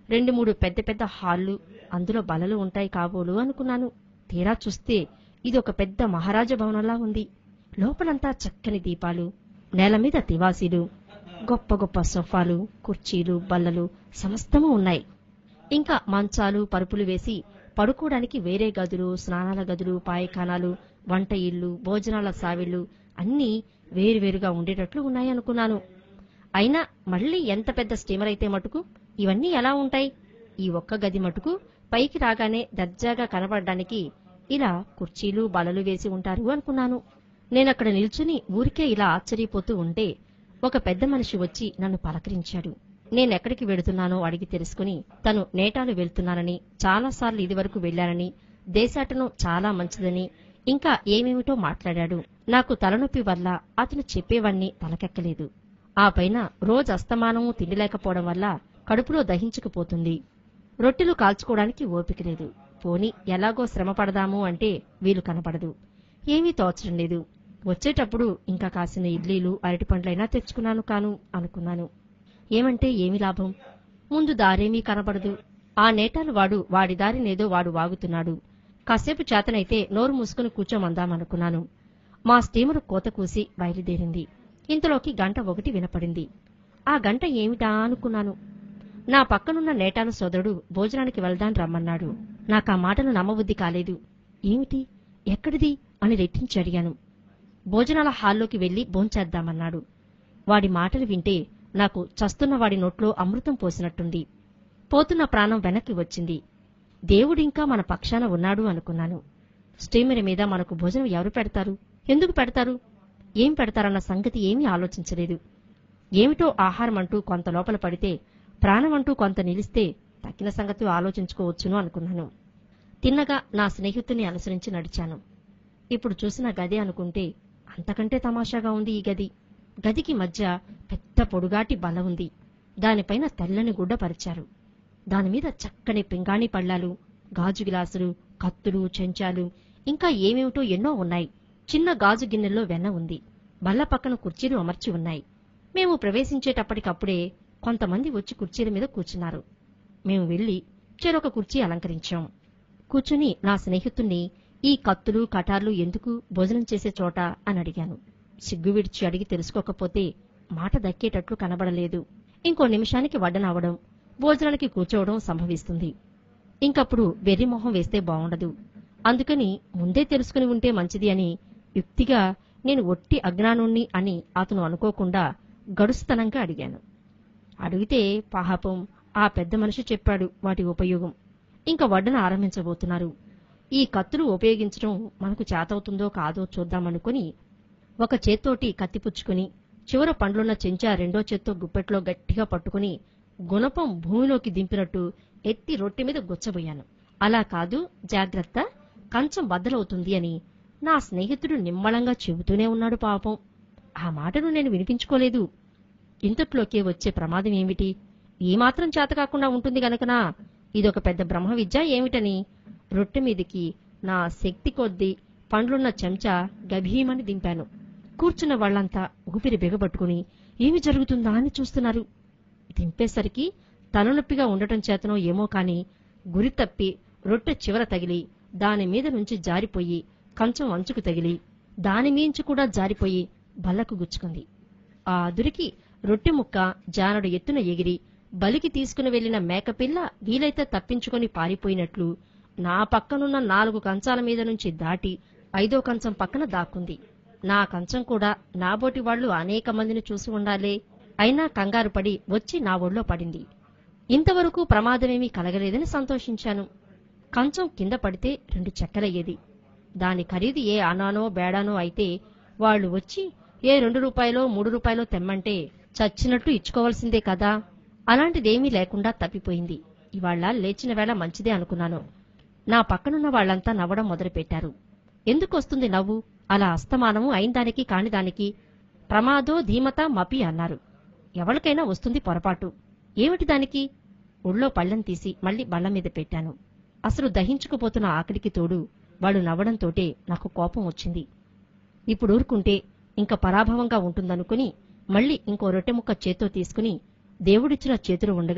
రెండు మూడు పెద్ద పెద్ద హాళ్ళు అందులో బలలు ఉంటాయి కాబోలు అనుకున్నాను తీరా చూస్తే ఇది ఒక పెద్ద మహారాజ భవనంలా ఉంది లోపలంతా చక్కని దీపాలు నేల మీద తివాసీలు గొప్ప గొప్ప సోఫాలు కుర్చీలు బల్లలు సమస్తము ఉన్నాయి ఇంకా మంచాలు పరుపులు వేసి పడుకోవడానికి వేరే గదులు స్నానాల గదులు పాయఖానాలు వంట ఇల్లు భోజనాల సావిళ్లు అన్నీ వేరువేరుగా ఉండేటట్లు ఉన్నాయనుకున్నాను అయినా మళ్ళీ ఎంత పెద్ద స్టీమర్ అయితే మటుకు ఇవన్నీ ఎలా ఉంటాయి ఈ ఒక్క గది మటుకు పైకి రాగానే దర్జాగా కనబడడానికి ఇలా కుర్చీలు బలలు వేసి ఉంటారు అనుకున్నాను నేనక్కడ నిల్చుని ఊరికే ఇలా ఆశ్చర్యపోతూ ఉంటే ఒక పెద్ద మనిషి వచ్చి నన్ను పలకరించాడు నేనెక్కడికి వెడుతున్నానో అడిగి తెలుసుకుని తను నేటాలు వెళ్తున్నానని చాలాసార్లు ఇదివరకు వెళ్లానని దేశాటనం చాలా మంచిదని ఇంకా ఏమేమిటో మాట్లాడాడు నాకు తలనొప్పి వల్ల అతను చెప్పేవన్నీ తలకెక్కలేదు ఆ పైన రోజు అస్తమానము తిండి లేకపోవడం వల్ల కడుపులో దహించుకుపోతుంది రొట్టెలు కాల్చుకోవడానికి ఓపిక లేదు పోని ఎలాగో శ్రమ పడదాము అంటే వీలు కనపడదు ఏమీ తోచడం లేదు వచ్చేటప్పుడు ఇంకా కాసిన ఇడ్లీలు అరటిపండ్లైనా తెచ్చుకున్నాను కాను అనుకున్నాను ఏమంటే ఏమి లాభం ముందు దారేమీ కనబడదు ఆ నేటాలు వాడు వాడి దారినేదో వాడు వాగుతున్నాడు కాసేపు చేతనైతే నోరు మూసుకుని కూర్చోమందామనుకున్నాను మా స్టీమరు కోత కూసి బయలుదేరింది ఇంతలోకి గంట ఒకటి వినపడింది ఆ గంట ఏమిటా అనుకున్నాను నా పక్కనున్న నేటాల సోదరుడు భోజనానికి వెళ్దాం రమ్మన్నాడు నాకా మాటను నమ్మబుద్ధి కాలేదు ఏమిటి ఎక్కడిది అని రెట్టించి అడిగాను భోజనాల హాల్లోకి వెళ్లి భోంచేద్దామన్నాడు వాడి మాటలు వింటే నాకు చస్తున్న వాడి నోట్లో అమృతం పోసినట్టుంది పోతున్న ప్రాణం వెనక్కి వచ్చింది దేవుడింకా మన పక్షాన ఉన్నాడు అనుకున్నాను స్టీమర్ మీద మనకు భోజనం ఎవరు పెడతారు ఎందుకు పెడతారు ఏం పెడతారన్న సంగతి ఏమీ ఆలోచించలేదు ఏమిటో ఆహారం అంటూ కొంత లోపల పడితే ప్రాణం అంటూ కొంత నిలిస్తే తక్కిన సంగతి ఆలోచించుకోవచ్చును అనుకున్నాను తిన్నగా నా స్నేహితుని అనుసరించి నడిచాను ఇప్పుడు చూసిన గది అనుకుంటే అంతకంటే తమాషాగా ఉంది ఈ గది గదికి మధ్య పెద్ద పొడుగాటి బల ఉంది దానిపైన తెల్లని గుడ్డ పరిచారు దానిమీద చక్కని పింగాణి పళ్ళాలు గాజు గ్లాసులు కత్తులు చెంచాలు ఇంకా ఏమేమిటో ఎన్నో ఉన్నాయి చిన్న గాజు గిన్నెల్లో వెన్న ఉంది బల్ల పక్కన కుర్చీలు అమర్చి ఉన్నాయి మేము ప్రవేశించేటప్పటికప్పుడే కొంతమంది వచ్చి కుర్చీల మీద కూర్చున్నారు మేము వెళ్లి చెరొక కుర్చీ అలంకరించాం కూర్చుని నా స్నేహితుణ్ణి ఈ కత్తులు కటార్లు ఎందుకు భోజనం చేసే చోట అని అడిగాను సిగ్గు విడిచి అడిగి తెలుసుకోకపోతే మాట దక్కేటట్లు కనబడలేదు ఇంకో నిమిషానికి వడ్డనవడం భోజనానికి కూర్చోవడం సంభవిస్తుంది ఇంకప్పుడు వెర్రిమొహం వేస్తే బావుండదు అందుకని ముందే తెలుసుకుని ఉంటే మంచిది అని యుక్తిగా నేను ఒట్టి అజ్ఞానుణ్ణి అని అతను అనుకోకుండా గడుస్తనంగా అడిగాను అడిగితే పాపం ఆ పెద్ద మనిషి చెప్పాడు వాటి ఉపయోగం ఇంకా వడ్డన ఆరంభించబోతున్నారు ఈ కత్తులు ఉపయోగించడం మనకు చేతవుతుందో కాదో చూద్దామనుకుని ఒక చేత్తోటి కత్తిపుచ్చుకుని చివర పండ్లున్న చెంచా రెండో చేత్తో గుప్పెట్లో గట్టిగా పట్టుకుని గుణపం భూమిలోకి దింపినట్టు ఎత్తి రొట్టె మీద గుచ్చబోయాను అలా కాదు జాగ్రత్త కంచం బద్దలవుతుంది అని నా స్నేహితుడు నిమ్మళంగా చెబుతూనే ఉన్నాడు పాపం ఆ మాటను నేను వినిపించుకోలేదు ఇంతట్లోకే వచ్చే ప్రమాదం ఏమిటి ఈ మాత్రం చేత కాకుండా ఉంటుంది గనకనా ఇదొక పెద్ద బ్రహ్మ విద్య ఏమిటని రొట్టె మీదికి నా శక్తి కొద్దీ పండ్లున్న చెంచా గభీమని దింపాను కూర్చున్న వాళ్ళంతా ఊపిరి బిగబట్టుకుని ఏమి జరుగుతుందా అని చూస్తున్నారు దింపేసరికి తలనొప్పిగా ఉండటం చేతనో ఏమో కాని గురి తప్పి రొట్టె చివర తగిలి దాని మీద నుంచి జారిపోయి కంచం అంచుకు తగిలి దాని మీంచి కూడా జారిపోయి బల్లకు గుచ్చుకుంది ఆ అదురికి రొట్టె ముక్క జానడు ఎత్తున ఎగిరి బలికి తీసుకుని వెళ్లిన మేకపిల్ల వీలైతే తప్పించుకొని పారిపోయినట్లు నా పక్కనున్న నాలుగు కంచాల మీద నుంచి దాటి ఐదో కంచం పక్కన దాక్కుంది నా కంచం కూడా నాబోటి వాళ్లు అనేక మందిని చూసి ఉండాలే అయినా కంగారు పడి వచ్చి నా ఒళ్ళో పడింది ఇంతవరకు ప్రమాదమేమీ కలగలేదని సంతోషించాను కంచం కింద పడితే రెండు చెక్కలయ్యేది దాని ఖరీదు ఏ అనానో బేడానో అయితే వాళ్ళు వచ్చి ఏ రెండు రూపాయలో మూడు రూపాయలో తెమ్మంటే చచ్చినట్టు ఇచ్చుకోవాల్సిందే కదా అలాంటిదేమీ లేకుండా తప్పిపోయింది ఇవాళ లేచిన వేళ మంచిదే అనుకున్నాను నా పక్కనున్న వాళ్ళంతా నవ్వడం మొదలుపెట్టారు ఎందుకు వస్తుంది నవ్వు అలా అస్తమానము అయినదానికి కానిదానికి ప్రమాదో ధీమత మపి అన్నారు ఎవరికైనా వస్తుంది పొరపాటు ఏమిటి దానికి ఒళ్ళో పళ్ళెం తీసి మళ్ళీ బళ్ళ మీద పెట్టాను అసలు దహించుకుపోతున్న ఆకలికి తోడు వాడు నవ్వడంతోటే నాకు కోపం వచ్చింది ఇప్పుడు ఊరుకుంటే ఇంక పరాభవంగా ఉంటుందనుకుని మళ్ళీ ఇంకో రొట్టె ముక్క చేత్తో తీసుకుని దేవుడిచ్చిన చేతులు ఉండగా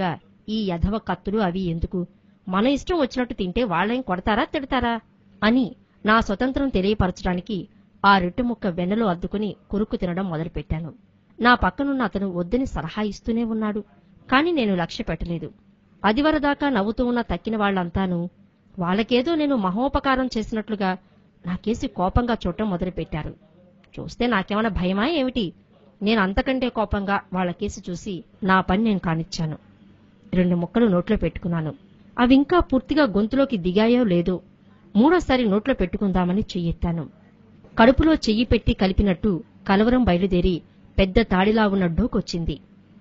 ఈ యధవ కత్తులు అవి ఎందుకు మన ఇష్టం వచ్చినట్టు తింటే వాళ్ళేం కొడతారా తిడతారా అని నా స్వతంత్రం తెలియపరచడానికి ఆ రొట్టె ముక్క వెన్నలో అద్దుకుని కురుక్కు తినడం మొదలుపెట్టాను నా పక్కనున్న అతను వద్దని సలహా ఇస్తూనే ఉన్నాడు కాని నేను లక్ష్య పెట్టలేదు అదివరదాకా నవ్వుతూ ఉన్న తక్కిన వాళ్లంతాను వాళ్ళకేదో నేను మహోపకారం చేసినట్లుగా నాకేసి కోపంగా చూడటం మొదలుపెట్టారు చూస్తే నాకేమైనా భయమా ఏమిటి నేను అంతకంటే కోపంగా వాళ్ళ కేసి చూసి నా పని నేను కానిచ్చాను రెండు ముక్కలు నోట్లో పెట్టుకున్నాను అవి ఇంకా పూర్తిగా గొంతులోకి దిగాయో లేదో మూడోసారి నోట్లో పెట్టుకుందామని చెయ్యెత్తాను కడుపులో చెయ్యి పెట్టి కలిపినట్టు కలవరం బయలుదేరి పెద్ద తాడిలా ఉన్న డోకొచ్చింది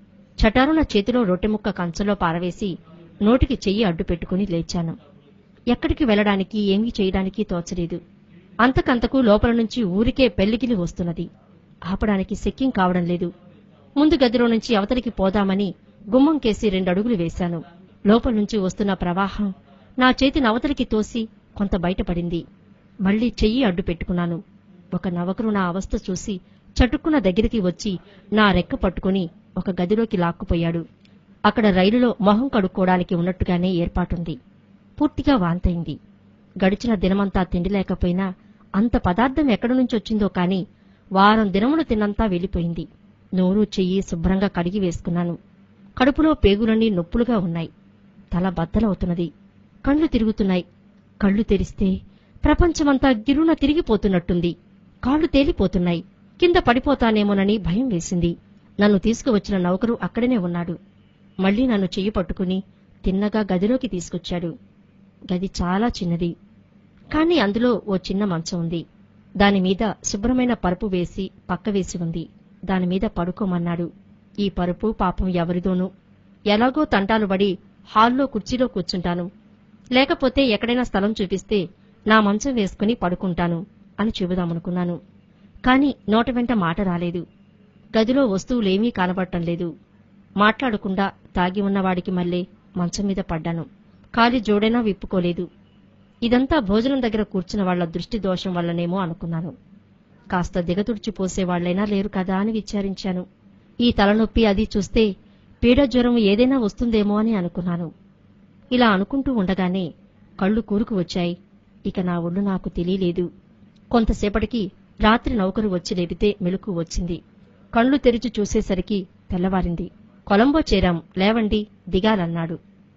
చటారున చేతిలో రొట్టెముక్క కంచంలో పారవేసి నోటికి చెయ్యి అడ్డు పెట్టుకుని లేచాను ఎక్కడికి వెళ్ళడానికి ఏమీ చేయడానికి తోచలేదు అంతకంతకు లోపల నుంచి ఊరికే పెళ్లిగిలి వస్తున్నది ఆపడానికి సెక్కిం కావడం లేదు ముందు గదిలో నుంచి అవతలికి పోదామని గుమ్మం కేసి రెండడుగులు వేశాను లోపల నుంచి వస్తున్న ప్రవాహం నా చేతిని అవతలికి తోసి కొంత బయటపడింది మళ్లీ చెయ్యి అడ్డు పెట్టుకున్నాను ఒక నవకరు నా అవస్థ చూసి చటుక్కున దగ్గరికి వచ్చి నా రెక్క పట్టుకుని ఒక గదిలోకి లాక్కుపోయాడు అక్కడ రైలులో మొహం కడుక్కోవడానికి ఉన్నట్టుగానే ఏర్పాటుంది పూర్తిగా వాంతైంది గడిచిన దినమంతా తిండి లేకపోయినా అంత పదార్థం ఎక్కడి నుంచొచ్చిందో కాని వారం దినములు తిన్నంతా వెళ్ళిపోయింది నోరు చెయ్యి శుభ్రంగా కడిగి వేసుకున్నాను కడుపులో పేగులన్నీ నొప్పులుగా ఉన్నాయి తల బద్దలవుతున్నది కళ్ళు తిరుగుతున్నాయి కళ్ళు తెరిస్తే ప్రపంచమంతా గిరున తిరిగిపోతున్నట్టుంది కాళ్ళు తేలిపోతున్నాయి కింద పడిపోతానేమోనని భయం వేసింది నన్ను తీసుకువచ్చిన నౌకరు అక్కడనే ఉన్నాడు మళ్లీ నన్ను చెయ్యి పట్టుకుని తిన్నగా గదిలోకి తీసుకొచ్చాడు గది చాలా చిన్నది కాని అందులో ఓ చిన్న మంచం ఉంది దానిమీద శుభ్రమైన పరుపు వేసి పక్క వేసి ఉంది దానిమీద పడుకోమన్నాడు ఈ పరుపు పాపం ఎవరిదోనూ ఎలాగో తంటాలు పడి హాల్లో కుర్చీలో కూర్చుంటాను లేకపోతే ఎక్కడైనా స్థలం చూపిస్తే నా మంచం వేసుకుని పడుకుంటాను అని చెబుదామనుకున్నాను కాని నోట వెంట మాట రాలేదు గదిలో వస్తువులేమీ కనబడటం లేదు మాట్లాడకుండా తాగి ఉన్నవాడికి మళ్ళీ మంచం మీద పడ్డాను కాలి జోడైనా విప్పుకోలేదు ఇదంతా భోజనం దగ్గర కూర్చున్న వాళ్ల దృష్టి దోషం వల్లనేమో అనుకున్నాను కాస్త దిగతుడిచి పోసేవాళ్లైనా లేరు కదా అని విచారించాను ఈ తలనొప్పి అది చూస్తే పీడ జ్వరం ఏదైనా వస్తుందేమో అని అనుకున్నాను ఇలా అనుకుంటూ ఉండగానే కళ్ళు కూరుకు వచ్చాయి ఇక నా ఒళ్ళు నాకు తెలియలేదు కొంతసేపటికి రాత్రి నౌకరు వచ్చి లేపితే మెలకు వచ్చింది కళ్ళు తెరిచి చూసేసరికి తెల్లవారింది కొలంబో చేరాం లేవండి దిగాలన్నాడు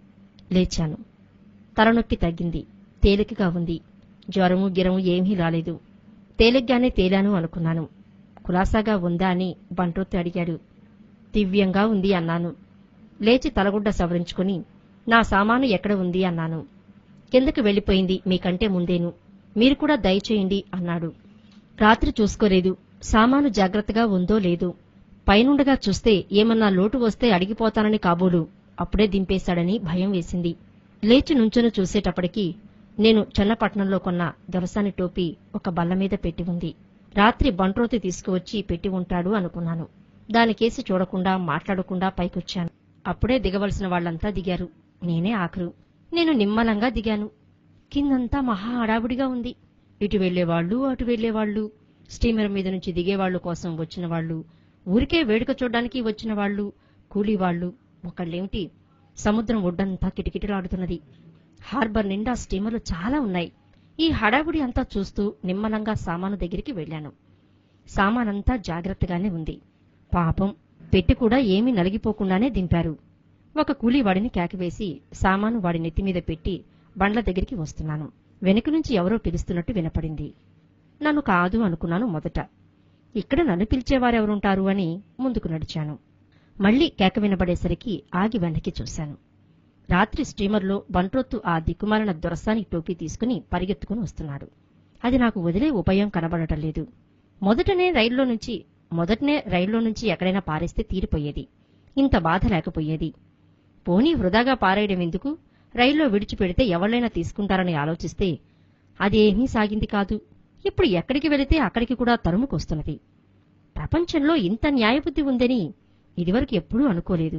లేచాను తలనొప్పి తగ్గింది తేలికగా ఉంది జ్వరము గిరము ఏమీ రాలేదు తేలిగ్గానే తేలాను అనుకున్నాను కులాసాగా ఉందా అని బంట్రోత్తు అడిగాడు దివ్యంగా ఉంది అన్నాను లేచి తలగుడ్డ సవరించుకుని నా సామాను ఎక్కడ ఉంది అన్నాను కిందకి వెళ్ళిపోయింది మీకంటే ముందేను మీరు కూడా దయచేయండి అన్నాడు రాత్రి చూసుకోలేదు సామాను జాగ్రత్తగా ఉందో లేదో పైనుండగా చూస్తే ఏమన్నా లోటు వస్తే అడిగిపోతానని కాబోలు అప్పుడే దింపేశాడని భయం వేసింది లేచి నుంచుని చూసేటప్పటికి నేను చన్నపట్నంలో కొన్న దొరసాని టోపీ ఒక బల్ల మీద పెట్టి ఉంది రాత్రి బంట్రోతి తీసుకువచ్చి పెట్టి ఉంటాడు అనుకున్నాను దానికేసి చూడకుండా మాట్లాడకుండా పైకొచ్చాను అప్పుడే దిగవలసిన వాళ్ళంతా దిగారు నేనే ఆఖరు నేను నిమ్మలంగా దిగాను కిందంతా మహా హడావుడిగా ఉంది ఇటు వెళ్లేవాళ్లు అటు వెళ్లేవాళ్లు స్టీమర్ మీద నుంచి దిగేవాళ్లు కోసం వచ్చిన వాళ్ళు ఊరికే వేడుక చూడ్డానికి వచ్చిన వాళ్ళు కూలీవాళ్లు ఒకళ్ళేమిటి సముద్రం ఒడ్డంతా కిటకిటలాడుతున్నది హార్బర్ నిండా స్టీమర్లు చాలా ఉన్నాయి ఈ హడావుడి అంతా చూస్తూ నిమ్మలంగా సామాను దగ్గరికి వెళ్ళాను సామానంతా జాగ్రత్తగానే ఉంది పాపం పెట్టి కూడా ఏమీ నలిగిపోకుండానే దింపారు ఒక కూలీవాడిని కేకవేసి సామాను వాడి నెత్తిమీద పెట్టి బండ్ల దగ్గరికి వస్తున్నాను వెనుక నుంచి ఎవరో పిలుస్తున్నట్టు వినపడింది నన్ను కాదు అనుకున్నాను మొదట ఇక్కడ నన్ను పిలిచేవారెవరుంటారు అని ముందుకు నడిచాను మళ్లీ కేక వినబడేసరికి ఆగి వెనక్కి చూశాను రాత్రి స్టీమర్లో బంట్రొత్తు ఆ దిక్కుమాలిన దొరసాని టోపీ తీసుకుని పరిగెత్తుకుని వస్తున్నాడు అది నాకు వదిలే ఉపాయం కనబడటం లేదు మొదటనే రైల్లో నుంచి మొదటనే రైల్లో నుంచి ఎక్కడైనా పారేస్తే తీరిపోయేది ఇంత బాధ లేకపోయేది పోనీ వృధాగా పారేయడం ఎందుకు రైల్లో విడిచిపెడితే ఎవళ్ళైనా తీసుకుంటారని ఆలోచిస్తే అదేమీ సాగింది కాదు ఇప్పుడు ఎక్కడికి వెళితే అక్కడికి కూడా తరుముకొస్తున్నది ప్రపంచంలో ఇంత న్యాయబుద్ధి ఉందని ఇదివరకు ఎప్పుడూ అనుకోలేదు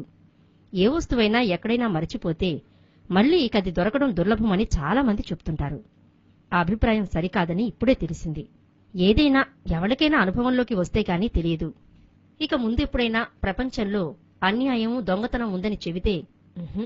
ఏ వస్తువైనా ఎక్కడైనా మరచిపోతే మళ్ళీ ఇక అది దొరకడం దుర్లభమని చాలా మంది చెప్తుంటారు ఆ అభిప్రాయం సరికాదని ఇప్పుడే తెలిసింది ఏదైనా ఎవరికైనా అనుభవంలోకి వస్తే కాని తెలియదు ఇక ముందెప్పుడైనా ప్రపంచంలో అన్యాయం దొంగతనం ఉందని చెబితే ఉహుం,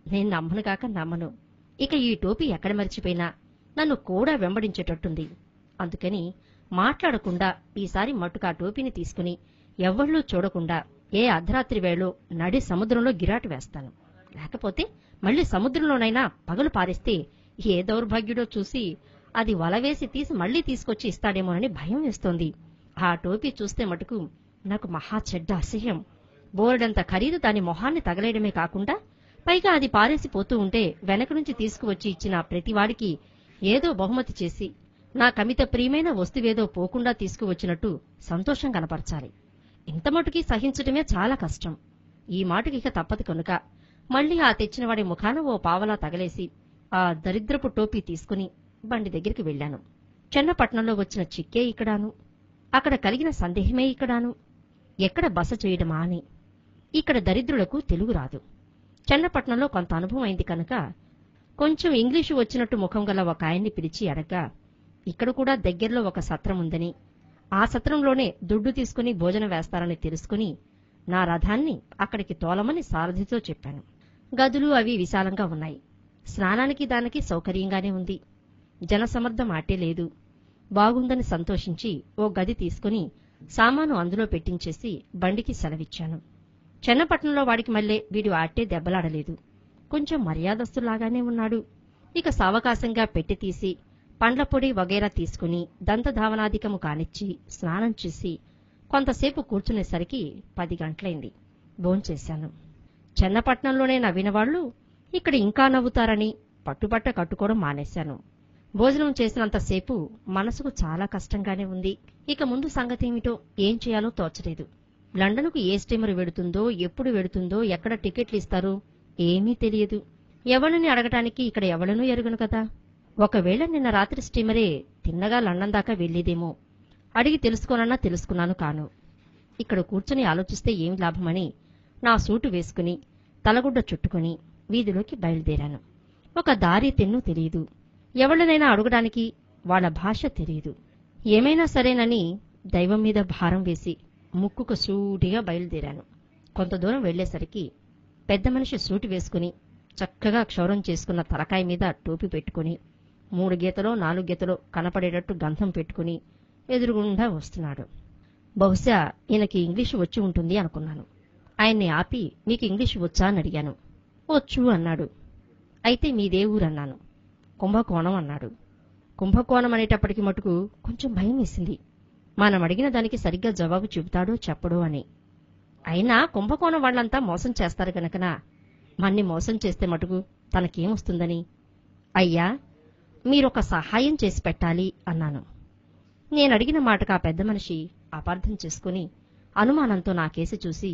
నేను నమ్మను కాక నమ్మను ఇక ఈ టోపీ ఎక్కడ మర్చిపోయినా నన్ను కూడా వెంబడించేటట్టుంది అందుకని మాట్లాడకుండా ఈసారి మట్టుకు ఆ టోపీని తీసుకుని ఎవ్వళ్ళూ చూడకుండా ఏ అర్ధరాత్రి వేళో నడి సముద్రంలో గిరాటు వేస్తాను లేకపోతే మళ్ళీ సముద్రంలోనైనా పగలు పారేస్తే ఏ దౌర్భాగ్యుడో చూసి అది వలవేసి తీసి మళ్ళీ తీసుకొచ్చి ఇస్తాడేమోనని భయం వేస్తోంది ఆ టోపీ చూస్తే మటుకు నాకు మహా చెడ్డ అసహ్యం బోర్డంత ఖరీదు దాని మొహాన్ని తగలేయడమే కాకుండా పైగా అది పారేసిపోతూ ఉంటే వెనక నుంచి తీసుకువచ్చి ఇచ్చిన ప్రతివాడికి ఏదో బహుమతి చేసి నా కమిత ప్రియమైన వస్తువేదో పోకుండా తీసుకువచ్చినట్టు సంతోషం కనపరచాలి ఇంత మటుకి సహించటమే చాలా కష్టం ఈ మాటకి ఇక తప్పదు కనుక మళ్ళీ ఆ తెచ్చినవాడి ముఖాన ఓ పావలా తగలేసి ఆ దరిద్రపు టోపీ తీసుకుని బండి దగ్గరికి వెళ్ళాను చెన్నపట్నంలో వచ్చిన చిక్కే ఇక్కడాను అక్కడ కలిగిన సందేహమే ఇక్కడాను ఎక్కడ బస చేయడమా అని ఇక్కడ దరిద్రులకు తెలుగు రాదు చెన్నపట్నంలో కొంత అనుభవం అయింది కనుక కొంచెం ఇంగ్లీషు వచ్చినట్టు ముఖం గల ఒక ఆయన్ని పిలిచి అడగ్గా ఇక్కడ కూడా దగ్గరలో ఒక సత్రం ఉందని ఆ సత్రంలోనే దుడ్డు తీసుకుని భోజనం వేస్తారని తెలుసుకుని నా రథాన్ని అక్కడికి తోలమని సారథితో చెప్పాను గదులు అవి విశాలంగా ఉన్నాయి స్నానానికి దానికి సౌకర్యంగానే ఉంది జనసమర్థం ఆటే లేదు బాగుందని సంతోషించి ఓ గది తీసుకుని సామాను అందులో పెట్టించేసి బండికి సెలవిచ్చాను చెన్నపట్నంలో వాడికి మళ్ళీ వీడు ఆటే దెబ్బలాడలేదు కొంచెం మర్యాదస్తులాగానే ఉన్నాడు ఇక సావకాశంగా పెట్టి తీసి పండ్ల పొడి వగైరా తీసుకుని దంతధావనాధికము కానిచ్చి స్నానం చేసి కొంతసేపు కూర్చునేసరికి పది గంటలైంది భోంచేశాను చెన్నపట్నంలోనే నవ్వినవాళ్లు ఇక్కడ ఇంకా నవ్వుతారని పట్టుబట్ట కట్టుకోవడం మానేశాను భోజనం చేసినంతసేపు మనసుకు చాలా కష్టంగానే ఉంది ఇక ముందు సంగతేమిటో ఏం చేయాలో తోచలేదు లండన్కు ఏ స్టీమర్ వెడుతుందో ఎప్పుడు వెడుతుందో ఎక్కడ టికెట్లు ఇస్తారు ఏమీ తెలియదు ఎవరిని అడగటానికి ఇక్కడ ఎవడనూ ఎరుగను కదా ఒకవేళ నిన్న రాత్రి స్టీమరే తిన్నగా లండన్ దాకా వెళ్లేదేమో అడిగి తెలుసుకోనన్నా తెలుసుకున్నాను కాను ఇక్కడ కూర్చుని ఆలోచిస్తే ఏం లాభమని నా సూటు వేసుకుని తలగుడ్డ చుట్టుకుని వీధిలోకి బయలుదేరాను ఒక దారి తెన్ను తెలియదు ఎవళ్ళనైనా అడగడానికి వాళ్ళ భాష తెలియదు ఏమైనా సరేనని దైవం మీద భారం వేసి ముక్కుకు సూటిగా బయలుదేరాను కొంత దూరం వెళ్లేసరికి పెద్ద మనిషి సూటి వేసుకుని చక్కగా క్షౌరం చేసుకున్న తలకాయ మీద టోపీ పెట్టుకుని మూడు గీతలో నాలుగు గీతలో కనపడేటట్టు గంధం పెట్టుకుని ఎదురుగుండా వస్తున్నాడు బహుశా ఈయనకి ఇంగ్లీషు వచ్చి ఉంటుంది అనుకున్నాను ఆయన్ని ఆపి మీకు ఇంగ్లీషు వచ్చా అని అడిగాను వచ్చు అన్నాడు అయితే మీదే ఊరన్నాను కుంభకోణం అన్నాడు కుంభకోణం అనేటప్పటికి మటుకు కొంచెం భయం వేసింది మనం అడిగిన దానికి సరిగ్గా జవాబు చెబుతాడో చెప్పడో అని అయినా కుంభకోణం వాళ్ళంతా మోసం చేస్తారు గనకన మన్ని మోసం చేస్తే మటుకు తనకేమొస్తుందని అయ్యా మీరొక సహాయం చేసి పెట్టాలి అన్నాను నేనడిగిన మాటకు ఆ పెద్ద మనిషి అపార్థం చేసుకుని అనుమానంతో నా కేసి చూసి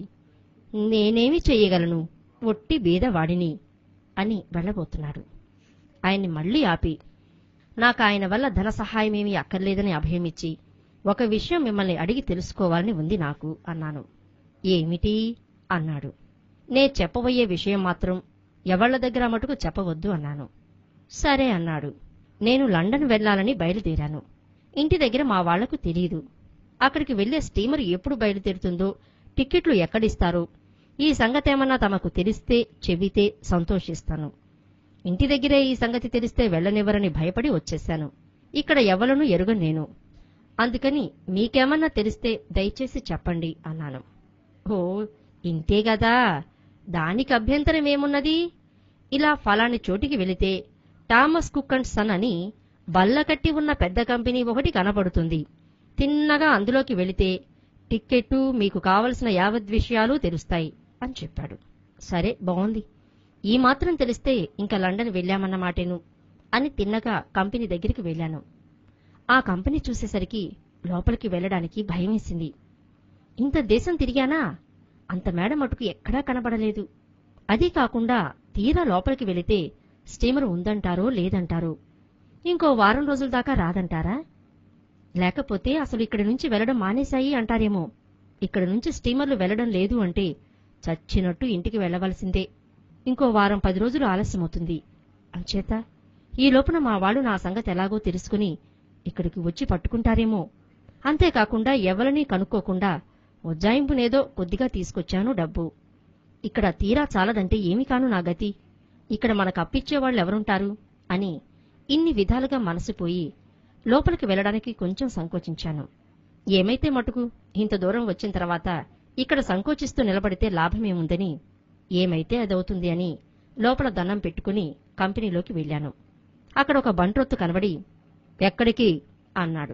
నేనేమి చెయ్యగలను ఒట్టి బీదవాడిని అని వెళ్ళబోతున్నాడు ఆయన్ని మళ్లీ ఆపి నాకు ఆయన వల్ల ధన సహాయమేమీ అక్కర్లేదని అభయమిచ్చి ఒక విషయం మిమ్మల్ని అడిగి తెలుసుకోవాలని ఉంది నాకు అన్నాను ఏమిటి అన్నాడు నే చెప్పబోయే విషయం మాత్రం ఎవళ్ల దగ్గర మటుకు చెప్పవద్దు అన్నాను సరే అన్నాడు నేను లండన్ వెళ్లాలని బయలుదేరాను ఇంటి దగ్గర మా వాళ్లకు తెలియదు అక్కడికి వెళ్లే స్టీమర్ ఎప్పుడు బయలుదేరుతుందో టిక్కెట్లు ఎక్కడిస్తారో ఈ సంగతేమన్నా తమకు తెలిస్తే చెబితే సంతోషిస్తాను ఇంటి దగ్గరే ఈ సంగతి తెలిస్తే వెళ్ళనివ్వరని భయపడి వచ్చేశాను ఇక్కడ ఎవలను ఎరుగను నేను అందుకని మీకేమన్నా తెలిస్తే దయచేసి చెప్పండి అన్నాను ఓ ఇంతే గదా దానికి అభ్యంతరం ఏమున్నది ఇలా ఫలాని చోటికి వెళితే థామస్ కుక్ అండ్ సన్ అని బల్ల కట్టి ఉన్న పెద్ద కంపెనీ ఒకటి కనపడుతుంది తిన్నగా అందులోకి వెళితే టిక్కెట్టు మీకు కావలసిన యావత్ విషయాలు తెలుస్తాయి అని చెప్పాడు సరే బాగుంది ఈ మాత్రం తెలిస్తే ఇంకా లండన్ వెళ్ళామన్నమాటేను అని తిన్నగా కంపెనీ దగ్గరికి వెళ్ళాను ఆ కంపెనీ చూసేసరికి లోపలికి వెళ్ళడానికి భయమేసింది ఇంత దేశం తిరిగానా అంత మేడ మటుకు ఎక్కడా కనబడలేదు అదీ కాకుండా తీరా లోపలికి వెళితే స్టీమర్ ఉందంటారో లేదంటారో ఇంకో వారం రోజుల దాకా రాదంటారా లేకపోతే అసలు ఇక్కడి నుంచి వెళ్లడం మానేశాయి అంటారేమో ఇక్కడ నుంచి స్టీమర్లు వెళ్లడం లేదు అంటే చచ్చినట్టు ఇంటికి వెళ్లవలసిందే ఇంకో వారం పది రోజులు ఆలస్యమవుతుంది అంచేత ఈ లోపున మా వాళ్ళు నా సంగతి ఎలాగో తెలుసుకుని ఇక్కడికి వచ్చి పట్టుకుంటారేమో అంతేకాకుండా ఎవరినీ కనుక్కోకుండా ఉజ్జాయింపునేదో కొద్దిగా తీసుకొచ్చాను డబ్బు ఇక్కడ తీరా చాలదంటే ఏమి కాను నా గతి ఇక్కడ మనకు అప్పిచ్చే వాళ్ళు ఎవరుంటారు అని ఇన్ని విధాలుగా మనసిపోయి లోపలికి వెళ్ళడానికి కొంచెం సంకోచించాను ఏమైతే మటుకు ఇంత దూరం వచ్చిన తర్వాత ఇక్కడ సంకోచిస్తూ నిలబడితే లాభమేముందని ఏమైతే అదవుతుంది అని లోపల దండం పెట్టుకుని కంపెనీలోకి వెళ్ళాను అక్కడ ఒక బంట్రొత్తు కనబడి ఎక్కడికి అన్నాడు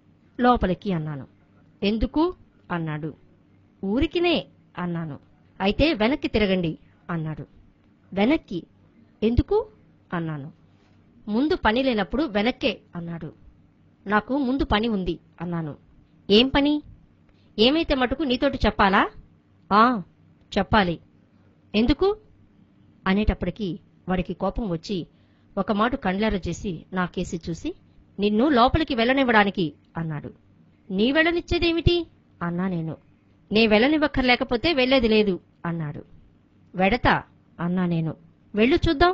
లోపలికి అన్నాను ఎందుకు అన్నాడు ఊరికినే అన్నాను అయితే వెనక్కి తిరగండి అన్నాడు వెనక్కి ఎందుకు అన్నాను ముందు పని లేనప్పుడు వెనక్కే అన్నాడు నాకు ముందు పని ఉంది అన్నాను ఏం పని ఏమైతే మటుకు నీతోటి చెప్పాలా ఆ చెప్పాలి ఎందుకు అనేటప్పటికీ వాడికి కోపం వచ్చి ఒక మాట కండ్లార చేసి నా కేసి చూసి నిన్ను లోపలికి వెళ్ళనివ్వడానికి అన్నాడు నీ వెళ్ళనిచ్చేదేమిటి అన్నా నేను నే వెళ్ళనివ్వక్కర్లేకపోతే వెళ్లేది లేదు అన్నాడు వెడతా అన్నా నేను వెళ్ళు చూద్దాం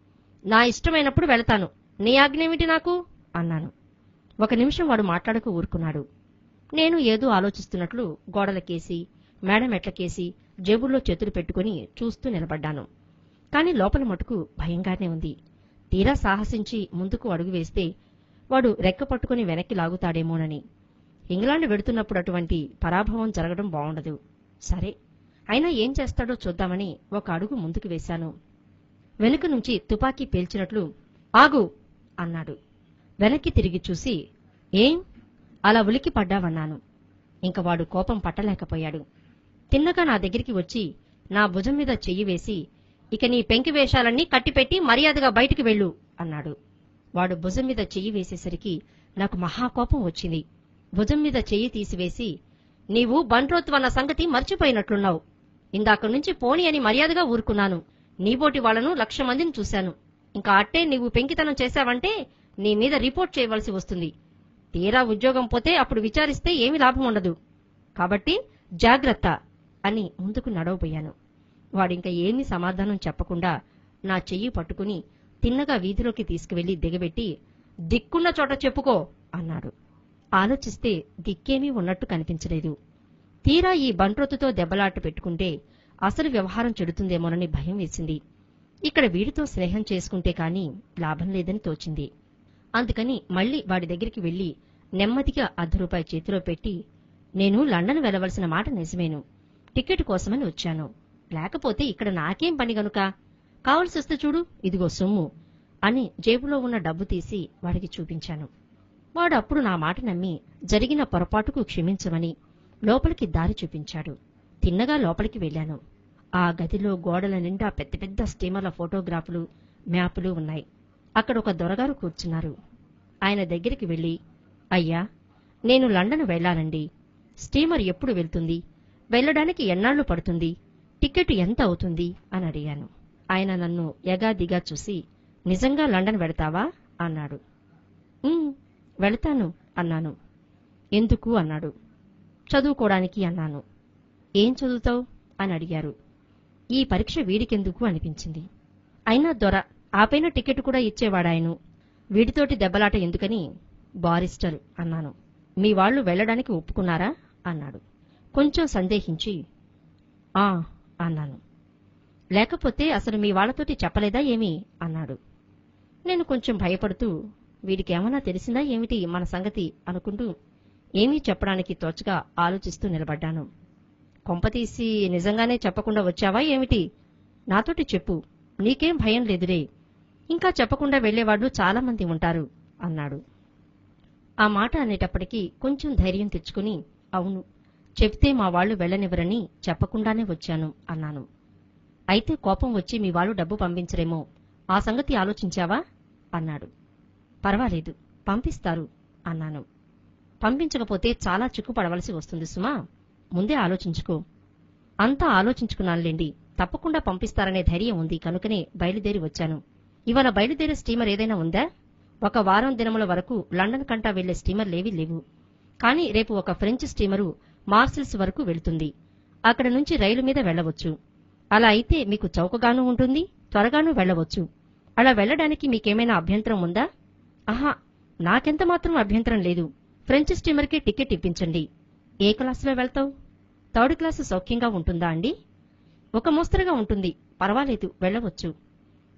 నా ఇష్టమైనప్పుడు వెళతాను నీ ఆజ్ఞేమిటి నాకు అన్నాను ఒక నిమిషం వాడు మాట్లాడక ఊరుకున్నాడు నేను ఏదో ఆలోచిస్తున్నట్లు గోడలకేసి మేడ మెట్లకేసి జేబుల్లో చేతులు పెట్టుకుని చూస్తూ నిలబడ్డాను కాని లోపల మటుకు భయంగానే ఉంది తీరా సాహసించి ముందుకు అడుగు వేస్తే వాడు రెక్క పట్టుకుని వెనక్కి లాగుతాడేమోనని ఇంగ్లాండ్ వెడుతున్నప్పుడు అటువంటి పరాభవం జరగడం బావుండదు సరే అయినా ఏం చేస్తాడో చూద్దామని ఒక అడుగు ముందుకు వేశాను వెనుక నుంచి తుపాకీ పేల్చినట్లు ఆగు అన్నాడు వెనక్కి తిరిగి చూసి ఏం అలా ఉలికి పడ్డావన్నాను ఇంక వాడు కోపం పట్టలేకపోయాడు తిన్నగా నా దగ్గరికి వచ్చి నా భుజం మీద చెయ్యి వేసి ఇక నీ పెంకి వేషాలన్నీ కట్టిపెట్టి మర్యాదగా బయటికి వెళ్ళు అన్నాడు వాడు భుజం మీద చెయ్యి వేసేసరికి నాకు మహాకోపం వచ్చింది భుజం మీద చెయ్యి తీసివేసి నీవు బంట్రోత్ అన్న సంగతి మర్చిపోయినట్లున్నావు ఇందాక నుంచి పోని అని మర్యాదగా ఊరుకున్నాను నీబోటి వాళ్లను లక్ష మందిని చూశాను ఇంకా అట్టే నీవు పెంకితనం చేశావంటే నీ మీద రిపోర్ట్ చేయవలసి వస్తుంది తీరా ఉద్యోగం పోతే అప్పుడు విచారిస్తే ఏమి లాభం ఉండదు కాబట్టి జాగ్రత్త అని ముందుకు నడవబోయాను వాడింక ఏమీ సమాధానం చెప్పకుండా నా చెయ్యి పట్టుకుని తిన్నగా వీధిలోకి తీసుకువెళ్లి దిగబెట్టి దిక్కున్న చోట చెప్పుకో అన్నాడు ఆలోచిస్తే దిక్కేమీ ఉన్నట్టు కనిపించలేదు తీరా ఈ బంట్రొత్తుతో దెబ్బలాట పెట్టుకుంటే అసలు వ్యవహారం చెడుతుందేమోనని భయం వేసింది ఇక్కడ వీడితో స్నేహం చేసుకుంటే కాని లాభం లేదని తోచింది అందుకని మళ్ళీ వాడి దగ్గరికి వెళ్లి నెమ్మదిగా అర్ధ రూపాయి చేతిలో పెట్టి నేను లండన్ వెళ్లవలసిన మాట నిజమేను టికెట్ కోసమని వచ్చాను లేకపోతే ఇక్కడ నాకేం పని గనుక కావలసి వస్తే చూడు ఇదిగో సొమ్ము అని జేబులో ఉన్న డబ్బు తీసి వాడికి చూపించాను వాడు అప్పుడు నా మాట నమ్మి జరిగిన పొరపాటుకు క్షమించమని లోపలికి దారి చూపించాడు తిన్నగా లోపలికి వెళ్ళాను ఆ గదిలో గోడల నిండా పెద్ద పెద్ద స్టీమర్ల ఫోటోగ్రాఫులు మ్యాపులు ఉన్నాయి అక్కడ ఒక దొరగారు కూర్చున్నారు ఆయన దగ్గరికి వెళ్లి అయ్యా నేను లండన్ వెళ్ళాలండి స్టీమర్ ఎప్పుడు వెళ్తుంది వెళ్ళడానికి ఎన్నాళ్లు పడుతుంది టికెట్ ఎంత అవుతుంది అని అడిగాను ఆయన నన్ను ఎగాదిగా చూసి నిజంగా లండన్ వెడతావా అన్నాడు "ఉమ్, వెళతాను అన్నాను ఎందుకు అన్నాడు చదువుకోవడానికి అన్నాను ఏం చదువుతావు అని అడిగారు ఈ పరీక్ష వీడికెందుకు అనిపించింది అయినా దొర ఆపైన టికెట్ కూడా ఇచ్చేవాడాయను వీడితోటి దెబ్బలాట ఎందుకని బారిస్టర్ అన్నాను మీ వాళ్ళు వెళ్ళడానికి ఒప్పుకున్నారా అన్నాడు కొంచెం సందేహించి ఆ అన్నాను లేకపోతే అసలు మీ వాళ్ళతోటి చెప్పలేదా ఏమి అన్నాడు నేను కొంచెం భయపడుతూ వీడికేమన్నా తెలిసిందా ఏమిటి మన సంగతి అనుకుంటూ ఏమీ చెప్పడానికి తోచగా ఆలోచిస్తూ నిలబడ్డాను కొంపతీసి నిజంగానే చెప్పకుండా వచ్చావా ఏమిటి నాతోటి చెప్పు నీకేం భయం లేదురే ఇంకా చెప్పకుండా వెళ్లేవాళ్ళు చాలా మంది ఉంటారు అన్నాడు ఆ మాట అనేటప్పటికీ కొంచెం ధైర్యం తెచ్చుకుని అవును చెప్తే మా వాళ్ళు వెళ్ళనివ్వరని చెప్పకుండానే వచ్చాను అన్నాను అయితే కోపం వచ్చి మీ వాళ్ళు డబ్బు పంపించరేమో ఆ సంగతి ఆలోచించావా అన్నాడు పర్వాలేదు పంపిస్తారు అన్నాను పంపించకపోతే చాలా చిక్కుపడవలసి వస్తుంది సుమా ముందే ఆలోచించుకో అంతా ఆలోచించుకున్నానులేండి తప్పకుండా పంపిస్తారనే ధైర్యం ఉంది కనుకనే బయలుదేరి వచ్చాను ఇవాళ బయలుదేరే స్టీమర్ ఏదైనా ఉందా ఒక వారం దినముల వరకు లండన్ కంటా వెళ్లే స్టీమర్లేవీ లేవు కానీ రేపు ఒక ఫ్రెంచ్ స్టీమరు మార్సిల్స్ వరకు వెళుతుంది అక్కడ నుంచి రైలు మీద వెళ్ళవచ్చు అలా అయితే మీకు చౌకగానూ ఉంటుంది త్వరగానూ వెళ్ళవచ్చు అలా వెళ్ళడానికి మీకేమైనా అభ్యంతరం ఉందా ఆహా నాకెంత మాత్రం అభ్యంతరం లేదు ఫ్రెంచ్ స్టీమర్కి టికెట్ ఇప్పించండి ఏ క్లాసులో వెళ్తావు థర్డ్ క్లాసు సౌఖ్యంగా ఉంటుందా అండి ఒక మోస్తరుగా ఉంటుంది పర్వాలేదు వెళ్ళవచ్చు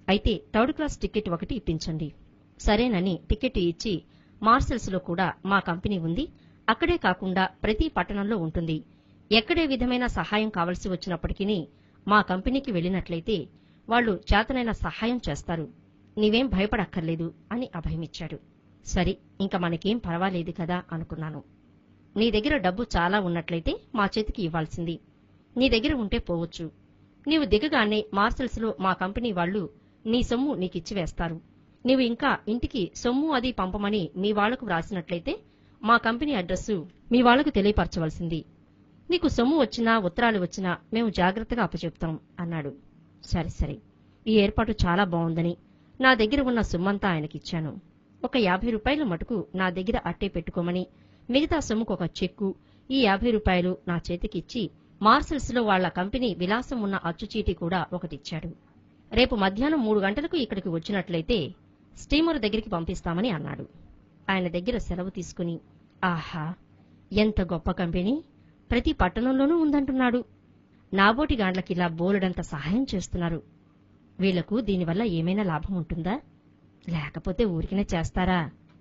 అయితే థర్డ్ క్లాస్ టికెట్ ఒకటి ఇప్పించండి సరేనని టికెట్ ఇచ్చి మార్సెల్స్ లో కూడా మా కంపెనీ ఉంది అక్కడే కాకుండా ప్రతి పట్టణంలో ఉంటుంది ఎక్కడే విధమైన సహాయం కావలసి వచ్చినప్పటికీ మా కంపెనీకి వెళ్ళినట్లయితే వాళ్ళు చేతనైన సహాయం చేస్తారు నీవేం భయపడక్కర్లేదు అని అభయమిచ్చాడు సరి ఇంక మనకేం పర్వాలేదు కదా అనుకున్నాను నీ దగ్గర డబ్బు చాలా ఉన్నట్లయితే మా చేతికి ఇవ్వాల్సింది నీ దగ్గర ఉంటే పోవచ్చు నీవు దిగగానే మార్సల్స్ లో మా కంపెనీ వాళ్ళు నీ సొమ్ము నీకిచ్చి వేస్తారు నీవు ఇంకా ఇంటికి సొమ్ము అది పంపమని మీ వాళ్లకు వ్రాసినట్లయితే మా కంపెనీ అడ్రస్సు మీ వాళ్లకు తెలియపరచవలసింది నీకు సొమ్ము వచ్చినా ఉత్తరాలు వచ్చినా మేము జాగ్రత్తగా అప్పచెప్తాం అన్నాడు సరే సరే ఈ ఏర్పాటు చాలా బాగుందని నా దగ్గర ఉన్న సొమ్మంతా ఆయనకిచ్చాను ఒక యాభై రూపాయల మటుకు నా దగ్గర అట్టే పెట్టుకోమని మిగతా సొమ్ముకు ఒక చెక్కు ఈ యాభై రూపాయలు నా చేతికిచ్చి మార్సల్స్ లో వాళ్ల కంపెనీ విలాసం ఉన్న అచ్చుచీటి కూడా ఒకటిచ్చాడు రేపు మధ్యాహ్నం మూడు గంటలకు ఇక్కడికి వచ్చినట్లయితే స్టీమర్ దగ్గరికి పంపిస్తామని అన్నాడు ఆయన దగ్గర సెలవు తీసుకుని ఆహా ఎంత గొప్ప కంపెనీ ప్రతి పట్టణంలోనూ ఉందంటున్నాడు నాబోటి గాండ్లకిలా బోలెడంత సహాయం చేస్తున్నారు వీళ్లకు దీనివల్ల ఏమైనా లాభం ఉంటుందా లేకపోతే ఊరికినే చేస్తారా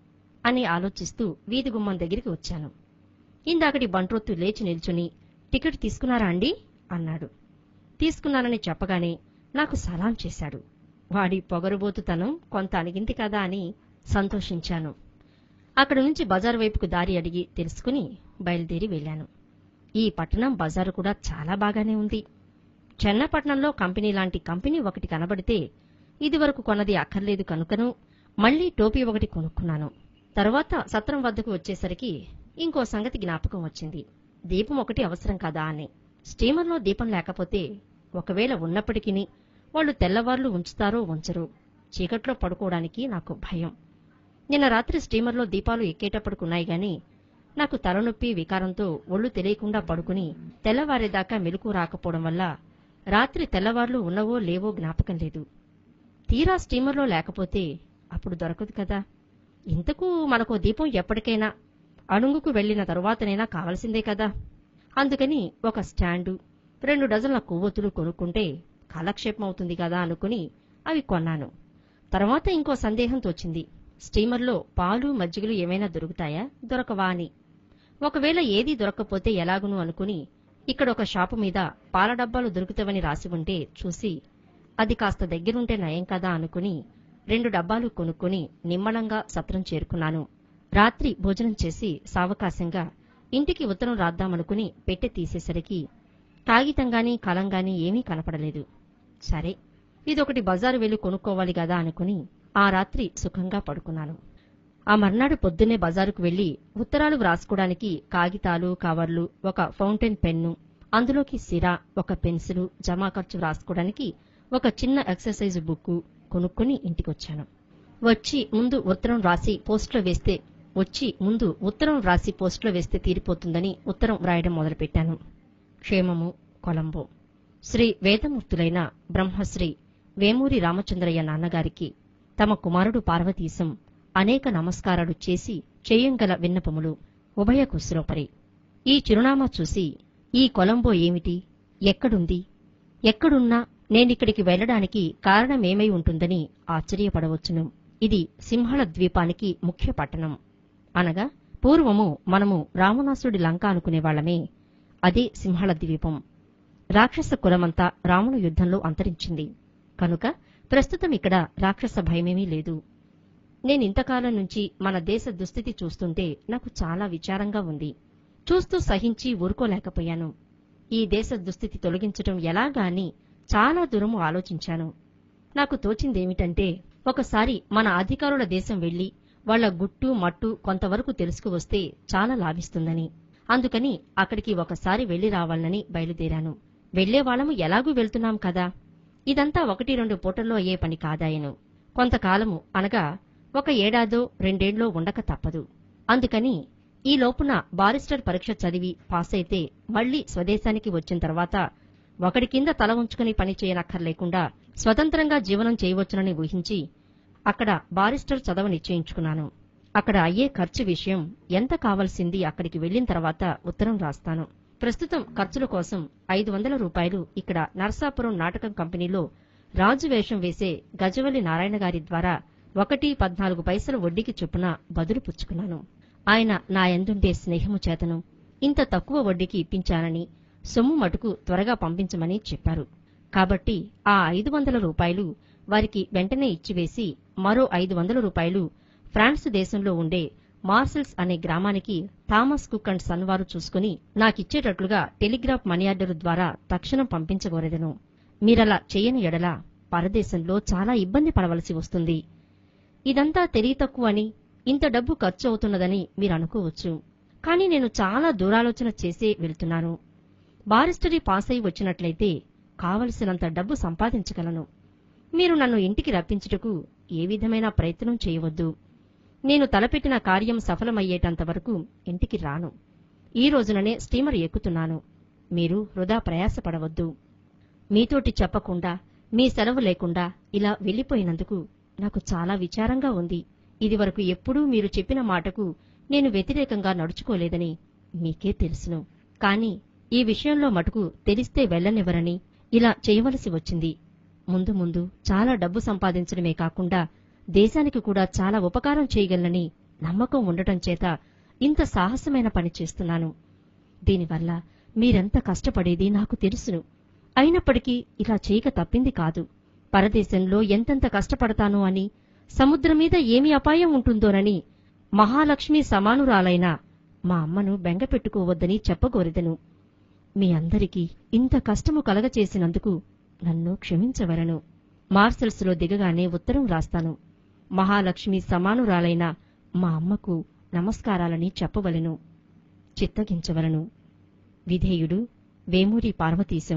అని ఆలోచిస్తూ వీధి గుమ్మం దగ్గరికి వచ్చాను ఇందాకటి బంట్రొత్తు లేచి నిల్చుని టికెట్ తీసుకున్నారా అండి అన్నాడు తీసుకున్నానని చెప్పగానే నాకు సలాం చేశాడు వాడి పొగరుబోతుతనం కొంత అణిగింది కదా అని సంతోషించాను అక్కడి నుంచి బజారు వైపుకు దారి అడిగి తెలుసుకుని బయలుదేరి వెళ్ళాను ఈ పట్టణం బజారు కూడా చాలా బాగానే ఉంది చెన్నపట్నంలో కంపెనీ లాంటి కంపెనీ ఒకటి కనబడితే ఇదివరకు కొన్నది అక్కర్లేదు కనుకను మళ్లీ టోపీ ఒకటి కొనుక్కున్నాను తరువాత సత్రం వద్దకు వచ్చేసరికి ఇంకో సంగతి జ్ఞాపకం వచ్చింది దీపం ఒకటి అవసరం కదా అని స్టీమర్లో దీపం లేకపోతే ఒకవేళ ఉన్నప్పటికీ వాళ్ళు తెల్లవార్లు ఉంచుతారో ఉంచరో చీకట్లో పడుకోవడానికి నాకు భయం నిన్న రాత్రి స్టీమర్లో దీపాలు ఎక్కేటప్పటికున్నాయి గాని నాకు తలనొప్పి వికారంతో ఒళ్ళు తెలియకుండా పడుకుని తెల్లవారేదాకా మెలకు రాకపోవడం వల్ల రాత్రి తెల్లవార్లు ఉన్నవో లేవో జ్ఞాపకం లేదు తీరా స్టీమర్లో లేకపోతే అప్పుడు దొరకదు కదా ఇంతకు మనకో దీపం ఎప్పటికైనా అణుగుకు వెళ్లిన తరువాతనైనా కావలసిందే కదా అందుకని ఒక స్టాండు రెండు డజన్ల కొవ్వొత్తులు కొనుక్కుంటే కాలక్షేపం అవుతుంది కదా అనుకుని అవి కొన్నాను తర్వాత ఇంకో సందేహం తోచింది స్టీమర్లో పాలు మజ్జిగలు ఏమైనా దొరుకుతాయా దొరకవా అని ఒకవేళ ఏదీ దొరక్కపోతే ఎలాగును అనుకుని ఇక్కడ ఒక షాపు మీద పాల డబ్బాలు దొరుకుతావని రాసి ఉంటే చూసి అది కాస్త దగ్గరుంటే నయం కదా అనుకుని రెండు డబ్బాలు కొనుక్కుని నిమ్మళంగా సత్రం చేరుకున్నాను రాత్రి భోజనం చేసి సావకాశంగా ఇంటికి ఉత్తరం రాద్దామనుకుని పెట్టె తీసేసరికి కాగితంగాని కలంగాని ఏమీ కనపడలేదు సరే ఇదొకటి బజారు వెళ్లి కొనుక్కోవాలి గదా అనుకుని ఆ రాత్రి సుఖంగా పడుకున్నాను ఆ మర్నాడు పొద్దున్నే బజారుకు వెళ్లి ఉత్తరాలు వ్రాసుకోవడానికి కాగితాలు కవర్లు ఒక ఫౌంటైన్ పెన్ను అందులోకి సిరా ఒక పెన్సిలు జమా ఖర్చు వ్రాసుకోవడానికి ఒక చిన్న ఎక్సర్సైజ్ బుక్ కొనుక్కుని ఇంటికొచ్చాను వచ్చి ముందు ఉత్తరం రాసి పోస్టులో వేస్తే వచ్చి ముందు ఉత్తరం రాసి పోస్టులో వేస్తే తీరిపోతుందని ఉత్తరం వ్రాయడం మొదలుపెట్టాను క్షేమము కొలంబో శ్రీ వేదమూర్తులైన బ్రహ్మశ్రీ వేమూరి రామచంద్రయ్య నాన్నగారికి తమ కుమారుడు పార్వతీశం అనేక నమస్కారాలు చేసి చేయంగల విన్నపములు ఉభయ కుశలోపరి ఈ చిరునామా చూసి ఈ కొలంబో ఏమిటి ఎక్కడుంది ఎక్కడున్నా నేనిక్కడికి వెళ్లడానికి కారణమేమై ఉంటుందని ఆశ్చర్యపడవచ్చును ఇది సింహళ ద్వీపానికి ముఖ్య పట్టణం అనగా పూర్వము మనము రావణాసుడి లంక అనుకునేవాళ్లమే అదే సింహళ ద్వీపం రాక్షస కులమంతా రావణ యుద్ధంలో అంతరించింది కనుక ప్రస్తుతం ఇక్కడ రాక్షస భయమేమీ లేదు నేనింతకాలం నుంచి మన దేశ దుస్థితి చూస్తుంటే నాకు చాలా విచారంగా ఉంది చూస్తూ సహించి ఊరుకోలేకపోయాను ఈ దేశ దుస్థితి తొలగించటం ఎలాగా అని చాలా దూరము ఆలోచించాను నాకు తోచిందేమిటంటే ఒకసారి మన అధికారుల దేశం వెళ్లి వాళ్ల గుట్టు మట్టు కొంతవరకు తెలుసుకువస్తే చాలా లాభిస్తుందని అందుకని అక్కడికి ఒకసారి వెళ్లి రావాలని బయలుదేరాను వెళ్లేవాళ్లము ఎలాగూ వెళ్తున్నాం కదా ఇదంతా ఒకటి రెండు పూటల్లో అయ్యే పని కాదాయను కొంతకాలము అనగా ఒక ఏడాదో రెండేండ్లో ఉండక తప్పదు అందుకని ఈ లోపున బారిస్టర్ పరీక్ష చదివి పాసైతే మళ్లీ స్వదేశానికి వచ్చిన తర్వాత ఒకడి కింద తల ఉంచుకుని పని చేయనక్కర్లేకుండా స్వతంత్రంగా జీవనం చేయవచ్చునని ఊహించి అక్కడ బారిస్టర్ చదవ నిశ్చయించుకున్నాను అక్కడ అయ్యే ఖర్చు విషయం ఎంత కావలసింది అక్కడికి వెళ్లిన తర్వాత ఉత్తరం రాస్తాను ప్రస్తుతం ఖర్చుల కోసం ఐదు వందల రూపాయలు ఇక్కడ నర్సాపురం నాటకం కంపెనీలో రాజు వేషం వేసే గజవల్లి నారాయణ గారి ద్వారా ఒకటి పద్నాలుగు పైసల వడ్డీకి చొప్పున బదులు పుచ్చుకున్నాను ఆయన నా ఎందుండే స్నేహము చేతను ఇంత తక్కువ వడ్డీకి ఇప్పించానని సొమ్ము మటుకు త్వరగా పంపించమని చెప్పారు కాబట్టి ఆ ఐదు వందల రూపాయలు వారికి వెంటనే ఇచ్చివేసి మరో ఐదు వందల రూపాయలు ఫ్రాన్స్ దేశంలో ఉండే మార్సెల్స్ అనే గ్రామానికి థామస్ కుక్ అండ్ సన్ వారు చూసుకుని నాకిచ్చేటట్లుగా టెలిగ్రాఫ్ మనియార్డరు ద్వారా తక్షణం పంపించగోరెదను మీరలా చేయని ఎడల పరదేశంలో చాలా ఇబ్బంది పడవలసి వస్తుంది ఇదంతా తెలివి తక్కువ అని ఇంత డబ్బు ఖర్చు అవుతున్నదని మీరు అనుకోవచ్చు కానీ నేను చాలా దూరాలోచన చేసే వెళ్తున్నాను బారిస్టరీ పాస్ అయి వచ్చినట్లయితే కావలసినంత డబ్బు సంపాదించగలను మీరు నన్ను ఇంటికి రప్పించుటకు ఏ విధమైన ప్రయత్నం చేయవద్దు నేను తలపెట్టిన కార్యం సఫలమయ్యేటంత వరకు ఇంటికి రాను ఈ రోజుననే స్టీమర్ ఎక్కుతున్నాను మీరు వృధా ప్రయాసపడవద్దు మీతోటి చెప్పకుండా మీ సెలవు లేకుండా ఇలా వెళ్లిపోయినందుకు నాకు చాలా విచారంగా ఉంది ఇదివరకు ఎప్పుడూ మీరు చెప్పిన మాటకు నేను వ్యతిరేకంగా నడుచుకోలేదని మీకే తెలుసును కాని ఈ విషయంలో మటుకు తెలిస్తే వెళ్ళనివ్వరని ఇలా చేయవలసి వచ్చింది ముందు ముందు చాలా డబ్బు సంపాదించడమే కాకుండా దేశానికి కూడా చాలా ఉపకారం చేయగలనని నమ్మకం ఉండటం చేత ఇంత సాహసమైన పని చేస్తున్నాను దీనివల్ల మీరెంత కష్టపడేది నాకు తెలుసును అయినప్పటికీ ఇలా చేయక తప్పింది కాదు పరదేశంలో ఎంతెంత కష్టపడతానో అని సముద్రం మీద ఏమి అపాయం ఉంటుందోనని మహాలక్ష్మి సమానురాలైన మా అమ్మను బెంగపెట్టుకోవద్దని చెప్పగోరెదను మీ అందరికీ ఇంత కష్టము కలగచేసినందుకు నన్ను క్షమించవలను మార్సెల్స్లో దిగగానే ఉత్తరం రాస్తాను మహాలక్ష్మి సమానురాలైన మా అమ్మకు నమస్కారాలని చెప్పవలెను చిత్తగించవలను విధేయుడు వేమూరి పార్వతీశం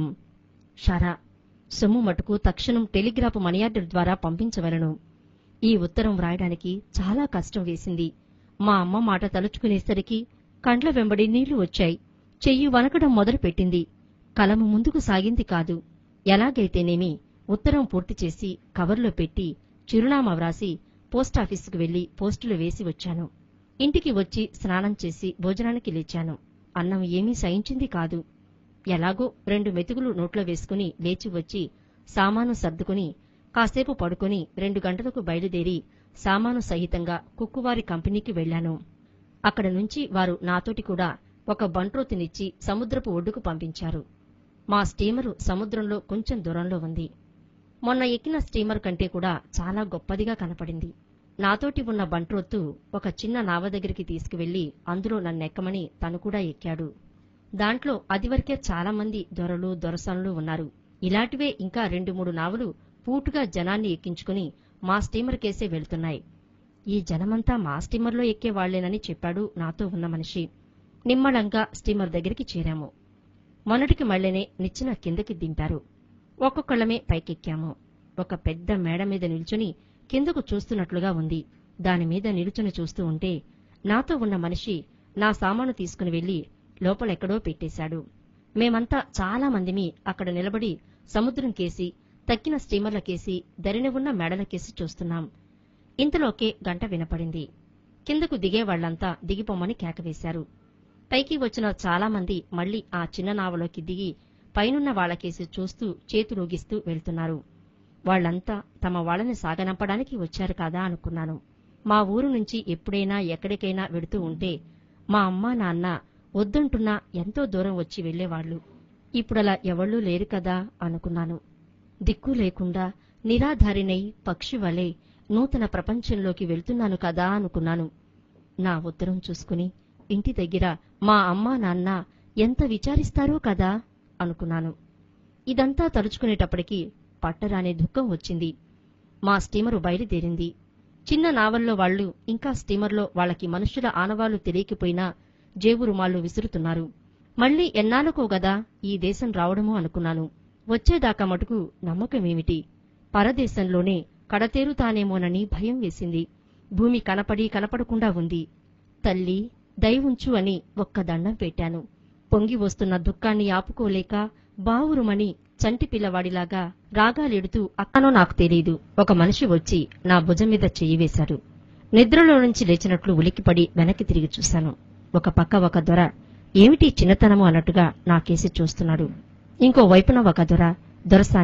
షరా సొమ్ము మటుకు తక్షణం టెలిగ్రాఫ్ మనియార్డర్ ద్వారా పంపించవలను ఈ ఉత్తరం వ్రాయడానికి చాలా కష్టం వేసింది మా అమ్మ మాట తలుచుకునేసరికి కండ్ల వెంబడి నీళ్లు వచ్చాయి చెయ్యి వనకడం మొదలుపెట్టింది కలము ముందుకు సాగింది కాదు ఎలాగైతేనేమి ఉత్తరం పూర్తి చేసి కవర్లో పెట్టి చిరునామా వ్రాసి పోస్టాఫీసుకు వెళ్లి పోస్టులు వేసి వచ్చాను ఇంటికి వచ్చి స్నానం చేసి భోజనానికి లేచాను అన్నం ఏమీ సహించింది కాదు ఎలాగో రెండు మెతుకులు నోట్లో వేసుకుని లేచి వచ్చి సామాను సర్దుకుని కాసేపు పడుకుని రెండు గంటలకు బయలుదేరి సామాను సహితంగా కుక్కువారి కంపెనీకి వెళ్లాను అక్కడ నుంచి వారు నాతోటి కూడా ఒక బంట్రోతునిచ్చి సముద్రపు ఒడ్డుకు పంపించారు మా స్టీమరు సముద్రంలో కొంచెం దూరంలో ఉంది మొన్న ఎక్కిన స్టీమర్ కంటే కూడా చాలా గొప్పదిగా కనపడింది నాతోటి ఉన్న బంట్రోత్తు ఒక చిన్న నావ దగ్గరికి తీసుకువెళ్లి అందులో నన్నెక్కమని తను కూడా ఎక్కాడు దాంట్లో అదివరకే చాలా మంది దొరలు దొరసనులు ఉన్నారు ఇలాంటివే ఇంకా రెండు మూడు నావలు పూటుగా జనాన్ని ఎక్కించుకుని మా స్టీమర్ కేసే వెళ్తున్నాయి ఈ జనమంతా మా స్టీమర్లో ఎక్కేవాళ్లేనని చెప్పాడు నాతో ఉన్న మనిషి నిమ్మళంగా స్టీమర్ దగ్గరికి చేరాము మొన్నటికి మళ్ళీనే నిచ్చిన కిందకి దింపారు ఒక్కొక్కళ్ళమే పైకెక్కాము ఒక పెద్ద మేడ మీద నిల్చుని కిందకు చూస్తున్నట్లుగా ఉంది దానిమీద నిలుచుని చూస్తూ ఉంటే నాతో ఉన్న మనిషి నా సామాను తీసుకుని వెళ్లి లోపలెక్కడో పెట్టేశాడు మేమంతా చాలా మందిమి అక్కడ నిలబడి సముద్రం కేసి తక్కిన స్టీమర్లకేసి దరిన ఉన్న మేడలకేసి చూస్తున్నాం ఇంతలోకే గంట వినపడింది కిందకు దిగే వాళ్లంతా దిగిపోమని కేకవేశారు పైకి వచ్చిన చాలా మంది మళ్లీ ఆ చిన్న నావలోకి దిగి పైనున్న వాళ్లకేసి చూస్తూ చేతులూగిస్తూ వెళ్తున్నారు వాళ్లంతా తమ వాళ్ళని సాగనంపడానికి వచ్చారు కదా అనుకున్నాను మా ఊరు నుంచి ఎప్పుడైనా ఎక్కడికైనా వెడుతూ ఉంటే మా అమ్మా నాన్న వద్దంటున్నా ఎంతో దూరం వచ్చి వెళ్లేవాళ్లు ఇప్పుడలా ఎవళ్ళూ లేరు కదా అనుకున్నాను దిక్కు లేకుండా నిరాధారినై పక్షి వలె నూతన ప్రపంచంలోకి వెళ్తున్నాను కదా అనుకున్నాను నా ఉత్తరం చూసుకుని ఇంటి దగ్గర మా అమ్మా నాన్న ఎంత విచారిస్తారో కదా అనుకున్నాను ఇదంతా తలుచుకునేటప్పటికి పట్టరాని దుఃఖం వచ్చింది మా స్టీమరు బయలుదేరింది చిన్న నావల్లో వాళ్ళు ఇంకా స్టీమర్లో వాళ్ళకి మనుషుల ఆనవాళ్లు తెలియకపోయినా జేబు రుమాళ్లు విసురుతున్నారు మళ్లీ ఎన్నాళ్ళకో గదా ఈ దేశం రావడమో అనుకున్నాను వచ్చేదాకా మటుకు నమ్మకమేమిటి పరదేశంలోనే కడతేరుతానేమోనని భయం వేసింది భూమి కనపడి కనపడకుండా ఉంది తల్లి దయవుంచు అని ఒక్క దండం పెట్టాను పొంగి వస్తున్న దుఃఖాన్ని ఆపుకోలేక బావురుమని చంటి పిల్లవాడిలాగా రాగాలెడుతూ అక్కనో నాకు తెలీదు ఒక మనిషి వచ్చి నా భుజం మీద చెయ్యి వేశాడు నిద్రలో నుంచి లేచినట్లు ఉలిక్కిపడి వెనక్కి తిరిగి చూశాను ఒక పక్క ఒక దొర ఏమిటి చిన్నతనము అన్నట్టుగా నాకేసి చూస్తున్నాడు ఇంకో వైపున ఒక దొర దొరసాని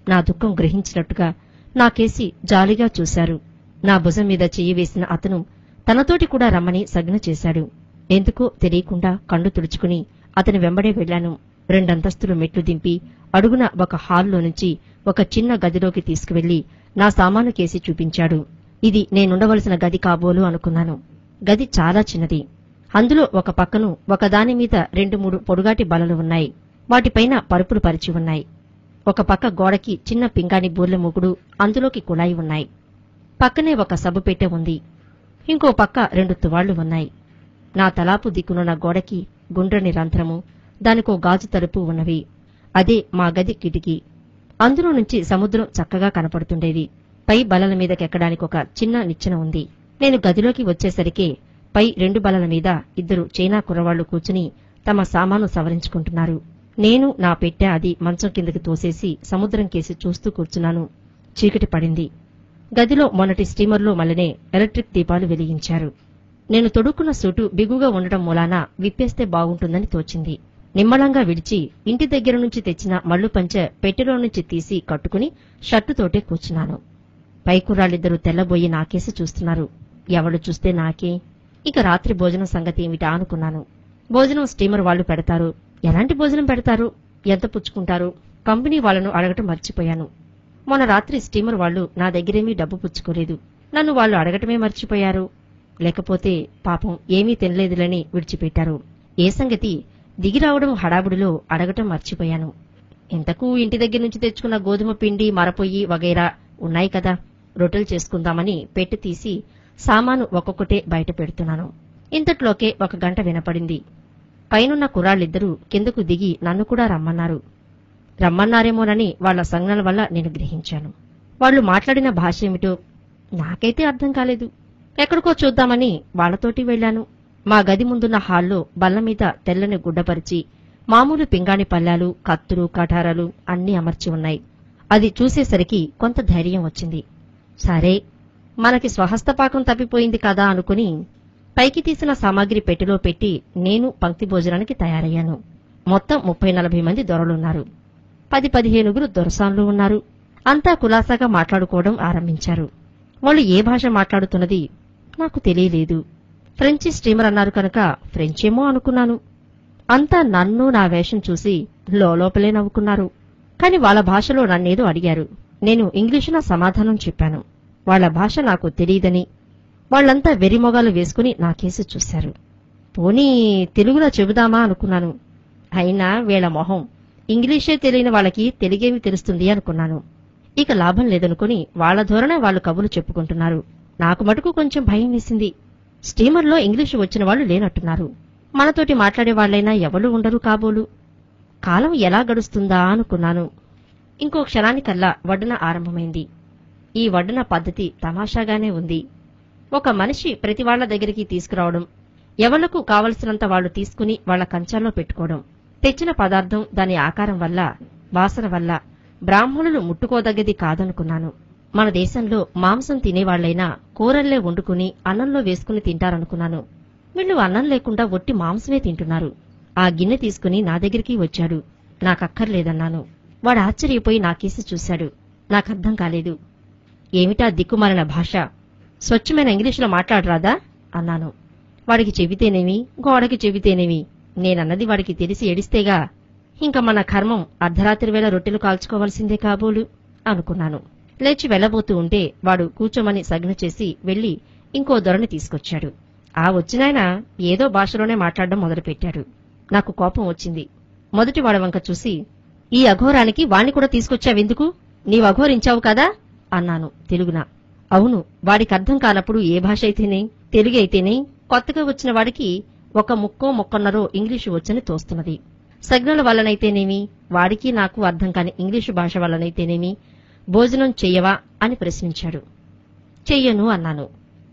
నా దుఃఖం గ్రహించినట్టుగా నాకేసి జాలిగా చూశారు నా భుజం మీద చెయ్యి వేసిన అతను తనతోటి కూడా రమ్మని సజ్ఞ చేశాడు ఎందుకో తెలియకుండా కళ్ళు తుడుచుకుని అతని వెంబడే వెళ్లాను రెండంతస్తులు మెట్లు దింపి అడుగున ఒక హాల్లో నుంచి ఒక చిన్న గదిలోకి తీసుకువెళ్లి నా సామాను కేసి చూపించాడు ఇది నేనుండవలసిన గది కాబోలు అనుకున్నాను గది చాలా చిన్నది అందులో ఒక పక్కను ఒకదాని మీద రెండు మూడు పొడుగాటి బలలు ఉన్నాయి వాటిపైన పరుపులు పరిచి ఉన్నాయి ఒక పక్క గోడకి చిన్న పింగాణి బూర్ల మూగుడు అందులోకి కుళాయి ఉన్నాయి పక్కనే ఒక సబ్బు పెట్టె ఉంది ఇంకో పక్క రెండు తువాళ్లు ఉన్నాయి నా తలాపు దిక్కునున్న గోడకి గుండ్రని రంధ్రము దానికో గాజు తలుపు ఉన్నవి అదే మా గది కిటికీ అందులో నుంచి సముద్రం చక్కగా కనపడుతుండేది పై బలల మీదకెక్కడానికి ఒక చిన్న నిచ్చెన ఉంది నేను గదిలోకి వచ్చేసరికి పై రెండు బలల మీద ఇద్దరు చైనా కుర్రవాళ్లు కూర్చుని తమ సామాను సవరించుకుంటున్నారు నేను నా పెట్టె అది మంచం కిందకి తోసేసి సముద్రం కేసి చూస్తూ కూర్చున్నాను చీకటి పడింది గదిలో మొన్నటి స్టీమర్లో మల్లనే ఎలక్ట్రిక్ దీపాలు వెలిగించారు నేను తొడుక్కున్న సూటు బిగుగా ఉండటం మూలాన విప్పేస్తే బాగుంటుందని తోచింది నిమ్మళంగా విడిచి ఇంటి దగ్గర నుంచి తెచ్చిన మల్లు పంచె పెట్టెలో నుంచి తీసి కట్టుకుని షర్టుతోటే కూర్చున్నాను పైకుర్రాళ్ళిద్దరూ తెల్లబోయి నాకేసి చూస్తున్నారు ఎవడు చూస్తే నాకే ఇక రాత్రి భోజనం సంగతి ఏమిటా అనుకున్నాను భోజనం స్టీమర్ వాళ్ళు పెడతారు ఎలాంటి భోజనం పెడతారు ఎంత పుచ్చుకుంటారు కంపెనీ వాళ్ళను అడగటం మర్చిపోయాను మొన్న రాత్రి స్టీమర్ వాళ్ళు నా దగ్గరేమీ డబ్బు పుచ్చుకోలేదు నన్ను వాళ్ళు అడగటమే మర్చిపోయారు లేకపోతే పాపం ఏమీ తినలేదులని విడిచిపెట్టారు ఏ సంగతి దిగి రావడం హడావుడిలో అడగటం మర్చిపోయాను ఇంతకు ఇంటి దగ్గర నుంచి తెచ్చుకున్న గోధుమ పిండి మరపొయ్యి వగైరా ఉన్నాయి కదా రొట్టెలు చేసుకుందామని పెట్టి తీసి సామాను ఒక్కొక్కటే బయట పెడుతున్నాను ఇంతట్లోకే ఒక గంట వినపడింది పైనున్న కుర్రాళ్ళిద్దరూ కిందకు దిగి నన్ను కూడా రమ్మన్నారు రమ్మన్నారేమోనని వాళ్ల సంజ్ఞల వల్ల నేను గ్రహించాను వాళ్ళు మాట్లాడిన భాష ఏమిటో నాకైతే అర్థం కాలేదు ఎక్కడికో చూద్దామని వాళ్లతోటి వెళ్లాను మా గది ముందున్న హాల్లో బల్ల మీద తెల్లని గుడ్డపరిచి మామూలు పింగాణి పల్లాలు కత్తులు కఠారాలు అన్నీ అమర్చి ఉన్నాయి అది చూసేసరికి కొంత ధైర్యం వచ్చింది సరే మనకి స్వహస్తపాకం తప్పిపోయింది కదా అనుకుని పైకి తీసిన సామాగ్రి పెట్టెలో పెట్టి నేను పంక్తి భోజనానికి తయారయ్యాను మొత్తం ముప్పై నలభై మంది దొరలున్నారు పది పదిహేనుగురు దొరసాన్లు ఉన్నారు అంతా కులాసాగా మాట్లాడుకోవడం ఆరంభించారు వాళ్ళు ఏ భాష మాట్లాడుతున్నది నాకు తెలియలేదు ఫ్రెంచి స్టీమర్ అన్నారు కనుక ఫ్రెంచేమో అనుకున్నాను అంతా నన్ను నా వేషం చూసి లోపలే నవ్వుకున్నారు కాని వాళ్ళ భాషలో నన్నేదో అడిగారు నేను ఇంగ్లీషులో సమాధానం చెప్పాను వాళ్ళ భాష నాకు తెలియదని వాళ్ళంతా వెరిమొగాలు వేసుకుని నాకేసి చూశారు పోనీ తెలుగులో చెబుదామా అనుకున్నాను అయినా వీళ్ళ మొహం ఇంగ్లీషే తెలియని వాళ్ళకి తెలుగేమి తెలుస్తుంది అనుకున్నాను ఇక లాభం లేదనుకుని వాళ్ళ ధోరణే వాళ్ళు కబులు చెప్పుకుంటున్నారు నాకు మటుకు కొంచెం భయం వేసింది స్టీమర్లో ఇంగ్లీషు వచ్చిన వాళ్ళు లేనట్టున్నారు మనతోటి మాట్లాడే వాళ్ళైనా ఎవరు ఉండరు కాబోలు కాలం ఎలా గడుస్తుందా అనుకున్నాను ఇంకో క్షణానికల్లా వడ్డన ఆరంభమైంది ఈ వడ్డన పద్ధతి తమాషాగానే ఉంది ఒక మనిషి ప్రతి వాళ్ల దగ్గరికి తీసుకురావడం ఎవలకు కావలసినంత వాళ్ళు తీసుకుని వాళ్ళ కంచాల్లో పెట్టుకోవడం తెచ్చిన పదార్థం దాని ఆకారం వల్ల వాసన వల్ల బ్రాహ్మణులు ముట్టుకోదగ్గది కాదనుకున్నాను మన దేశంలో మాంసం తినేవాళ్లైనా కూరల్లే వండుకుని అన్నంలో వేసుకుని తింటారనుకున్నాను వీళ్ళు అన్నం లేకుండా ఒట్టి మాంసమే తింటున్నారు ఆ గిన్నె తీసుకుని నా దగ్గరికి వచ్చాడు నాకక్కర్లేదన్నాను వాడు ఆశ్చర్యపోయి నాకేసి చూశాడు నాకర్థం కాలేదు ఏమిటా దిక్కుమాలిన భాష స్వచ్ఛమైన ఇంగ్లీషులో మాట్లాడరాదా అన్నాను వాడికి చెబితేనేమి గోడకి చెబితేనేమి నేనన్నది వాడికి తెలిసి ఏడిస్తేగా ఇంక మన కర్మం అర్ధరాత్రి వేళ రొట్టెలు కాల్చుకోవాల్సిందే కాబోలు అనుకున్నాను లేచి వెళ్లబోతూ ఉంటే వాడు కూర్చోమని సగ్న చేసి వెళ్లి ఇంకో దొరని తీసుకొచ్చాడు ఆ వచ్చినాయన ఏదో భాషలోనే మాట్లాడడం మొదలుపెట్టాడు నాకు కోపం వచ్చింది మొదటి వాడ వంక చూసి ఈ అఘోరానికి వాణ్ణి కూడా తీసుకొచ్చావెందుకు నీవు అఘోరించావు కదా అన్నాను తెలుగున అవును వాడికి అర్థం కానప్పుడు ఏ భాష అయితేనే తెలుగు అయితేనే కొత్తగా వచ్చిన వాడికి ఒక ముక్కో మొక్కన్నరో ఇంగ్లీషు వచ్చని తోస్తున్నది సగ్నల వల్లనైతేనేమి వాడికి నాకు అర్థం కాని ఇంగ్లీషు భాష వల్లనైతేనేమి భోజనం చెయ్యవా అని ప్రశ్నించాడు చెయ్యను అన్నాను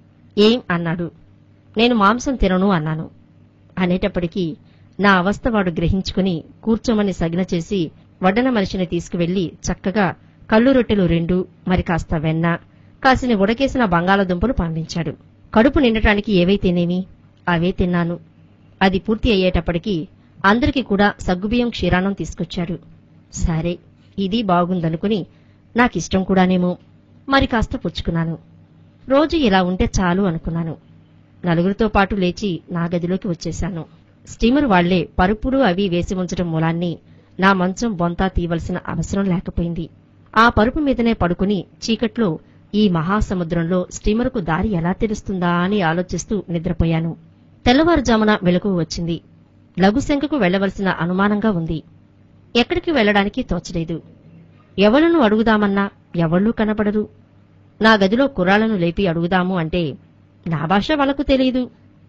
ఏం అన్నాడు నేను మాంసం తినను అన్నాను అనేటప్పటికీ నా అవస్థ వాడు గ్రహించుకుని కూర్చోమని సగ్న చేసి వడ్డన మనిషిని తీసుకువెళ్లి చక్కగా కళ్ళు రొట్టెలు రెండు మరి కాస్త వెన్న కాసిని ఉడకేసిన బంగాళదుంపలు పంపించాడు కడుపు నిండటానికి ఏవైతేనేమి అవే తిన్నాను అది పూర్తి అయ్యేటప్పటికి అందరికీ కూడా సగ్గుబియ్యం క్షీరాన్నం తీసుకొచ్చాడు సరే ఇది బాగుందనుకుని నాకిష్టం కూడానేమో మరి కాస్త పుచ్చుకున్నాను రోజు ఇలా ఉంటే చాలు అనుకున్నాను నలుగురితో పాటు లేచి నా గదిలోకి వచ్చేశాను స్టీమర్ వాళ్లే పరుపులు అవి వేసి ఉంచడం మూలాన్ని నా మంచం బొంతా తీయవలసిన అవసరం లేకపోయింది ఆ పరుపు మీదనే పడుకుని చీకట్లో ఈ మహాసముద్రంలో స్టీమరుకు దారి ఎలా తెలుస్తుందా అని ఆలోచిస్తూ నిద్రపోయాను తెల్లవారుజామున వెలుగు వచ్చింది లఘుశంకకు వెళ్లవలసిన అనుమానంగా ఉంది ఎక్కడికి వెళ్లడానికి తోచలేదు ఎవలను అడుగుదామన్నా ఎవళ్ళూ కనపడరు నా గదిలో కుర్రాళ్లను లేపి అడుగుదాము అంటే నా భాష వాళ్ళకు తెలియదు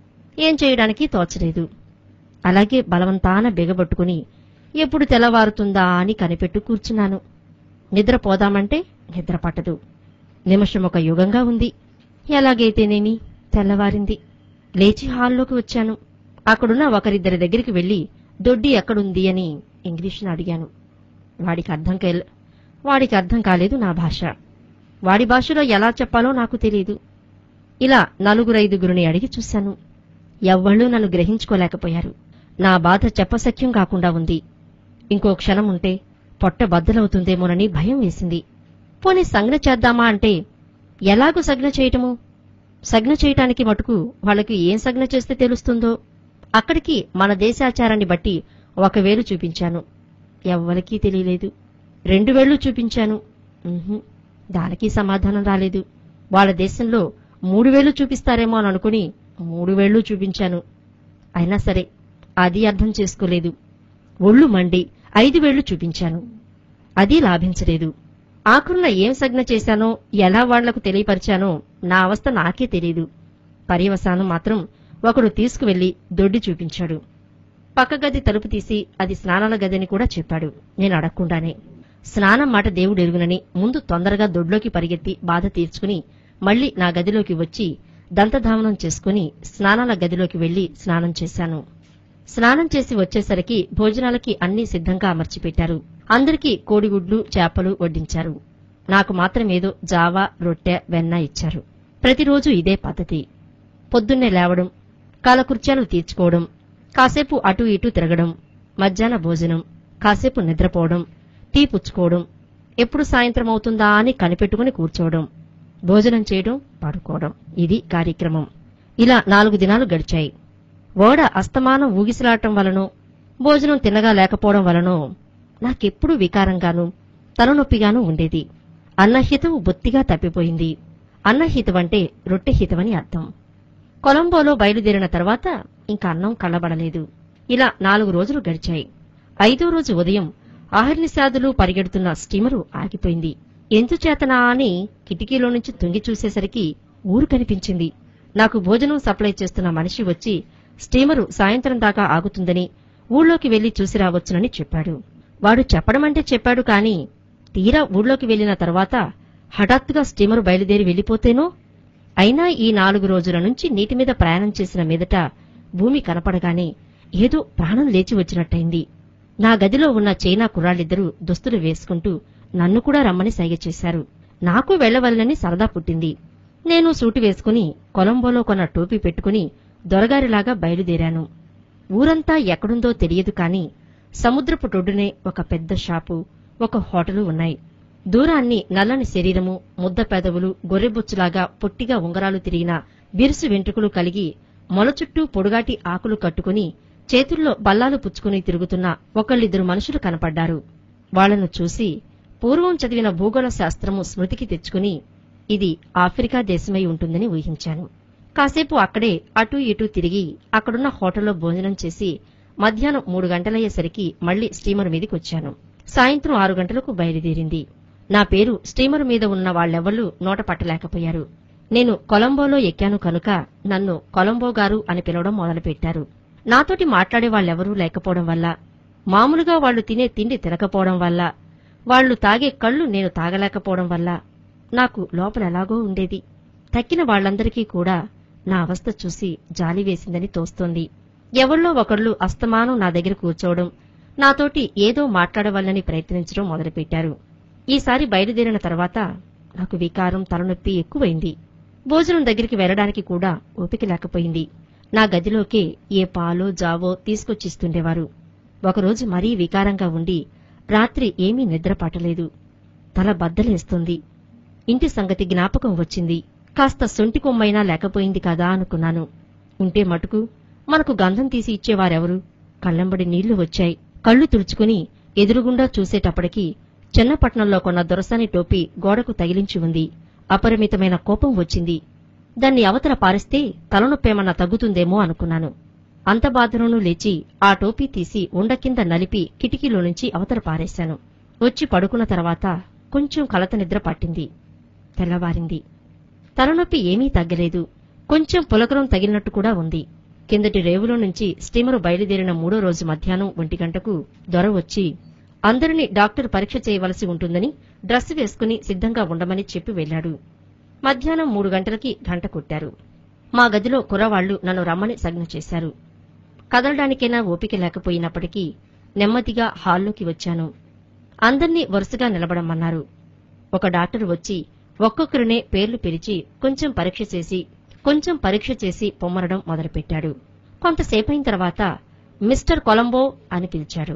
ఏం చేయడానికి తోచలేదు అలాగే బలవంతాన బిగబట్టుకుని ఎప్పుడు తెల్లవారుతుందా అని కనిపెట్టు కూర్చున్నాను నిద్రపోదామంటే నిద్ర పట్టదు నిమిషం ఒక యుగంగా ఉంది ఎలాగైతేనేమి తెల్లవారింది లేచి హాల్లోకి వచ్చాను అక్కడున్న ఒకరిద్దరి దగ్గరికి వెళ్లి దొడ్డి ఎక్కడుంది అని ఇంగ్లీష్ను అడిగాను వాడికి అర్థం కాలే వాడికి అర్థం కాలేదు నా భాష వాడి భాషలో ఎలా చెప్పాలో నాకు తెలియదు ఇలా నలుగురైదుగురిని అడిగి చూశాను ఎవ్వళ్ళూ నన్ను గ్రహించుకోలేకపోయారు నా బాధ చెప్పసఖ్యం కాకుండా ఉంది ఇంకో క్షణం ఉంటే పొట్ట బద్దలవుతుందేమోనని భయం వేసింది పోనీ సంజ్ఞ చేద్దామా అంటే ఎలాగూ సజ్ఞ చేయటము సజ్ఞ చేయటానికి మటుకు వాళ్ళకి ఏం సజ్ఞ చేస్తే తెలుస్తుందో అక్కడికి మన దేశాచారాన్ని బట్టి ఒక వేలు చూపించాను ఎవ్వరికీ తెలియలేదు రెండు వేళ్లు చూపించాను ఉహుం, దానికి సమాధానం రాలేదు వాళ్ళ దేశంలో మూడు వేళ్లు చూపిస్తారేమో అని అనుకుని మూడు వేళ్లు చూపించాను అయినా సరే అది అర్థం చేసుకోలేదు ఒళ్ళు మండి ఐదు వేళ్లు చూపించాను అది లాభించలేదు ఆఖరున ఏం సజ్ఞ చేశానో ఎలా వాళ్లకు తెలియపరిచానో నా అవస్థ నాకే తెలియదు పర్యవసానం మాత్రం ఒకడు తీసుకువెళ్లి దొడ్డి చూపించాడు పక్క గది తలుపు తీసి అది స్నానాల గదని కూడా చెప్పాడు నేను అడగకుండానే స్నానం మాట దేవుడు ఎరుగునని ముందు తొందరగా దొడ్లోకి పరిగెత్తి బాధ తీర్చుకుని మళ్లీ నా గదిలోకి వచ్చి దంతధావనం చేసుకుని స్నానాల గదిలోకి వెళ్లి స్నానం చేశాను స్నానం చేసి వచ్చేసరికి భోజనాలకి అన్నీ సిద్ధంగా అమర్చిపెట్టారు అందరికీ కోడిగుడ్లు చేపలు వడ్డించారు నాకు మాత్రమేదో జావా రొట్టె వెన్న ఇచ్చారు ప్రతిరోజు ఇదే పద్ధతి పొద్దున్నే లేవడం కాలకృత్యాలు తీర్చుకోవడం కాసేపు అటు ఇటు తిరగడం మధ్యాహ్న భోజనం కాసేపు నిద్రపోవడం టీ పుచ్చుకోవడం ఎప్పుడు సాయంత్రం అవుతుందా అని కనిపెట్టుకుని కూర్చోవడం భోజనం చేయడం పడుకోవడం ఇది కార్యక్రమం ఇలా నాలుగు దినాలు గడిచాయి ఓడ అస్తమానం ఊగిసలాడటం వలనో భోజనం తిన్నగా లేకపోవడం వలనో నాకెప్పుడూ వికారంగానూ తలనొప్పిగానూ ఉండేది అన్నహితవు బొత్తిగా తప్పిపోయింది అన్నహితవంటే రొట్టె హితవని అర్థం కొలంబోలో బయలుదేరిన తర్వాత ఇంకా అన్నం కళ్ళబడలేదు ఇలా నాలుగు రోజులు గడిచాయి ఐదో రోజు ఉదయం ఆహర్నిశాదులు పరిగెడుతున్న స్టీమరు ఆగిపోయింది ఎందుచేతనా అని కిటికీలో నుంచి తొంగి చూసేసరికి ఊరు కనిపించింది నాకు భోజనం సప్లై చేస్తున్న మనిషి వచ్చి స్టీమరు సాయంత్రం దాకా ఆగుతుందని ఊళ్ళోకి వెళ్లి చూసి రావచ్చునని చెప్పాడు వాడు చెప్పడమంటే చెప్పాడు కాని తీరా ఊళ్ళోకి వెళ్లిన తర్వాత హఠాత్తుగా స్టీమరు బయలుదేరి వెళ్లిపోతేనో అయినా ఈ నాలుగు రోజుల నుంచి నీటి మీద ప్రయాణం చేసిన మీదట భూమి కనపడగానే ఏదో ప్రాణం లేచి వచ్చినట్టయింది నా గదిలో ఉన్న చైనా కుర్రాళ్ళిద్దరూ దుస్తులు వేసుకుంటూ నన్ను కూడా రమ్మని సైగ చేశారు నాకు వెళ్లవల్లని సరదా పుట్టింది నేను సూటు వేసుకుని కొలంబోలో కొన్న టోపీ పెట్టుకుని దొరగారిలాగా బయలుదేరాను ఊరంతా ఎక్కడుందో తెలియదు కాని సముద్రపు టొడ్డునే ఒక పెద్ద షాపు ఒక హోటలు ఉన్నాయి దూరాన్ని నల్లని శరీరము ముద్ద పెదవులు గొర్రెబొచ్చులాగా పొట్టిగా ఉంగరాలు తిరిగిన బిరుసు వెంట్రుకలు కలిగి మొల చుట్టూ పొడుగాటి ఆకులు కట్టుకుని చేతుల్లో బల్లాలు పుచ్చుకుని తిరుగుతున్న ఒకళ్ళిద్దరు మనుషులు కనపడ్డారు వాళ్లను చూసి పూర్వం చదివిన భూగోళ శాస్త్రము స్మృతికి తెచ్చుకుని ఇది ఆఫ్రికా దేశమై ఉంటుందని ఊహించాను కాసేపు అక్కడే అటూ ఇటూ తిరిగి అక్కడున్న హోటల్లో భోజనం చేసి మధ్యాహ్నం మూడు గంటలయ్యేసరికి మళ్లీ స్టీమర్ మీదికి వచ్చాను సాయంత్రం ఆరు గంటలకు బయలుదేరింది నా పేరు స్టీమర్ మీద ఉన్న వాళ్ళెవ్వరూ నోట పట్టలేకపోయారు నేను కొలంబోలో ఎక్కాను కనుక నన్ను కొలంబో గారు అని పిలవడం మొదలుపెట్టారు నాతోటి మాట్లాడే వాళ్ళెవరూ లేకపోవడం వల్ల మామూలుగా వాళ్ళు తినే తిండి తినకపోవడం వల్ల వాళ్ళు తాగే కళ్ళు నేను తాగలేకపోవడం వల్ల నాకు లోపల ఎలాగో ఉండేది తక్కిన వాళ్ళందరికీ కూడా నా అవస్థ చూసి జాలి వేసిందని తోస్తోంది ఎవళ్ళో ఒకళ్ళు అస్తమానం నా దగ్గర కూర్చోవడం నాతోటి ఏదో మాట్లాడవాలని ప్రయత్నించడం మొదలుపెట్టారు ఈసారి బయలుదేరిన తర్వాత నాకు వికారం తలనొప్పి ఎక్కువైంది భోజనం దగ్గరికి వెళ్లడానికి కూడా ఓపిక లేకపోయింది నా గదిలోకే ఏ పాలో జావో తీసుకొచ్చిస్తుండేవారు ఒకరోజు మరీ వికారంగా ఉండి రాత్రి ఏమీ నిద్ర పట్టలేదు తల బద్దలేస్తుంది ఇంటి సంగతి జ్ఞాపకం వచ్చింది కాస్త సొంటి కొమ్మైనా లేకపోయింది కదా అనుకున్నాను ఉంటే మటుకు మనకు గంధం తీసి ఇచ్చేవారెవరు కళ్ళంబడి నీళ్లు వచ్చాయి కళ్ళు తుడుచుకుని ఎదురుగుండా చూసేటప్పటికి చిన్నపట్నంలో కొన్న దొరసాని టోపీ గోడకు తగిలించి ఉంది అపరిమితమైన కోపం వచ్చింది దాన్ని అవతల పారిస్తే తలనొప్పేమన్నా తగ్గుతుందేమో అనుకున్నాను అంత బాధలోనూ లేచి ఆ టోపీ తీసి ఉండ కింద నలిపి కిటికీలో నుంచి అవతల పారేశాను వచ్చి పడుకున్న తర్వాత కొంచెం కలత నిద్ర పట్టింది తెల్లవారింది తలనొప్పి ఏమీ తగ్గలేదు కొంచెం పులకరం తగిలినట్టు కూడా ఉంది కిందటి రేవులో నుంచి స్టీమరు బయలుదేరిన మూడో రోజు మధ్యాహ్నం ఒంటి గంటకు దొర వచ్చి అందరినీ డాక్టర్ పరీక్ష చేయవలసి ఉంటుందని డ్రెస్ వేసుకుని సిద్ధంగా ఉండమని చెప్పి వెళ్లాడు మధ్యాహ్నం మూడు గంటలకి గంట కొట్టారు మా గదిలో కుర్రవాళ్లు నన్ను రమ్మని సంజ్ఞ చేశారు కదలడానికైనా ఓపిక లేకపోయినప్పటికీ నెమ్మదిగా హాల్లోకి వచ్చాను అందర్నీ వరుసగా నిలబడమన్నారు ఒక డాక్టర్ వచ్చి ఒక్కొక్కరినే పేర్లు పిలిచి కొంచెం పరీక్ష చేసి కొంచెం పరీక్ష చేసి పొమ్మరడం మొదలుపెట్టాడు కొంతసేపైన తర్వాత మిస్టర్ కొలంబో అని పిలిచాడు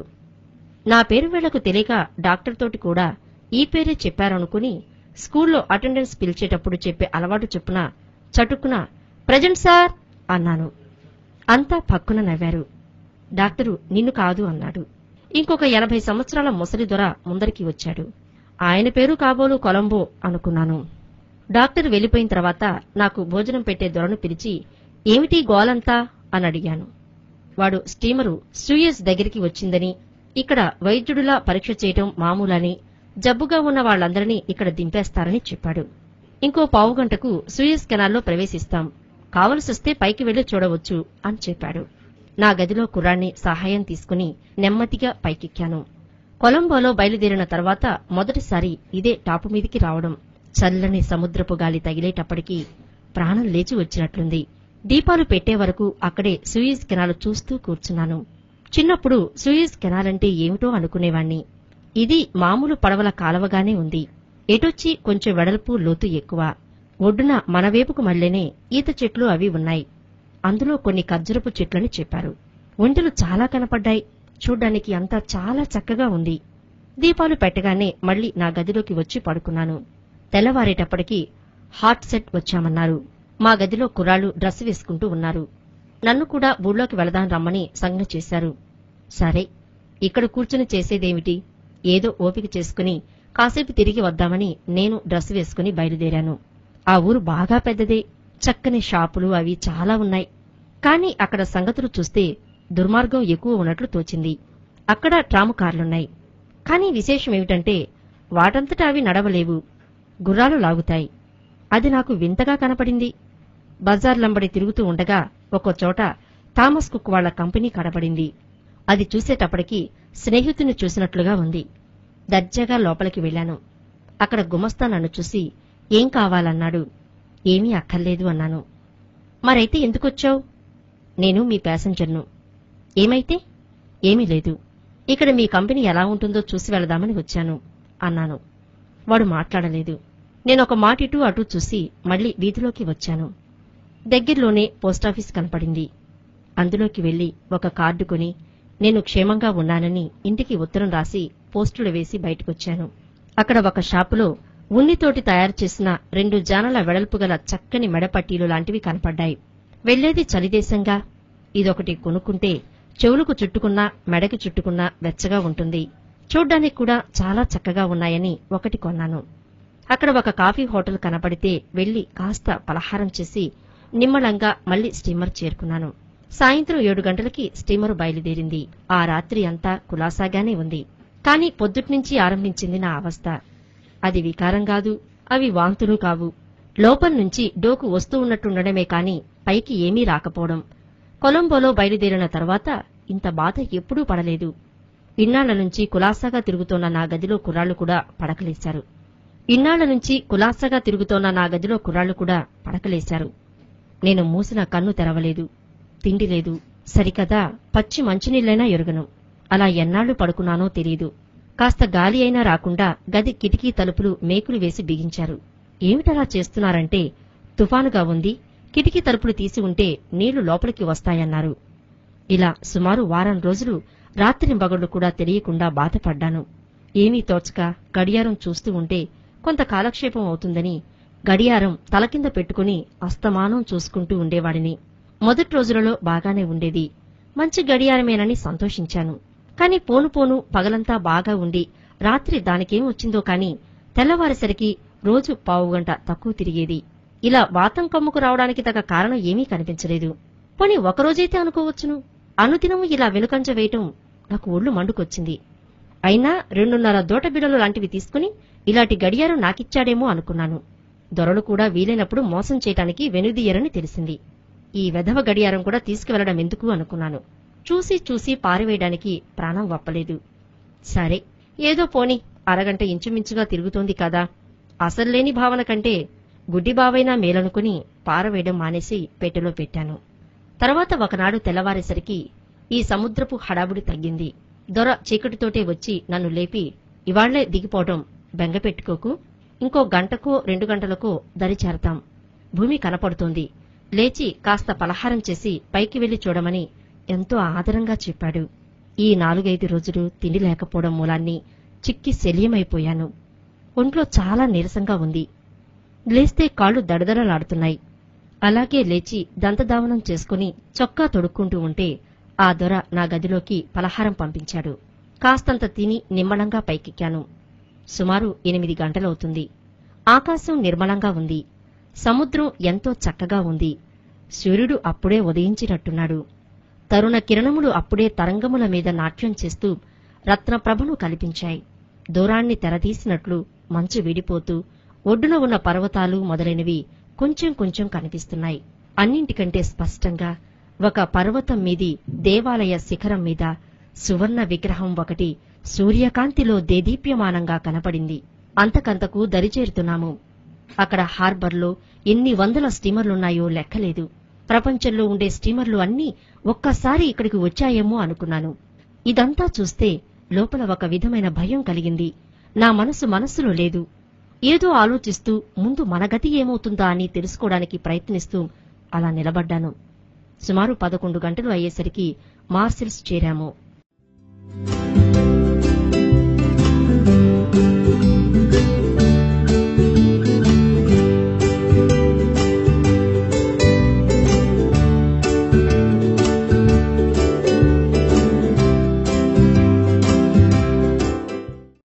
నా పేరు వీళ్లకు తెలియక డాక్టర్ తోటి కూడా ఈ పేరే చెప్పారనుకుని స్కూల్లో అటెండెన్స్ పిలిచేటప్పుడు చెప్పే అలవాటు చొప్పున చటుక్కున ప్రజెంట్ సార్ అన్నాను అంతా పక్కున నవ్వారు డాక్టరు నిన్ను కాదు అన్నాడు ఇంకొక ఎనభై సంవత్సరాల ముసలి దొర ముందరికి వచ్చాడు ఆయన పేరు కాబోలు కొలంబో అనుకున్నాను డాక్టర్ వెళ్లిపోయిన తర్వాత నాకు భోజనం పెట్టే దొరను పిలిచి ఏమిటి గోలంతా అని అడిగాను వాడు స్టీమరు సూయస్ దగ్గరికి వచ్చిందని ఇక్కడ వైద్యుడిలా పరీక్ష చేయటం మామూలని జబ్బుగా ఉన్న వాళ్ళందరినీ ఇక్కడ దింపేస్తారని చెప్పాడు ఇంకో పావుగంటకు సూయస్ కెనాల్లో ప్రవేశిస్తాం కావలసొస్తే పైకి వెళ్లి చూడవచ్చు అని చెప్పాడు నా గదిలో కుర్రాన్ని సహాయం తీసుకుని నెమ్మదిగా పైకెక్కాను కొలంబోలో బయలుదేరిన తర్వాత మొదటిసారి ఇదే టాపు మీదికి రావడం చల్లని సముద్రపు గాలి తగిలేటప్పటికీ ప్రాణం లేచి వచ్చినట్లుంది దీపాలు పెట్టే వరకు అక్కడే సూయిజ్ కెనాల్ చూస్తూ కూర్చున్నాను చిన్నప్పుడు సూయిజ్ కెనాల్ అంటే ఏమిటో అనుకునేవాణ్ణి ఇది మామూలు పడవల కాలవగానే ఉంది ఎటొచ్చి కొంచెం వెడల్పు లోతు ఎక్కువ ఒడ్డున మనవేపుకు మళ్ళేనే ఈత చెట్లు అవి ఉన్నాయి అందులో కొన్ని ఖర్జూరపు చెట్లని చెప్పారు ఒంటెలు చాలా కనపడ్డాయి చూడ్డానికి అంతా చాలా చక్కగా ఉంది దీపాలు పెట్టగానే మళ్లీ నా గదిలోకి వచ్చి పడుకున్నాను తెల్లవారేటప్పటికి హాట్ సెట్ వచ్చామన్నారు మా గదిలో కుర్రాళ్లు డ్రెస్ వేసుకుంటూ ఉన్నారు నన్ను కూడా ఊళ్ళోకి వెళదాం రమ్మని సంజ్ఞ చేశారు సరే ఇక్కడ కూర్చుని చేసేదేమిటి ఏదో ఓపిక చేసుకుని కాసేపు తిరిగి వద్దామని నేను డ్రెస్ వేసుకుని బయలుదేరాను ఆ ఊరు బాగా పెద్దదే చక్కని షాపులు అవి చాలా ఉన్నాయి కాని అక్కడ సంగతులు చూస్తే దుర్మార్గం ఎక్కువ ఉన్నట్లు తోచింది అక్కడ ట్రాము కార్లున్నాయి కాని విశేషమేమిటంటే వాటంతటా అవి నడవలేవు గుర్రాలు లాగుతాయి అది నాకు వింతగా కనపడింది బజార్లంబడి తిరుగుతూ ఉండగా ఒక చోట థామస్ కుక్ వాళ్ల కంపెనీ కనపడింది అది చూసేటప్పటికి స్నేహితుని చూసినట్లుగా ఉంది దర్జాగా లోపలికి వెళ్ళాను అక్కడ గుమస్తా నన్ను చూసి ఏం కావాలన్నాడు ఏమీ అక్కర్లేదు అన్నాను మరైతే ఎందుకొచ్చావు నేను మీ ప్యాసింజర్ను ఏమైతే ఏమీ లేదు ఇక్కడ మీ కంపెనీ ఎలా ఉంటుందో చూసి వెళదామని వచ్చాను అన్నాను వాడు మాట్లాడలేదు నేను ఒక మాట ఇటు అటు చూసి మళ్ళీ వీధిలోకి వచ్చాను దగ్గరలోనే పోస్టాఫీస్ కనపడింది అందులోకి వెళ్లి ఒక కార్డు కొని నేను క్షేమంగా ఉన్నానని ఇంటికి ఉత్తరం రాసి పోస్టులు వేసి బయటకొచ్చాను అక్కడ ఒక షాపులో ఉన్నితోటి తయారు చేసిన రెండు జానల వెడల్పు గల చక్కని మెడపట్టీలు లాంటివి కనపడ్డాయి వెళ్లేది చలిదేశంగా ఇదొకటి కొనుక్కుంటే చెవులకు చుట్టుకున్నా మెడకి చుట్టుకున్నా వెచ్చగా ఉంటుంది చూడ్డానికి కూడా చాలా చక్కగా ఉన్నాయని ఒకటి కొన్నాను అక్కడ ఒక కాఫీ హోటల్ కనపడితే వెళ్లి కాస్త పలహారం చేసి నిమ్మళంగా మళ్లీ స్టీమర్ చేరుకున్నాను సాయంత్రం ఏడు గంటలకి స్టీమరు బయలుదేరింది ఆ రాత్రి అంతా కులాసాగానే ఉంది కాని పొద్దుట్నుంచి ఆరంభించింది నా అవస్థ అది వికారం కాదు అవి వాంతులు కావు లోపల నుంచి డోకు వస్తూ ఉన్నట్టుండడమే కాని పైకి ఏమీ రాకపోవడం కొలంబోలో బయలుదేరిన తర్వాత ఇంత బాధ ఎప్పుడూ పడలేదు ఇన్నాళ్ల నుంచి కులాసాగా తిరుగుతోన్న నా గదిలో కుర్రాళ్లు కూడా పడకలేశారు ఇన్నాళ్ల నుంచి కులాసాగా తిరుగుతోన్న నా గదిలో కుర్రాళ్లు కూడా పడకలేశారు నేను మూసిన కన్ను తెరవలేదు తిండి లేదు సరికదా పచ్చి మంచినీళ్ళైనా ఎరుగను అలా ఎన్నాళ్లు పడుకున్నానో తెలియదు కాస్త గాలి అయినా రాకుండా గది కిటికీ తలుపులు మేకులు వేసి బిగించారు ఏమిటలా చేస్తున్నారంటే తుఫానుగా ఉంది కిటికీ తలుపులు తీసి ఉంటే నీళ్లు లోపలికి వస్తాయన్నారు ఇలా సుమారు వారం రోజులు రాత్రింబగళ్లు కూడా తెలియకుండా బాధపడ్డాను ఏమీ తోచక గడియారం చూస్తూ ఉంటే కొంత కాలక్షేపం అవుతుందని గడియారం తల కింద పెట్టుకుని అస్తమానం చూసుకుంటూ ఉండేవాడిని మొదటి రోజులలో బాగానే ఉండేది మంచి గడియారమేనని సంతోషించాను కాని పోను పోను పగలంతా బాగా ఉండి రాత్రి దానికేం వచ్చిందో కాని తెల్లవారేసరికి రోజు పావుగంట తక్కువ తిరిగేది ఇలా వాతం కమ్ముకు రావడానికి తగ్గ కారణం ఏమీ కనిపించలేదు పోనీ ఒకరోజైతే అనుకోవచ్చును అనుదినము ఇలా వెనుకంజ వేయటం నాకు ఒళ్ళు మండుకొచ్చింది అయినా రెండున్నర దోట బిడలు లాంటివి తీసుకుని ఇలాంటి గడియారం నాకిచ్చాడేమో అనుకున్నాను దొరలు కూడా వీలైనప్పుడు మోసం చేయటానికి వెనుదీయరని తెలిసింది ఈ వెధవ గడియారం కూడా తీసుకువెళ్లడం ఎందుకు అనుకున్నాను చూసి చూసి పారివేయడానికి ప్రాణం వప్పలేదు సరే ఏదో పోని అరగంట ఇంచుమించుగా తిరుగుతోంది కదా అసలు లేని భావన కంటే గుడ్డి బావైనా మేలనుకుని పారవేయడం మానేసి పెట్టెలో పెట్టాను తర్వాత ఒకనాడు తెల్లవారేసరికి ఈ సముద్రపు హడావుడి తగ్గింది దొర చీకటితోటే వచ్చి నన్ను లేపి ఇవాళ్లే దిగిపోవడం బెంగపెట్టుకోకు ఇంకో గంటకో రెండు గంటలకో దరి చేరతాం భూమి కనపడుతోంది లేచి కాస్త పలహారం చేసి పైకి వెళ్లి చూడమని ఎంతో ఆదరంగా చెప్పాడు ఈ నాలుగైదు రోజులు తిండి లేకపోవడం మూలాన్ని చిక్కి శల్యమైపోయాను ఒంట్లో చాలా నీరసంగా ఉంది లేస్తే కాళ్ళు దడదడలాడుతున్నాయి అలాగే లేచి దంతధావనం చేసుకుని చొక్కా తొడుక్కుంటూ ఉంటే ఆ దొర నా గదిలోకి పలహారం పంపించాడు కాస్తంత తిని నిమ్మళంగా పైకెక్కాను సుమారు ఎనిమిది గంటలవుతుంది ఆకాశం నిర్మలంగా ఉంది సముద్రం ఎంతో చక్కగా ఉంది సూర్యుడు అప్పుడే ఉదయించినట్టున్నాడు తరుణ కిరణములు అప్పుడే తరంగముల మీద నాట్యం చేస్తూ రత్నప్రభను కల్పించాయి దూరాన్ని తెరదీసినట్లు మంచు వీడిపోతూ ఒడ్డున ఉన్న పర్వతాలు మొదలైనవి కొంచెం కొంచెం కనిపిస్తున్నాయి అన్నింటికంటే స్పష్టంగా ఒక పర్వతం మీది దేవాలయ శిఖరం మీద సువర్ణ విగ్రహం ఒకటి సూర్యకాంతిలో దేదీప్యమానంగా కనపడింది అంతకంతకు దరిచేరుతున్నాము అక్కడ హార్బర్లో ఎన్ని వందల స్టీమర్లున్నాయో లెక్కలేదు ప్రపంచంలో ఉండే స్టీమర్లు అన్నీ ఒక్కసారి ఇక్కడికి వచ్చాయేమో అనుకున్నాను ఇదంతా చూస్తే లోపల ఒక విధమైన భయం కలిగింది నా మనసు మనస్సులో లేదు ఏదో ఆలోచిస్తూ ముందు మన గతి ఏమవుతుందా అని తెలుసుకోవడానికి ప్రయత్నిస్తూ అలా నిలబడ్డాను సుమారు పదకొండు గంటలు అయ్యేసరికి మార్సిల్స్ చేరాము